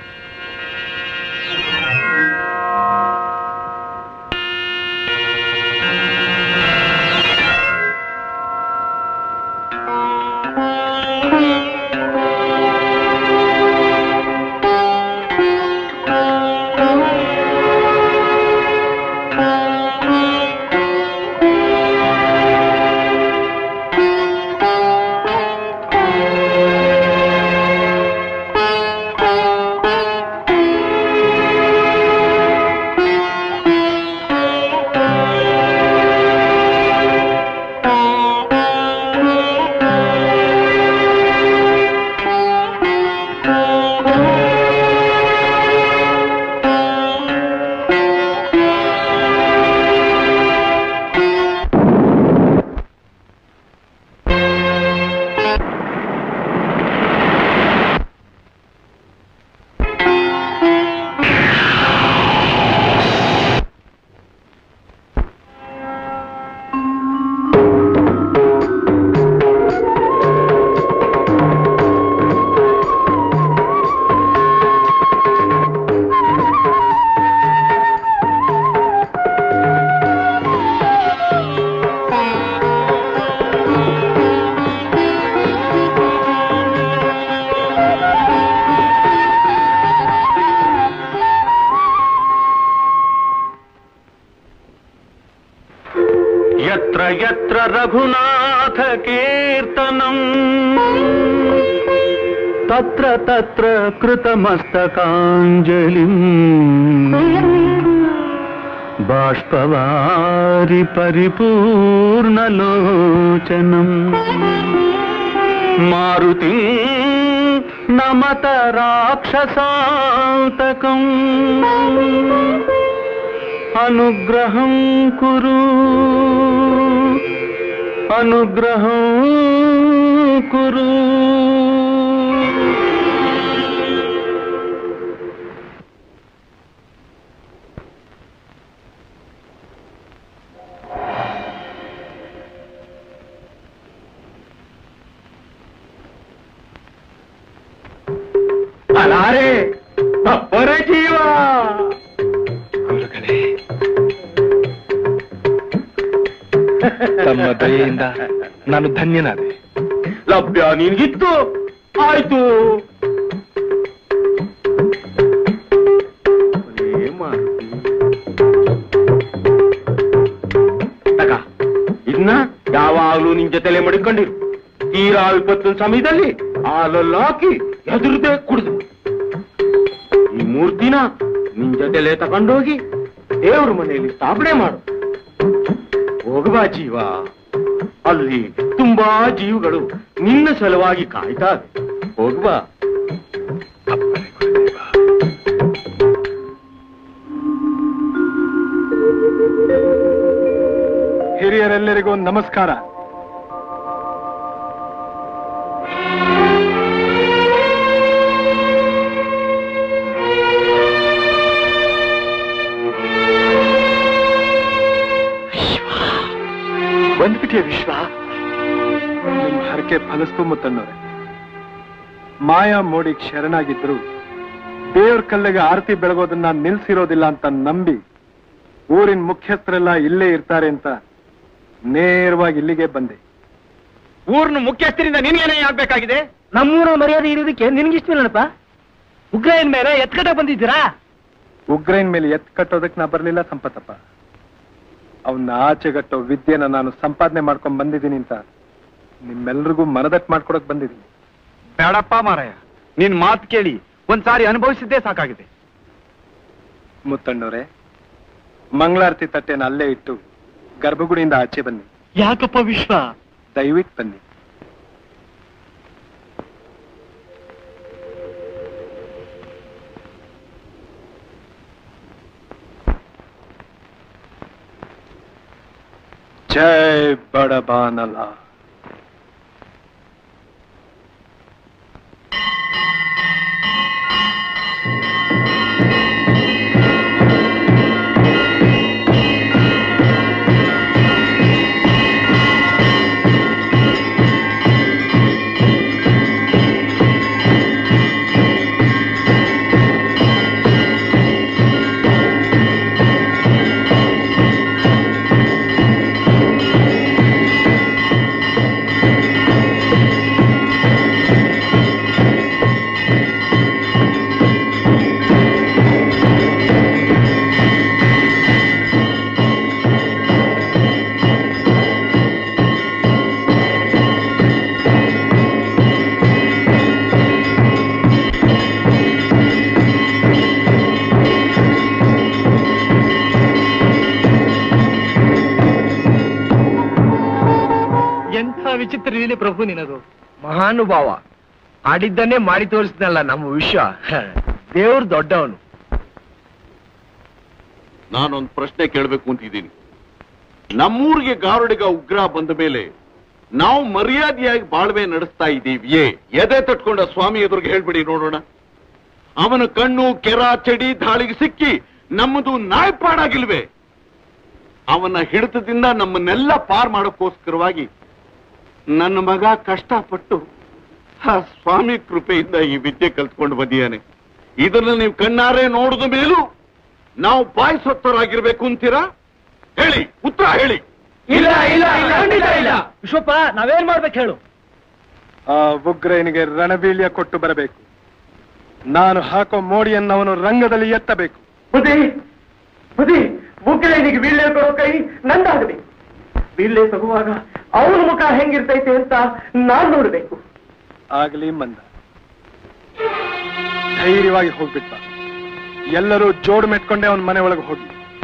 ಆ ಯತ್ರ ರಘುನಾಥ ಕೀರ್ತನಂ ತತ್ರ ತತ್ರ ಕೃತಮಸ್ತಕಾಂಜಲಿಂ ಬಾಷ್ಪವಾರಿ ಪರಿಪೂರ್ಣಲೋಚನಂ ಮಾರುತಿ ನಮತ ರಾಕ್ಷಸಾಂತಕಂ అనుగ్రహం కురు అనుగ్రహం కురు ಅಲಾರೆ ಬಪ್ಪರ ಜೀವ ತಮ್ಮ ದಯೆಯಿಂದ ನಾನು ಧನ್ಯನಾದೆ ಲಭ್ಯ ನಿನ್ಗಿತ್ತು ಆಯ್ತು ತಗ ಇನ್ನ ಯಾವಾಗ್ಲೂ ನಿನ್ ಜೊತೆಲೆ ಮಡಿಕೊಂಡಿರು ತೀರಾ ವಿಪತ್ತಿನ ಸಮಯದಲ್ಲಿ ಹಾಲಲ್ಲಿ ಹಾಕಿ ಎದುರದೆ ಕುಡಿದು ಈ ಮೂರ್ತಿನ ನಿನ್ ಜೊತೆಲೆ ತಗೊಂಡೋಗಿ ದೇವ್ರ ಮನೆಯಲ್ಲಿ ಸ್ಥಾಪನೆ ಮಾಡು ಹೋಗುವ ಜೀವ ಅಲ್ಲಿ ತುಂಬಾ ಜೀವಗಳು ನಿನ್ನ ಸಲುವಾಗಿ ಕಾಯ್ತಾ ಇವೆ ಹೋಗುವ ಹಿರಿಯರೆಲ್ಲರಿಗೂ ನಮಸ್ಕಾರ ಬಂದ್ಬಿಟ್ಟಿಯ ವಿಶ್ವ ನಿಮ್ ಹರಕೆ ಫಲಿಸ್ತು ಮುತ್ತಣ್ಣವ್ರೆ ಮಾಯಾ ಮೋಡಿಗೆ ಶರಣಾಗಿದ್ರು ದೇವ್ರ ಕಲ್ಲಿಗೆ ಆರತಿ ಬೆಳಗೋದನ್ನ ನಿಲ್ಸಿರೋದಿಲ್ಲ ಅಂತ ನಂಬಿ ಊರಿನ ಮುಖ್ಯಸ್ಥರೆಲ್ಲ ಇಲ್ಲೇ ಇರ್ತಾರೆ ಅಂತ ನೇರವಾಗಿ ಇಲ್ಲಿಗೆ ಬಂದೆ ಊರ್ನ ಮುಖ್ಯಸ್ಥರಿಂದ ನಿನ್ಗೇನೇ ಆಗ್ಬೇಕಾಗಿದೆ ನಮ್ಮೂರ ಮರ್ಯಾದೆ ಇರೋದಕ್ಕೆ ನಿನ್ಗಿಷ್ಟವಿಲ್ಲನಪ್ಪ ಉಗ್ರೈನ್ ಮೇಲೆ ಎತ್ಕಟ ಬಂದಿದ್ದೀರಾ ಉಗ್ರೈನ್ ಮೇಲೆ ಎತ್ ಕಟ್ಟೋದಕ್ಕೆ ನಾ ಬರ್ಲಿಲ್ಲ ಸಂಪತ್ತಪ್ಪ ಅವನ್ನ ಆಚೆಗಟ್ಟೋ ವಿದ್ಯೆನ ನಾನು ಸಂಪಾದನೆ ಮಾಡ್ಕೊಂಡ್ ಬಂದಿದ್ದೀನಿ ಅಂತ ನಿಮ್ಮೆಲ್ರಿಗೂ ಮನದಟ್ಟು ಮಾಡ್ಕೊಡಕ್ ಬಂದಿದ್ದೀನಿ ಬೇಡಪ್ಪ ಮಾರಾಯ ನಿನ್ ಮಾತು ಕೇಳಿ ಒಂದ್ಸಾರಿ ಅನುಭವಿಸಿದ್ದೇ ಸಾಕಾಗಿದೆ ಮುತ್ತಣ್ಣವ್ರೆ ಮಂಗಳಾರತಿ ತಟ್ಟೆನ ಅಲ್ಲೇ ಇಟ್ಟು ಗರ್ಭಗುಡಿಯಿಂದ ಆಚೆ ಬನ್ನಿ ಯಾಕಪ್ಪ ವಿಶ್ವ ದಯವಿಟ್ಟು ಬನ್ನಿ ಜೈ ಬಡಬಾನಲ ಎಂಥ ವಿಚಿತ್ರ ಲೀಲೆ ಪ್ರಭು ನಿನದು ಮಹಾನುಭಾವ ಆಡಿದ್ದನ್ನೇ ಮಾಡಿ ತೋರಿಸ್ನಲ್ಲ ನಮ್ಮ ವಿಶ್ವ ದೇವ್ರು ದೊಡ್ಡವನು ನಾನೊಂದು ಪ್ರಶ್ನೆ ಕೇಳಬೇಕು ಅಂತಿದ್ದೀನಿ ನಮ್ಮೂರಿಗೆ ಗಾರುಡಿಗ ಉಗ್ರ ಬಂದ ಮೇಲೆ ನಾವು ಮರ್ಯಾದೆಯಾಗಿ ಬಾಳ್ವೆ ನಡೆಸ್ತಾ ಇದ್ದೀವಿಯೇ ಎದೆ ತಟ್ಕೊಂಡ ಸ್ವಾಮಿ ಎದುರಿಗೆ ಹೇಳ್ಬಿಡಿ ನೋಡೋಣ ಅವನ ಕಣ್ಣು ಕೆರ ಚಡಿ ದಾಳಿಗೆ ಸಿಕ್ಕಿ ನಮ್ಮದು ನಾಯ್ಪಾಡಾಗಿಲ್ವೇ ಅವನ ಹಿಡಿತದಿಂದ ನಮ್ಮನ್ನೆಲ್ಲ ಪಾರ್ ಮಾಡೋಕ್ಕೋಸ್ಕರವಾಗಿ ನನ್ನ ಮಗ ಕಷ್ಟಪಟ್ಟು ಆ ಸ್ವಾಮಿ ಕೃಪೆಯಿಂದ ಈ ವಿದ್ಯೆ ಕಲ್ತ್ಕೊಂಡು ಬಂದಿದ್ದಾನೆ ಇದನ್ನ ನೀವು ಕಣ್ಣಾರೆ ನೋಡಿದ ಮೇಲೂ ನಾವು ಬಾಯಿಸೊತ್ತರಾಗಿರ್ಬೇಕು ಅಂತೀರಾ ಹೇಳಿ ಉತ್ತರ ಹೇಳಿ ಇಲ್ಲ ಇಲ್ಲ ಇಲ್ಲ ಖಂಡಿತ ಇಲ್ಲ ವಿಶ್ವಪ್ಪ ನಾವೇನ್ ಮಾಡ್ಬೇಕು ಹೇಳು ಆ ಉಗ್ರನಿಗೆ ರಣಬೀಳ್ಯ ಕೊಟ್ಟು ಬರಬೇಕು ನಾನು ಹಾಕೋ ಮೋಡಿಯನ್ನು ಅವನು ರಂಗದಲ್ಲಿ ಎತ್ತಬೇಕು ಬುದ್ಧಿ ಬುದ್ಧಿ ಉಗ್ರನಿಗೆ ವೀಳ್ಯ ಕೊಡೋ ಕೈ ನಂದಾಗಬೇಕು ಬೀಳ್ಲೆ ತಗುವಾಗ ಅವನ ಮುಖ ಹೆಂಗಿರ್ತೈತೆ ಅಂತ ನಾನ್ ನೋಡ್ಬೇಕು ಆಗ್ಲಿ ಮಂದ ಧೈರ್ಯವಾಗಿ ಹೋಗ್ಬಿಟ್ಟ ಎಲ್ಲರೂ ಜೋಡು ಮೆಟ್ಕೊಂಡೆ ಅವನ ಮನೆ ಒಳಗೆ ಹೋಗಿ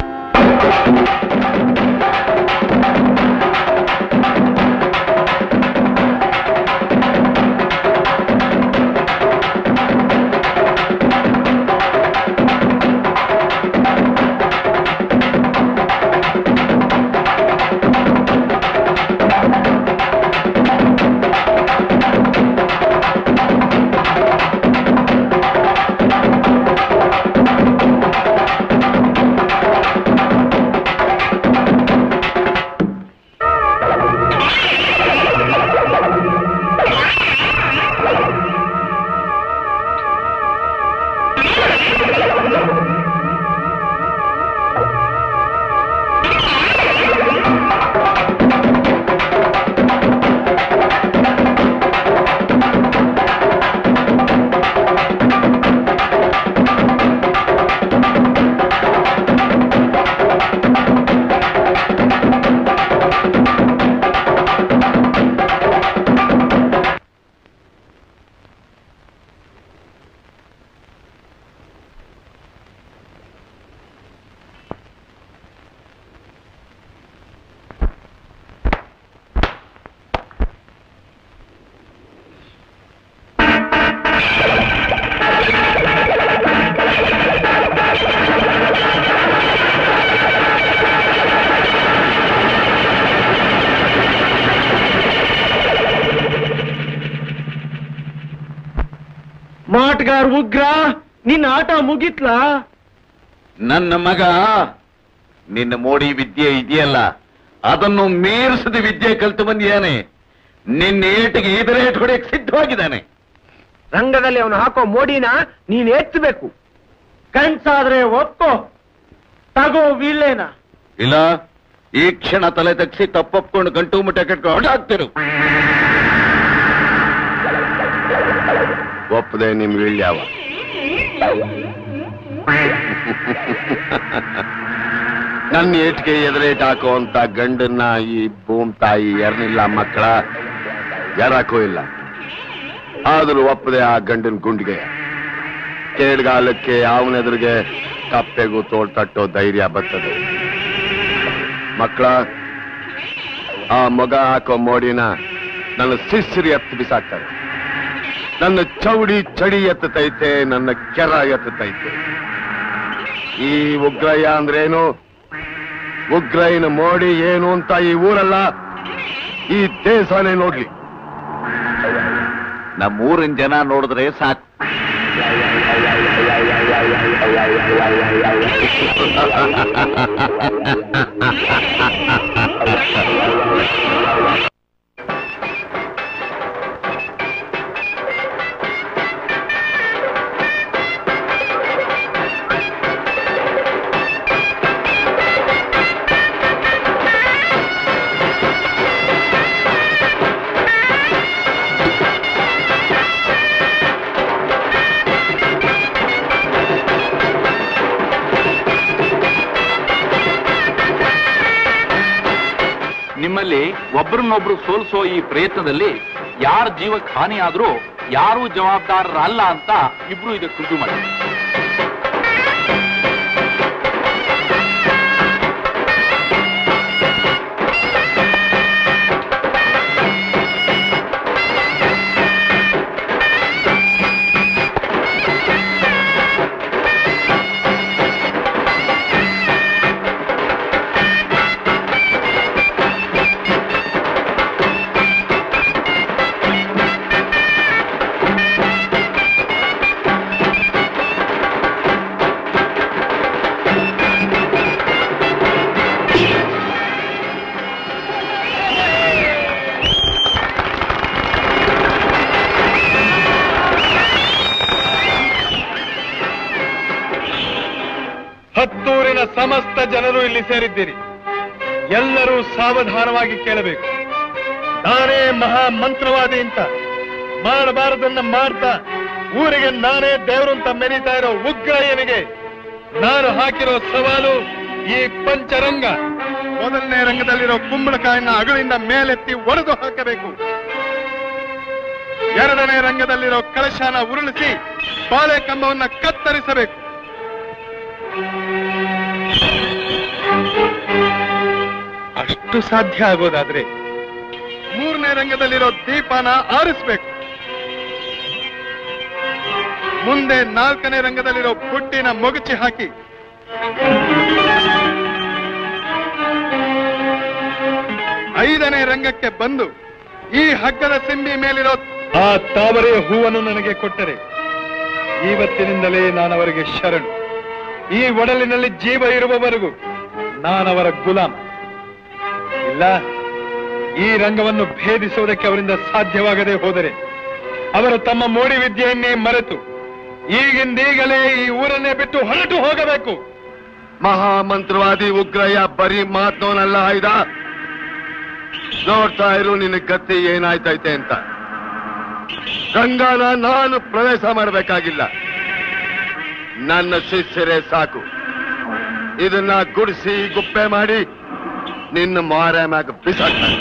ಮಾಟಗಾರ್ ಉಗ್ರ ನಿನ್ನ ಆಟ ಮುಗಿತ್ಲಾ ನನ್ನ ಮಗ ನಿನ್ನ ಮೋಡಿ ವಿದ್ಯೆ ಇದೆಯಲ್ಲ ಅದನ್ನು ಮೀರಿಸದ ವಿದ್ಯೆ ಕಲ್ತು ಬಂದಿಯಾನೆ ನಿನ್ನ ಏಟಿಗೆ ಇದರೇಟ್ ಹೊಡೆಯಕ್ಕೆ ಸಿದ್ಧವಾಗಿದ್ದಾನೆ ರಂಗದಲ್ಲಿ ಅವನು ಹಾಕೋ ಮೋಡಿನ ನೀನ್ ಎತ್ತಬೇಕು ಕನ್ಸಾದ್ರೆ ಒಪ್ಪೋ ತಗೋ ವೀಳ್ಳೆನ ಇಲ್ಲ ಈ ಕ್ಷಣ ತಲೆ ತಗ್ಸಿ ತಪ್ಪಪ್ಕೊಂಡು ಗಂಟು ಮುಟ್ಟ ಕಟ್ಕೊಂಡು ಹೊರಟಾಗ್ತಿರು ಒಪ್ಪದೆ ನಿಮ್ಗೆ ಇಳ್ಯಾವ ನನ್ನ ಏಟ್ಗೆ ಎದುರೇಟ್ ಹಾಕುವಂತ ಗಂಡನ್ನ ಈ ಭೂಮ್ ತಾಯಿ ಎರನಿಲ್ಲ ಮಕ್ಕಳ ಯಾರಾಕೋ ಇಲ್ಲ ಆದ್ರೂ ಒಪ್ಪದೆ ಆ ಗಂಡನ ಗುಂಡಿಗೆ ಕೇಡ್ಗಾಲಕ್ಕೆ ಅವನೆದುರಿಗೆ ಕಪ್ಪೆಗೂ ತೋಳ್ ತಟ್ಟೋ ಧೈರ್ಯ ಬರ್ತದೆ ಮಕ್ಕಳ ಆ ಮಗ ಹಾಕೋ ಮೋಡಿನ ನನ್ನ ಸಿಸ್ರಿ ಎತ್ತು ಬಿಸಾಕ್ತಾರೆ ನನ್ನ ಚೌಡಿ ಚಡಿ ಎತ್ತತೈತೆ ನನ್ನ ಕೆರ ಎತ್ತತೈತೆ ಈ ಉಗ್ರಯ್ಯ ಅಂದ್ರೇನು ಉಗ್ರಯ್ಯನ ಮೋಡಿ ಏನು ಅಂತ ಈ ಊರಲ್ಲ ಈ ದೇಶನೇ ನೋಡ್ಲಿ ನಮ್ಮೂರಿನ ಜನ ನೋಡಿದ್ರೆ ಸಾಕು ನಿಮ್ಮಲ್ಲಿ ಒಬ್ರನ್ನೊಬ್ರು ಸೋಲಿಸೋ ಈ ಪ್ರಯತ್ನದಲ್ಲಿ ಯಾರ ಜೀವಕ್ಕೆ ಹಾನಿ ಆದ್ರೂ ಯಾರೂ ಜವಾಬ್ದಾರರಲ್ಲ ಅಂತ ಇಬ್ರು ಇದಕ್ಕೆ ರುಜು ಮಾಡಿ ಹತ್ತೂರಿನ ಸಮಸ್ತ ಜನರು ಇಲ್ಲಿ ಸೇರಿದ್ದೀರಿ ಎಲ್ಲರೂ ಸಾವಧಾನವಾಗಿ ಕೇಳಬೇಕು ನಾನೇ ಮಹಾ ಮಂತ್ರವಾದಿ ಅಂತ ಮಾಡಬಾರದನ್ನ ಮಾಡ್ತಾ ಊರಿಗೆ ನಾನೇ ದೇವರು ಅಂತ ಮೆರೀತಾ ಇರೋ ಉಗ್ರಯ್ಯನಿಗೆ ನಾನು ಹಾಕಿರೋ ಸವಾಲು ಈ ಪಂಚರಂಗ ಮೊದಲನೇ ರಂಗದಲ್ಲಿರೋ ಕುಂಬಳಕಾಯಿನ ಅಗಳಿಂದ ಮೇಲೆತ್ತಿ ಒಡೆದು ಹಾಕಬೇಕು ಎರಡನೇ ರಂಗದಲ್ಲಿರೋ ಕಳಶಾನ ಉರುಳಿಸಿ ಬಾಳೆ ಕಂಬವನ್ನ ಕತ್ತರಿಸಬೇಕು ಅಷ್ಟು ಸಾಧ್ಯ ಆಗೋದಾದ್ರೆ ಮೂರನೇ ರಂಗದಲ್ಲಿರೋ ದೀಪನ ಆರಿಸ್ಬೇಕು ಮುಂದೆ ನಾಲ್ಕನೇ ರಂಗದಲ್ಲಿರೋ ಬುಟ್ಟಿನ ಮೊಗಚಿ ಹಾಕಿ ಐದನೇ ರಂಗಕ್ಕೆ ಬಂದು ಈ ಹಗ್ಗದ ಸಿಂಬಿ ಮೇಲಿರೋ ಆ ತಾವರೆಯ ಹೂವನ್ನು ನನಗೆ ಕೊಟ್ಟರೆ ಇವತ್ತಿನಿಂದಲೇ ನಾನವರಿಗೆ ಶರಣು ಈ ಒಡಲಿನಲ್ಲಿ ಜೀವ ಇರುವವರೆಗೂ ನಾನವರ ಗುಲಾಮ ಇಲ್ಲ ಈ ರಂಗವನ್ನು ಭೇದಿಸುವುದಕ್ಕೆ ಅವರಿಂದ ಸಾಧ್ಯವಾಗದೆ ಹೋದರೆ ಅವರು ತಮ್ಮ ಮೋಡಿ ವಿದ್ಯೆಯನ್ನೇ ಮರೆತು ಈಗಿಂದೀಗಲೇ ಈ ಊರನ್ನೇ ಬಿಟ್ಟು ಹೊರಟು ಹೋಗಬೇಕು ಮಹಾಮಂತ್ರವಾದಿ ಉಗ್ರಯ್ಯ ಬರೀ ಮಾತನವನಲ್ಲ ಆಯ್ದ ನೋಡ್ತಾ ಇರು ನಿನ್ನ ಗತಿ ಏನಾಯ್ತೈತೆ ಅಂತ ಗಂಗಾನ ನಾನು ಪ್ರವೇಶ ಮಾಡಬೇಕಾಗಿಲ್ಲ ನನ್ನ ಶಿಷ್ಯರೇ ಸಾಕು ಇದನ್ನ ಗುಡಿಸಿ ಗುಪ್ಪೆ ಮಾಡಿ ನಿನ್ನ ಮಾರ ಮ್ಯಾಗ ಬಿಸಾಕ್ತಾರೆ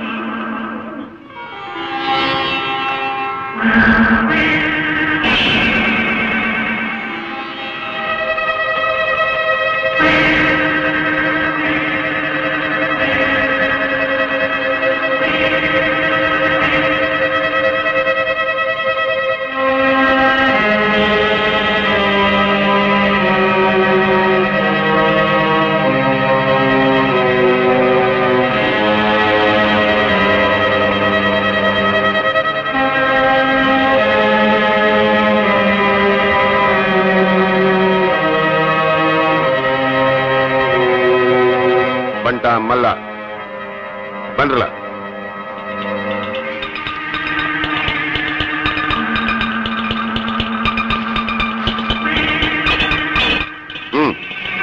ಬಂಟ ಮಲ್ಲ ಬಂದ್ರಲ್ಲ ಹ್ಮ್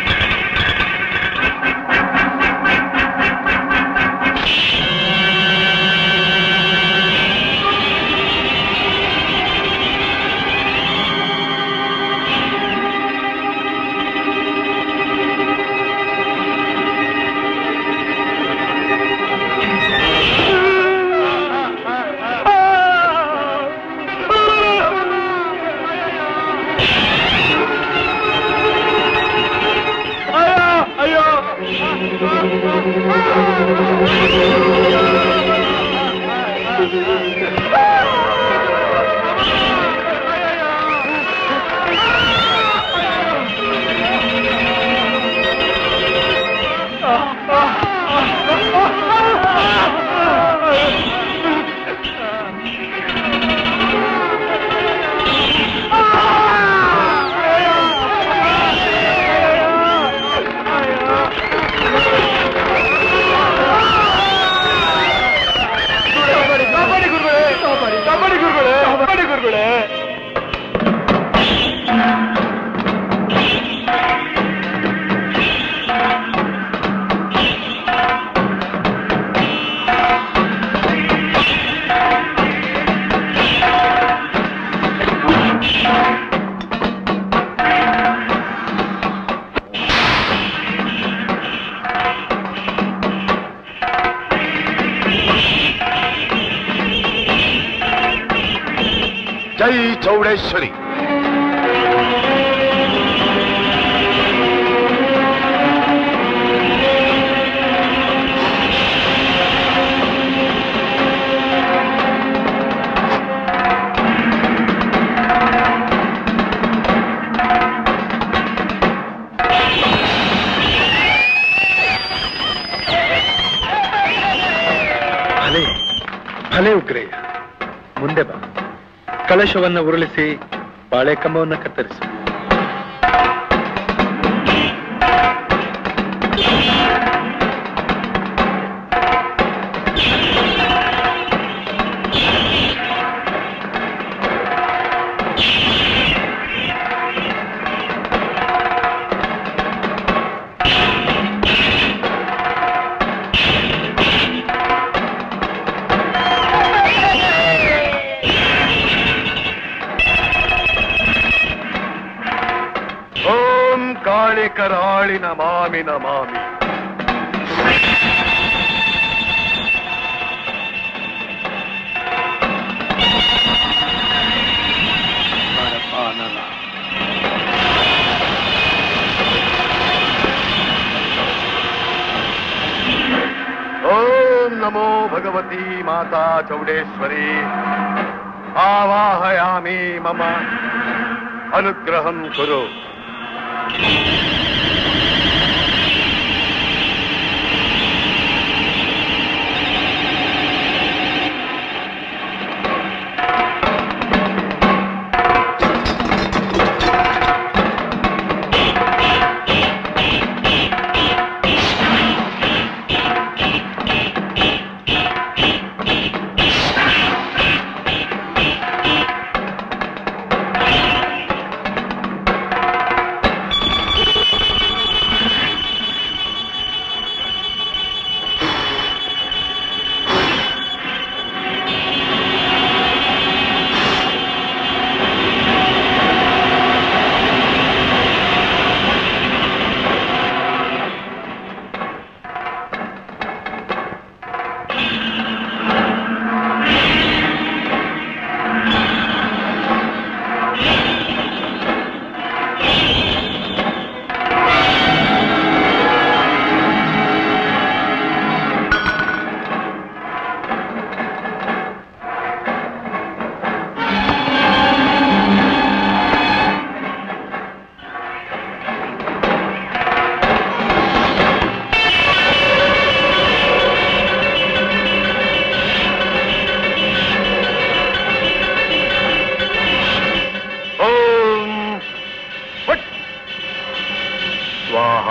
ಜೈ ಚೌಡೇಶ್ವರಿ ಭಲೆ ಭಲೆ ಉಗ್ರಯ್ಯ ಮುಂದೆ ಬಾ ಕಳಶವನ್ನ ಉರುಳಿಸಿ ಬಾಳೆ ಕಂಬವನ್ನ ಕತ್ತರಿಸು ಓಂ ಕಾಳಿ ಕರಾಳಿ ನಮಾಮಿ ನಮಾಮಿ ಓಂ ನಮೋ ಭಗವತಿ ಮಾತಾ ಚೌಡೇಶ್ವರಿ ಆವಾಹಯಾಮಿ ಮಮ ಅನುಗ್ರಹಂ ಕುರು ಓಂ ಫಟ್ ಸ್ವಾಹ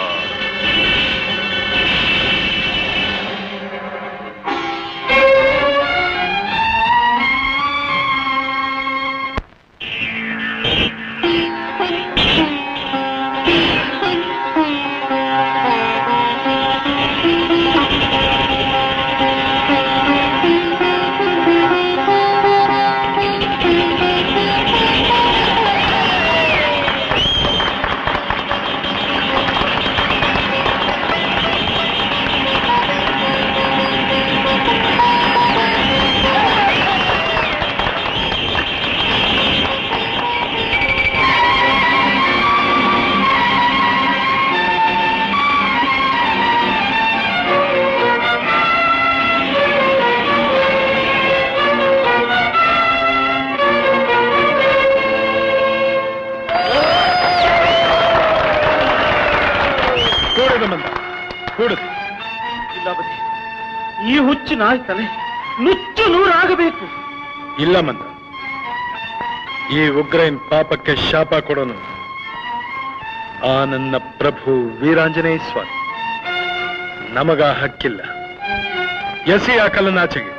ಕೂಡದು ಮಂದ ಕೂಡದು ಇಲ್ಲ ಬದಿ ಈ ಹುಚ್ಚು ನಾಯಿ ತಲೆ ನುಚ್ಚು ನೂರಾಗಬೇಕು ಇಲ್ಲ ಮಂದ ಈ ಉಗ್ರೈನ್ ಪಾಪಕ್ಕೆ ಶಾಪ ಕೊಡೋನು ಆ ನನ್ನ ಪ್ರಭು ವೀರಾಂಜನೇಯ ಸ್ವಾಮಿ ನಮಗ ಹಕ್ಕಿಲ್ಲ ಎಸಿ ಆ ಕಲ್ಲನಾಚೆಗೆ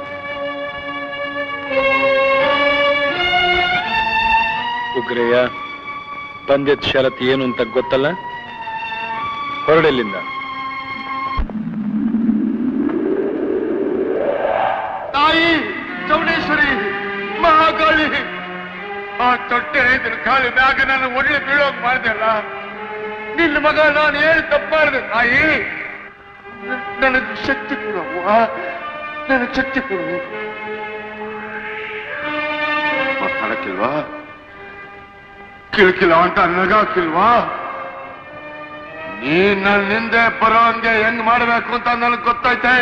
ಉಗ್ರಯ್ಯ ಪಂದ್ಯದ ಷರತ್ ಏನು ಅಂತ ಗೊತ್ತಲ್ಲ ಹೊರಡೆಲ್ಲಿಂದ ತಾಯಿ ಚೌಡೇಶ್ವರಿ ಮಹಾಕಾಳಿ ಆ ತೊಟ್ಟೆ ರೈತನ ಕಾಲಿ ಮ್ಯಾಗ ನಾನು ಒಳ್ಳೆ ಬೀಳೋಗ್ ಮಾಡ್ದಲ್ಲ ನಿನ್ನ ಮಗ ನಾನು ಏನು ತಪ್ಪು ಮಾಡಿದೆ ತಾಯಿ ನ- ನನಗೆ ಶಕ್ತಿ ಕೊಡವ್ವ ನನಗೆ ಶಕ್ತಿ ಕೊಡು ಮಾತಾಡಕ್ಕಿಲ್ವಾ ಕಿಲ್ಕಿಲ್ಲ ಅಂತ ನಗಾಕಿಲ್ವಾ ನೀ ನನ್ನ ಹಿಂದೆ ಬರೋ ಹಂಗೆ ಹೆಂಗ್ ಮಾಡ್ಬೇಕು ಅಂತ ನನಗೆ ಗೊತ್ತೈತೆ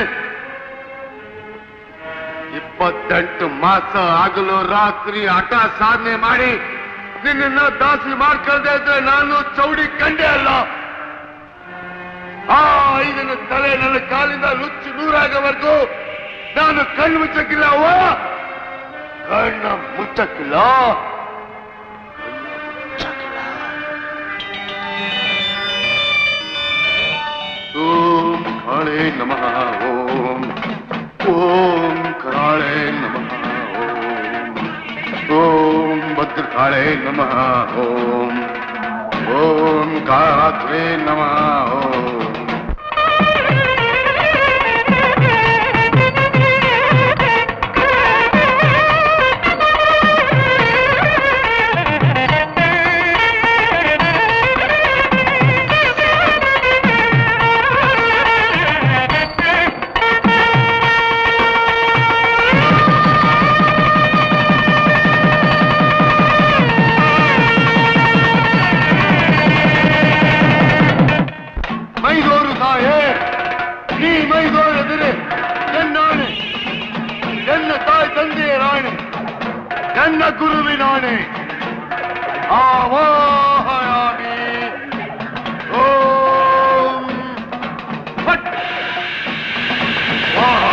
ಇಪ್ಪತ್ತೆಂಟು ಮಾಸ ಹಗಲು ರಾತ್ರಿ ಹಠ ಸಾಧನೆ ಮಾಡಿ ನಿನ್ನ ದಾಸಿ ಮಾಡ್ಕೊಳ್ದೆ ಇದ್ರೆ ನಾನು ಚೌಡಿ ಕಂಡೆ ಅಲ್ಲ ಆ ಐದನ ತಲೆ ನನ್ನ ಕಾಲಿಂದ ನುಚ್ಚು ನೂರಾಗವರೆಗೂ ನಾನು ಕಣ್ಣು ಮುಚ್ಚಕ್ಕಿಲ್ಲ ಅವ್ವ ಕಣ್ಣ ಮುಚ್ಚಕ್ಕಿಲ್ಲ ಓಂ ಕಾಳೆ ನಮಃ ಓಂ ಓಂ ಕರಾಳೆ ನಮಃ ಓಂ ಓಂ ಭದ್ರಕಾಳೆ ನಮಃ ಓಂ ಓಂ ಕಾತ್ರೆ ನಮಃ ಓಂ Thank you. ನನ್ನ ಗುರುವಿನಾಣೆ ಆವಾಹಯಾಮಿ ಓಂ ಫಟ್ ಸ್ವಾಹಾ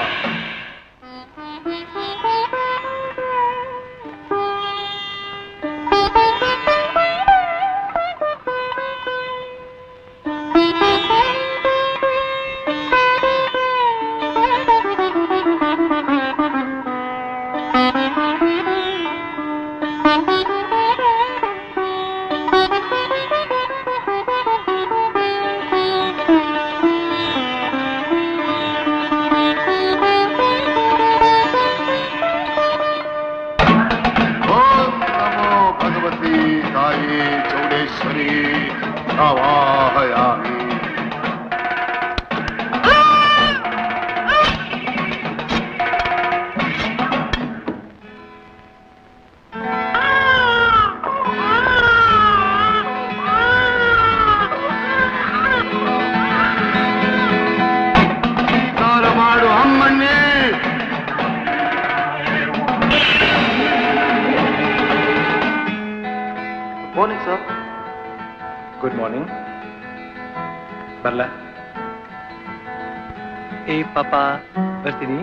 ಓಂ ನಮೋ ಭಗವತಿ ತಾಯಿ ಚೌಡೇಶ್ವರಿ ಆವಾಹಯಾಮಿ ಸ್ನಾನ ಮಾಡು ಅಮ್ಮಣ್ಣಿ ಮಾರ್ನಿಂಗ್ ಸರ್ ಗುಡ್ ಮಾರ್ನಿಂಗ್ ಬರಲ ಏ ಪಾಪ ಬರ್ತೀನಿ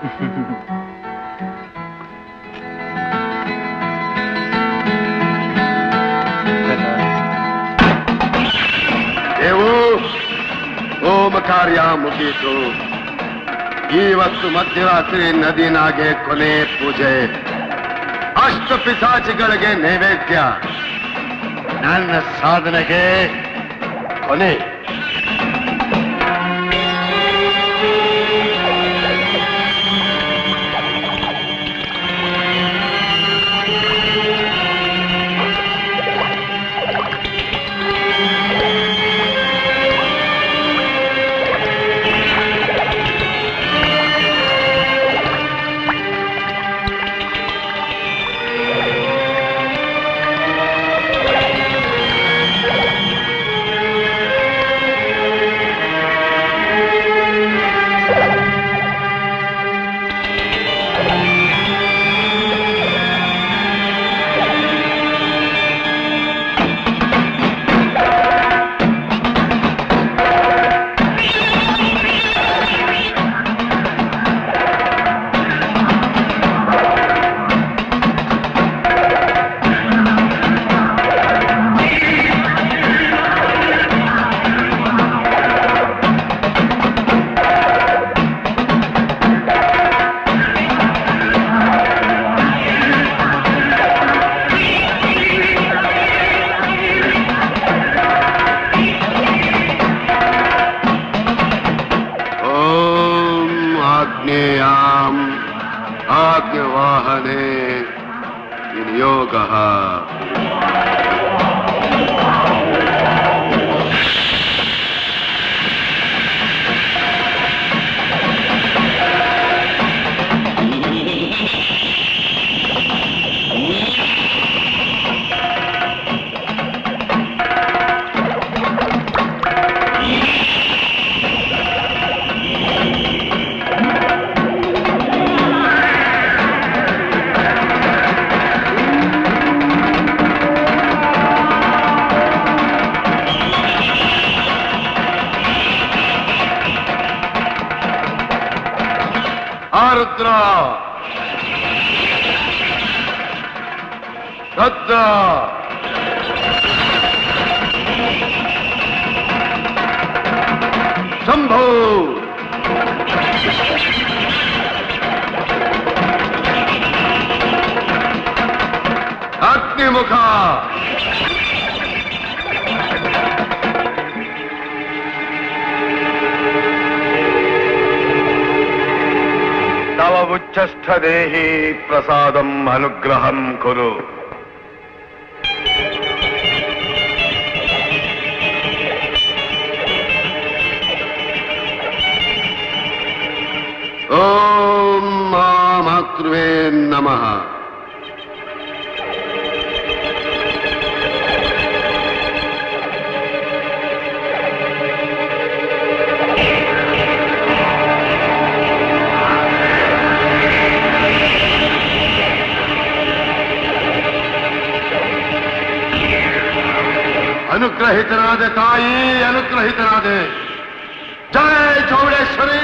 ದೇವು ಹೋಮ ಕಾರ್ಯ ಮುಗೀತು ಇವತ್ತು ಮಧ್ಯರಾತ್ರಿ ನದಿನಾಗೆ ಕೊನೆ ಪೂಜೆ ಅಷ್ಟ ಪಿಸಾಚಿಗಳಿಗೆ ನೈವೇದ್ಯ ನನ್ನ ಸಾಧನೆಗೆ ಕೊನೆ ಓಂ ಆಗ್ನೇಯಾಂ ಆಗ್ನೇವಾಹನೆ ವಿನಿಯೋಗ ಆರುದ್ರ ರದ್ರ ಶಂಭೋ ಅಗ್ನಿಮುಖ ತವ ಉಚ್ಚಸ್ಥ ದೇಹಿ ಪ್ರಸಾದಂ ಅನುಗ್ರಹಂ ಕುರು ಓಂ ಮಾತೃವೇ ನಮಃ ಅನುಗ್ರಹಿತನಾದೆ ತಾಯಿ ಅನುಗ್ರಹಿತನಾದೆ ಜಯ ಚೌಡೇಶ್ವರಿ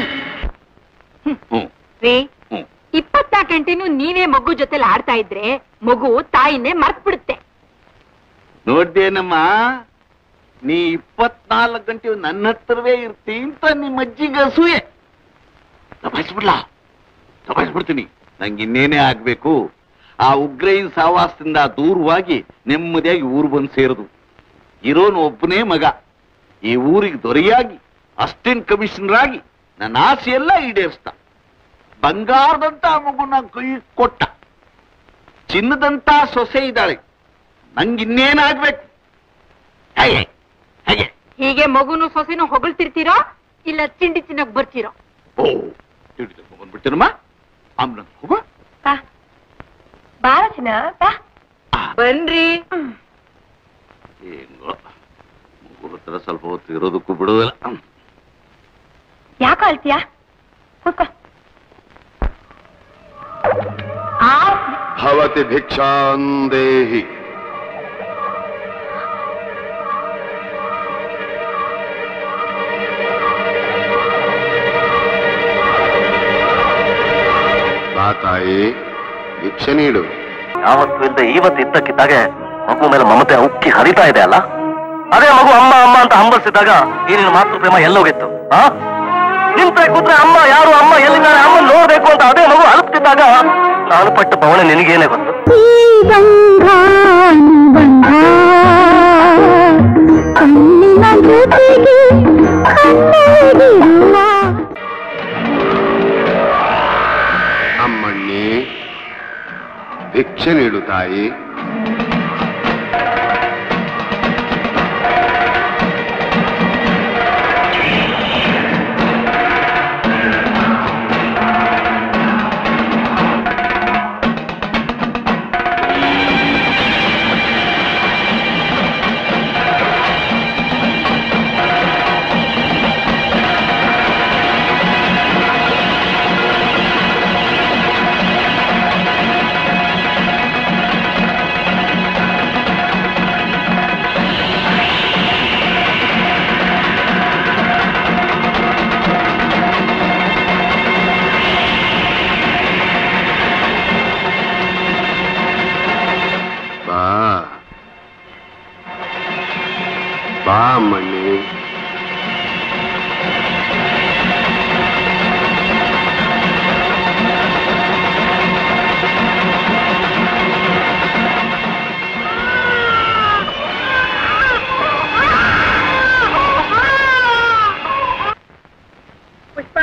ರೀ ಇಪ್ಪತ್ನಾಲ್ಕು ಗಂಟೆನೂ ನೀವೇ ಮಗು ಜೊತೆಲಿ ಆಡ್ತಾ ಇದ್ರೆ ಮಗು ತಾಯಿನೇ ಮರ್ತ್ ಬಿಡುತ್ತೆ ನೋಡ್ದೇನಮ್ಮ ನೀ ಇಪ್ಪತ್ನಾಲ್ಕು ಗಂಟೆ ನನ್ನ ಹತ್ರವೇ ಇರ್ತಿ ಅಂತ ನಿಮ್ಮ ಅಜ್ಜಿಗೆ ಅಸೂಯೆ ತಪಾಯಿಸ್ಬಿಡ್ಲಾ ತಪಾಯಿಸ್ಬಿಡ್ತೀನಿ ನಂಗೆ ಇನ್ನೇನೇ ಆಗ್ಬೇಕು ಆ ಉಗ್ರೈನ್ ಸಾವಾಸದಿಂದ ದೂರವಾಗಿ ನೆಮ್ಮದಿಯಾಗಿ ಊರು ಬಂದು ಸೇರುದು ಇರೋನು ಒಬ್ಬನೇ ಮಗ ಈ ಊರಿಗೆ ದೊರೆಯಾಗಿ ಅಸಿಸ್ಟೆಂಟ್ ಕಮಿಷನರ್ ಆಗಿ ನನ್ನ ಆಸೆ ಎಲ್ಲ ಈಡೇರಿಸ್ತ ಬಂಗಾರದಂತ ಮಗುನ ಕೈ ಕೊಟ್ಟ ಚಿನ್ನದಂತ ಸೊಸೆ ಇದ್ದಾಳೆ ನಂಗಿನ್ನೇನಾಗ್ಬೇಕು ಹೇಗೆ ಹೇಗೆ ಹೀಗೆ ಮಗುನು ಸೊಸೆನೂ ಹೊಗಳ್ತಿರ್ತೀರೋ ಇಲ್ಲ ತಿಂಡಿ ತಿನ್ನಕ್ ಬರ್ತೀರೋ ಓ ತಿಂಡಿ ತಗೊಂಡ್ ಬಂದ್ಬಿಡ್ತೀನಮ್ಮ ಆಮೇಲೆ ಹೋಗು ಬಾರ ಚಿನ್ನ ಬಾ ಬನ್ರಿ ಹೆಂಗೋ ಮಗು ಹತ್ರ ಸ್ವಲ್ಪ ಹೊತ್ತು ಇರೋದಕ್ಕೂ ಬಿಡುದಿಲ್ಲ ಯಾಕೋ ಅಳ್ತೀಯಾ ಕೂತ್ಕೋ ಭವತಿ ಭಿಕ್ಷಾಂದೇಹಿ ಬಾ ತಾಯಿ ಭಿಕ್ಷೆ ನೀಡು ಯಾವತ್ತೂ ಇಲ್ಲದೆ ಇವತ್ತು ಇದ್ದಕ್ಕಿದ್ದಾಗೆ ಮಗು ಮೇಲೆ ಮಮತೆ ಉಕ್ಕಿ ಹರಿತಾ ಇದೆ ಅಲ್ಲ ಅದೇ ಮಗು ಅಮ್ಮ ಅಮ್ಮ ಅಂತ ಹಂಬಲಿಸಿದಾಗ ಈ ನಿನ್ನ ಮಾತೃ ಪ್ರೇಮ ಎಲ್ಲೋಗಿತ್ತು ಆ ನಿಂತ್ರೆ ಕೂತ್ರೆ ಅಮ್ಮ ಯಾರು ಅಮ್ಮ ಎಲ್ಲಿದ್ದಾರೆ ಅಮ್ಮ ನೋಡ್ಬೇಕು ಅಂತ ಅದೇ ಮಗು ಅಲುಪ್ತಿದ್ದಾಗ ನಾನು ಪಟ್ಟ ಪವನೆ ನಿನಗೇನೆ ಗೊತ್ತು ಕಣ್ಣಿನ ಜೊತೆಗೆ ಕಣ್ಣೀರಿರುವ ಅಮ್ಮಣ್ಣಿ ಭಿಕ್ಷೆ ನೀಡು ತಾಯಿ ಬಾ ಬಾ ಅಮ್ಮಣ್ಣಿ ಪುಷ್ಪ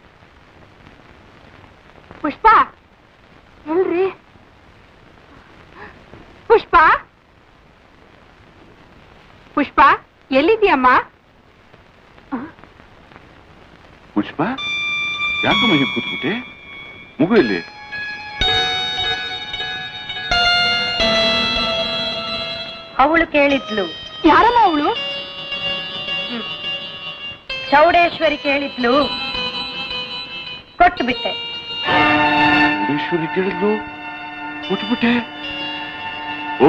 ಪುಷ್ಪ ಎಲ್ರಿ ಪುಷ್ಪ ಪುಷ್ಪ ಎಲ್ಲಿದ್ಯಮ್ಮ ಪುಷ್ಪ ಯಾಕಮ್ಮ ಹೀಗೆ ಕೂತ್ಬಿಟ್ಟೆ ಮಗು ಎಲ್ಲಿ ಅವಳು ಕೇಳಿದ್ಲು ಯಾರಮ್ಮ ಅವಳು ಚೌಡೇಶ್ವರಿ ಕೇಳಿದ್ಲು ಕೊಟ್ಟು ಬಿಟ್ಟೆ ಮುರುಡೇಶ್ವರಿ ಕೇಳಿದ್ಲು ಕೊಟ್ಬಿಟ್ಟೆ ಓ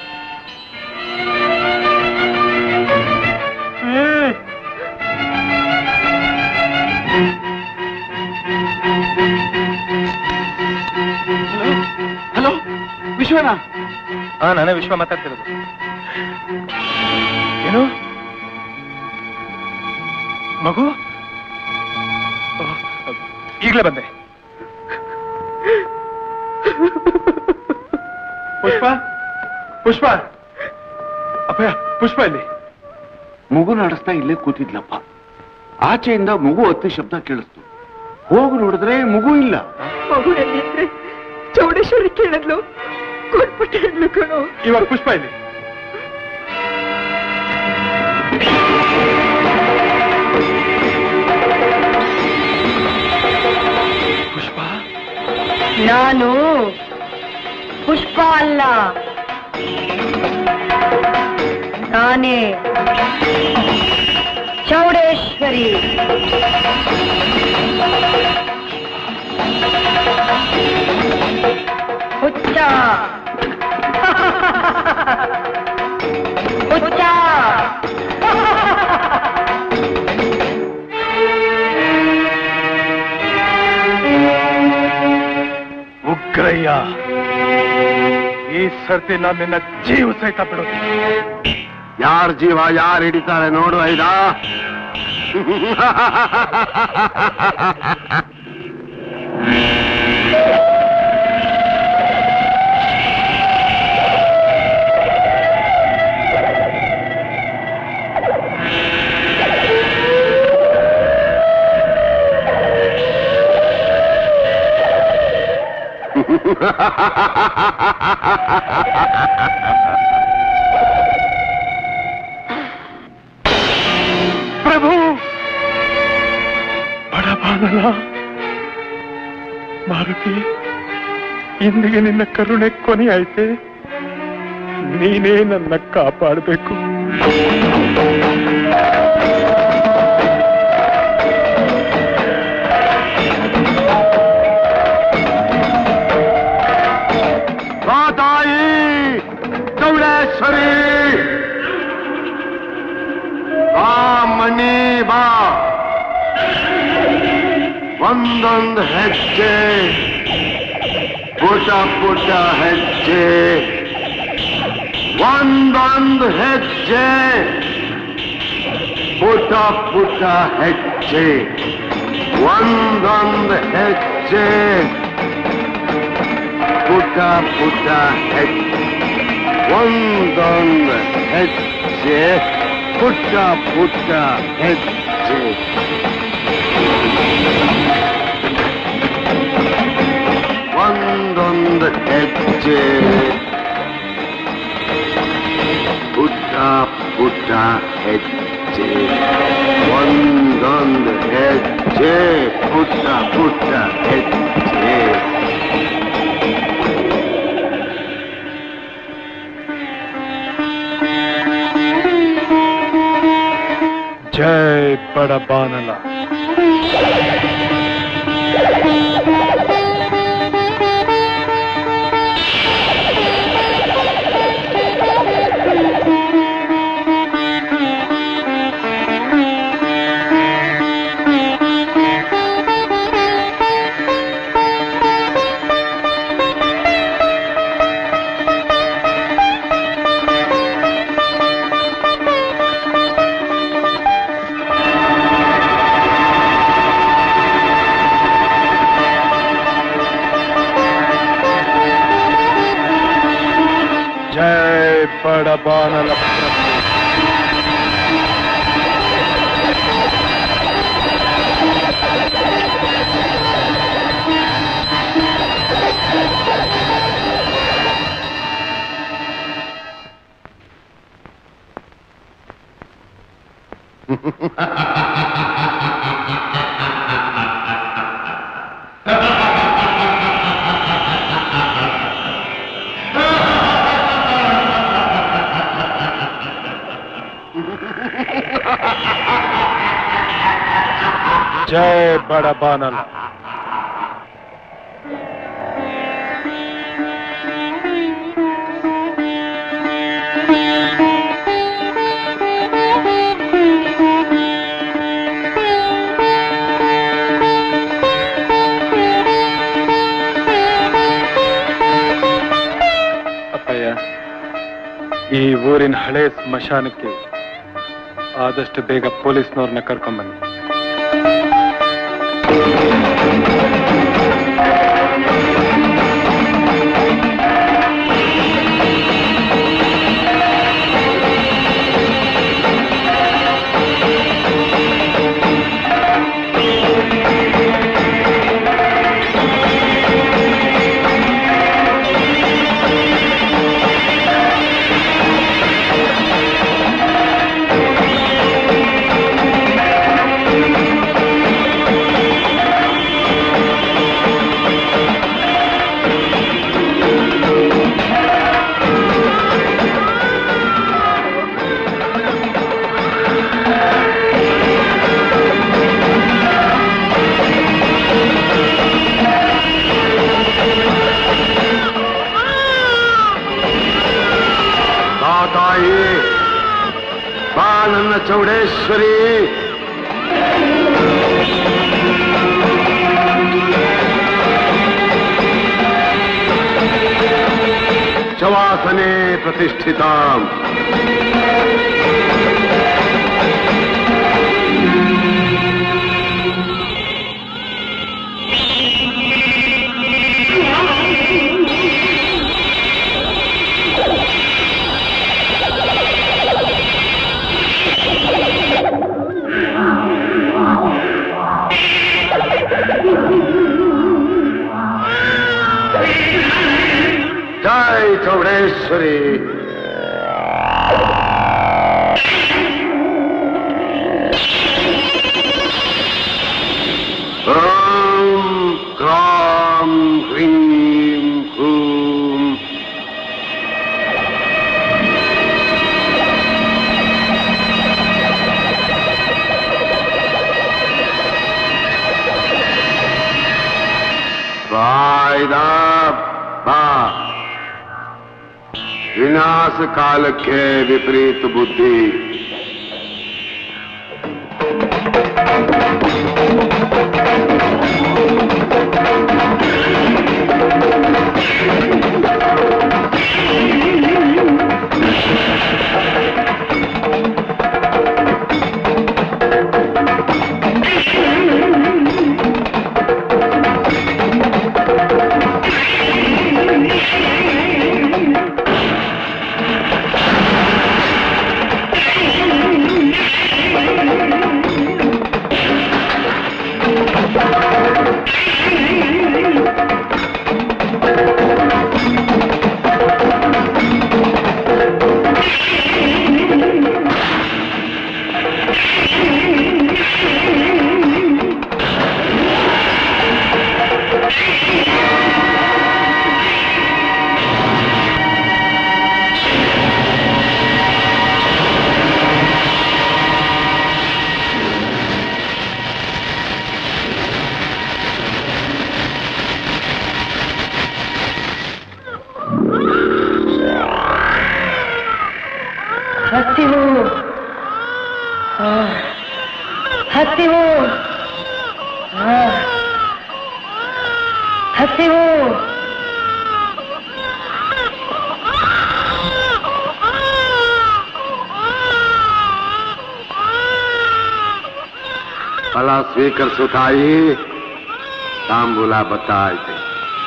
ಹ್ಮ್ ಹಲೋ ವಿಶ್ವನಾ ಹಾ ನಾನೇ ವಿಶ್ವ ಮಾತಾಡ್ತಿರೋದು ಏನು ಮಗು ಓಹ್, ಈಗ್ಲೇ ಬಂದೆ ಪುಷ್ಪ ಪುಷ್ಪ ಅಪ್ಪಯ್ಯ ಪುಷ್ಪ ಇಲ್ಲಿ ಮಗು ನಡೆಸ್ತಾ ಇಲ್ಲೇ ಕೂತಿದ್ಲಪ್ಪ ಆಚೆಯಿಂದ ಮಗು ಹತ್ತಿ ಶಬ್ದ ಕೇಳಿಸ್ತು ಹೋಗಿ ನೋಡಿದ್ರೆ ಮಗು ಇಲ್ಲ ಮಗು ಎಲ್ಲಿದ್ರೆ ಚೌಡೇಶ್ವರಿ ಕೇಳಿದ್ಲು ಕೊಟ್ಬಿಟ್ಟೆ ಅಂದ್ಲು ಕಣೋ ಇವಾಗ ಪುಷ್ಪ ಇಲ್ಲಿ ನಾನು ಪುಷ್ಪ ಅಲ್ಲ ನಾನೇ ಚೌಡೇಶ್ವರಿ ಹುಚ್ಚ ಹುಚ್ಚ ಉಗ್ರಯ್ಯ ಈ ಸರ್ತಿ ನಾನು ನಿನ್ನ ಜೀವ ಸಹಿತ ಬಿಡೋದು ಯಾರ ಜೀವ ಯಾರು ಹಿಡಿತಾರೆ ನೋಡು ಐದಾ ಪ್ರಭು ಬಡಬಾನಲ ಮಾರುತಿ ಇಂದಿಗೆ ನಿನ್ನ ಕರುಣೆ ಕೊನೆಯಾಯ್ತೆ ನೀನೇ ನನ್ನ ಕಾಪಾಡಬೇಕು ಬಾ ತಾಯಿ ಚೌಡೇಶ್ವರಿ ಬಾ ಮಣಿ ಬಾ ಒಂದೊಂದು ಹೆಜ್ಜೆ ಪುಟ ಪುಟ ಹೆಜ್ಜೆ ಒಂದೊಂದು ಹೆಜ್ಜೆ ಪುಟ ಪುಟ ಹೆಜ್ಜೆ ಒಂದೊಂದು ಹೆಜ್ಜೆ ಪುಟ ಪುಟ ಹೆಜ್ಜೆ ಒಂದೊಂದು ಹೆಜ್ಜೆ ಪುಟ್ಟ ಪುಟ್ಟ ಹೆಜ್ಜೆ ಒಂದೊಂದು ಹೆಜ್ಜೆ ಪುಟ್ಟ ಪುಟ್ಟ ಹೆಜ್ಜೆ ಒಂದೊಂದು ಹೆಜ್ಜೆ ಪುಟ್ಟ ಪುಟ್ಟ ಹೆಜ್ಜೆ ಜೈ ಬಡಬಾನಲ ಜೈ ಬಡಬಾನಲ ಪ್ರಭು ಜೈ ಬಡಬಾನಲ ಅಪ್ಪಯ್ಯ ಈ ಊರಿನ ಹಳೆ ಸ್ಮಶಾನಕ್ಕೆ ಆದಷ್ಟು ಬೇಗ ಪೊಲೀಸ್ನವ್ರನ್ನ ಕರ್ಕೊಂಬನ್ನಿ ¡Vamos! ನನ್ನ ಚೌಡೇಶ್ವರಿ ಶವಾಸನೆ ಪ್ರತಿಷ್ಠಿತ ಜೈ ಚೌಡೇಶ್ವರಿ ಓಂ ಕ್ರಾಂ ಹ್ರೀಂ ಹೂಂ ಬಾಯ್ದ ಬಾ ವಿನಾಶ ಕಾಲಕ್ಕೆ ವಿಪರೀತ ಬುದ್ಧಿ ಹತ್ತಿವು ಆ, ಹತ್ತಿವು ಆ, ಹತ್ತಿವು ಫಲ ಸ್ವೀಕರಿಸು ತಾಯಿ ತಾಂಬೂಲ ಬತ್ತಾಯ್ತೆ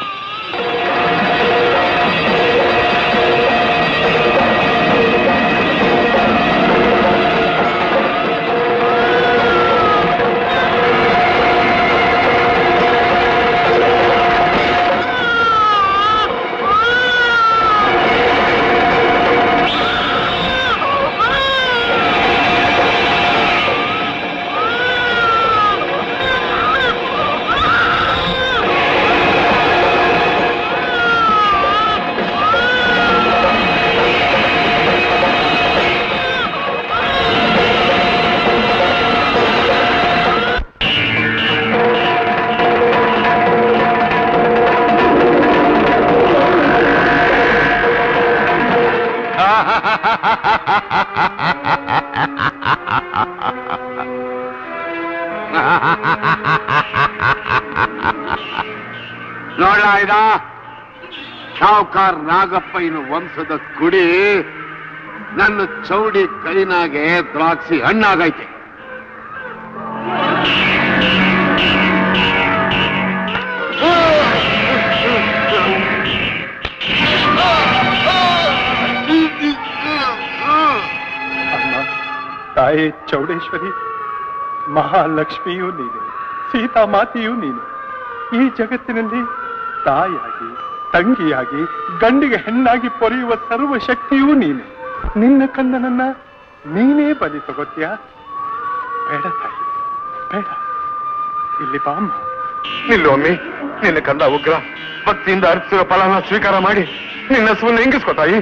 ನೋಡ್ಲಾಯ್ದ ಶಾವ್ಕಾರ್ ನಾಗಪ್ಪಯ್ಯನ ವಂಶದ ಕುಡಿ ನನ್ನ ಚೌಡಿ ಕೈನಾಗೆ ದ್ರಾಕ್ಷಿ ಹಣ್ಣಾಗೈತೆ ಅಮ್ಮ ತಾಯಿ ಚೌಡೇಶ್ವರಿ ಮಹಾಲಕ್ಷ್ಮಿಯೂ ನೀನೆ ಸೀತಾ ಮಾತೆಯೂ ನೀನೆ ಈ ಜಗತ್ತಿನಲ್ಲಿ ತಾಯಿಯಾಗಿ ತಂಗಿಯಾಗಿ ಗಂಡಿಗೆ ಹೆಣ್ಣಾಗಿ ಪೊರೆಯುವ ಸರ್ವ ಶಕ್ತಿಯೂ ನೀನೆ ನಿನ್ನ ಕಂದನನ್ನ ನೀನೇ ಬಲಿ ತಗೋತ್ಯಾ ಬೇಡ ತಾಯಿ ಬೇಡ ಇಲ್ಲಿ ಬಾಮ್ಮ ನಿಲ್ಲೊಮ್ಮೆ ನಿನ್ನ ಕಂದ ಉಗ್ರ ಭಕ್ತಿಯಿಂದ ಅರ್ಪಿಸಿರೋ ಫಲನ ಸ್ವೀಕಾರ ಮಾಡಿ ನಿನ್ನ ಹಸುವನ್ನು ಹೆಂಗಿಸ್ಕೊ ತಾಯಿ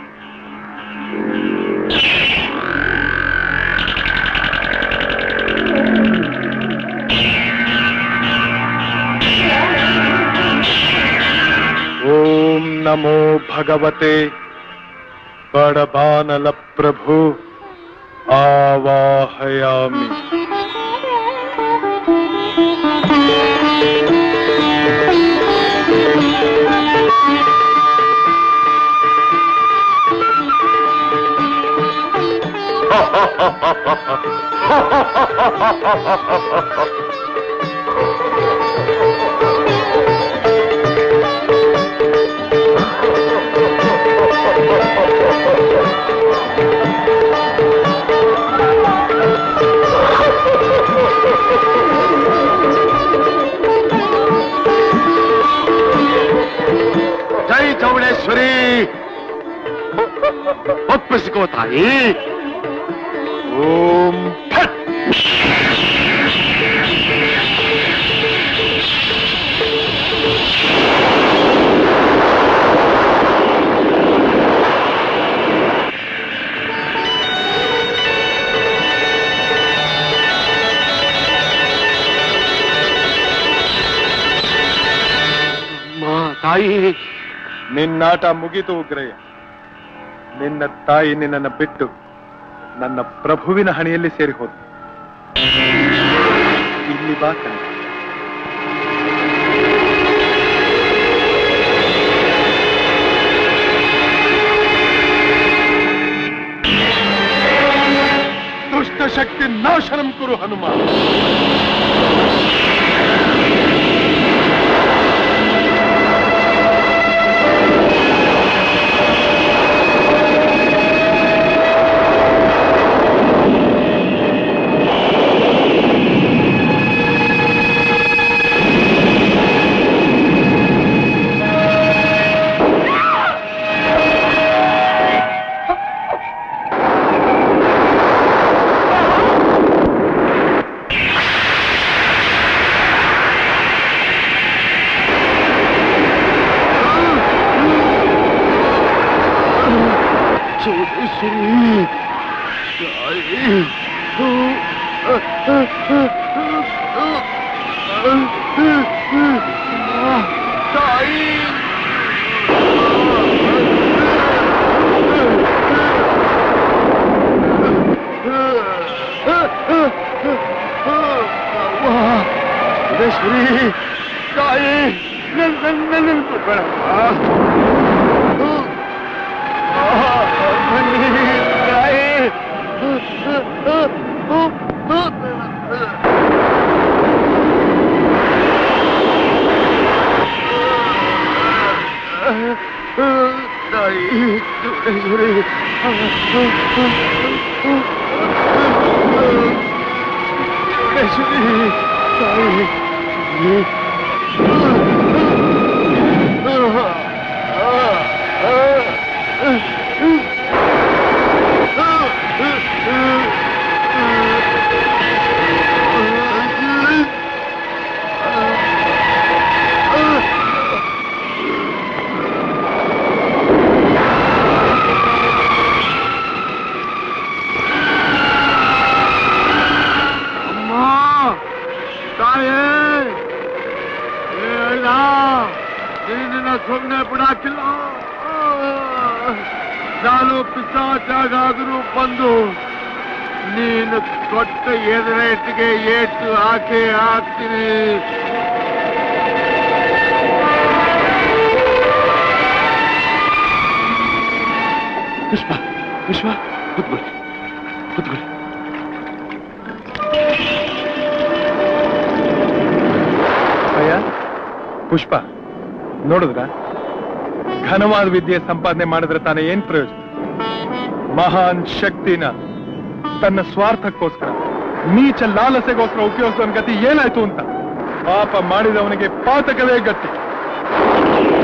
ಓಂ ನಮೋ ಭಗವತೆ ಬಡಬಾನಲ ಪ್ರಭು ಆವಾಹಯಾಮಿ ಜೈ ಚೌಡೇಶ್ವರಿ ಒಪ್ಪಿಸಿಕೋ ತಾಯಿ ಓಂ ಫಟ್ ತಾಯಿ ನಿನ್ನಾಟ ಮುಗಿತು ಉಗ್ರಯ್ಯ ನಿನ್ನ ತಾಯಿ ನಿನ್ನನ್ನು ಬಿಟ್ಟು ನನ್ನ ಪ್ರಭುವಿನ ಹಣೆಯಲ್ಲಿ ಸೇರಿ ಹೋದ ಇಲ್ಲಿ ಬಾ ಕಣೆ. ದುಷ್ಟ ಶಕ್ತಿ ನಾಶನಂ ಕುರು ಹನುಮ ಚೌಡೇಶ್ವರಿ ತಾಯಿ ಚೌಡೇಶ್ವರಿ ತಾಯಿ ನನ್ನ ನನ್ನ ಅಮ್ಮ ತಾಯೇ ಹೇಳ ನಿನ್ನ ಸುಮ್ಮನೆ ಬಿಡಾಕಿಲ್ಲ ನಾನು ಪಿಸಾಚಾಗಾದರೂ ಬಂದು ನೀನು ದೊಡ್ಡ ಎದುರೇಟಿಗೆ ಏಟು ಹಾಕಿ ಹಾಕ್ತೀನಿ ಪುಷ್ಪ ಪುಷ್ಪ ಕೂತ್ಕೊಳ್ಳಿ ಕೂತ್ಕೊಳ್ಳಿ ಅಯ್ಯ ಪುಷ್ಪ ನೋಡಿದ್ರ ಘನವಾದ ವಿದ್ಯೆ ಸಂಪಾದನೆ ಮಾಡಿದ್ರೆ ತಾನೇ ಏನ್ ಪ್ರಯೋಜನ ಮಹಾನ್ ಶಕ್ತಿನ ತನ್ನ ಸ್ವಾರ್ಥಕ್ಕೋಸ್ಕರ ನೀಚ ಲಾಲಸೆಗೋಸ್ಕರ ಉಪಯೋಗಿಸೋನ್ ಗತಿ ಏನಾಯ್ತು ಅಂತ ಪಾಪ ಮಾಡಿದವನಿಗೆ ಪಾತಕವೇ ಗತಿ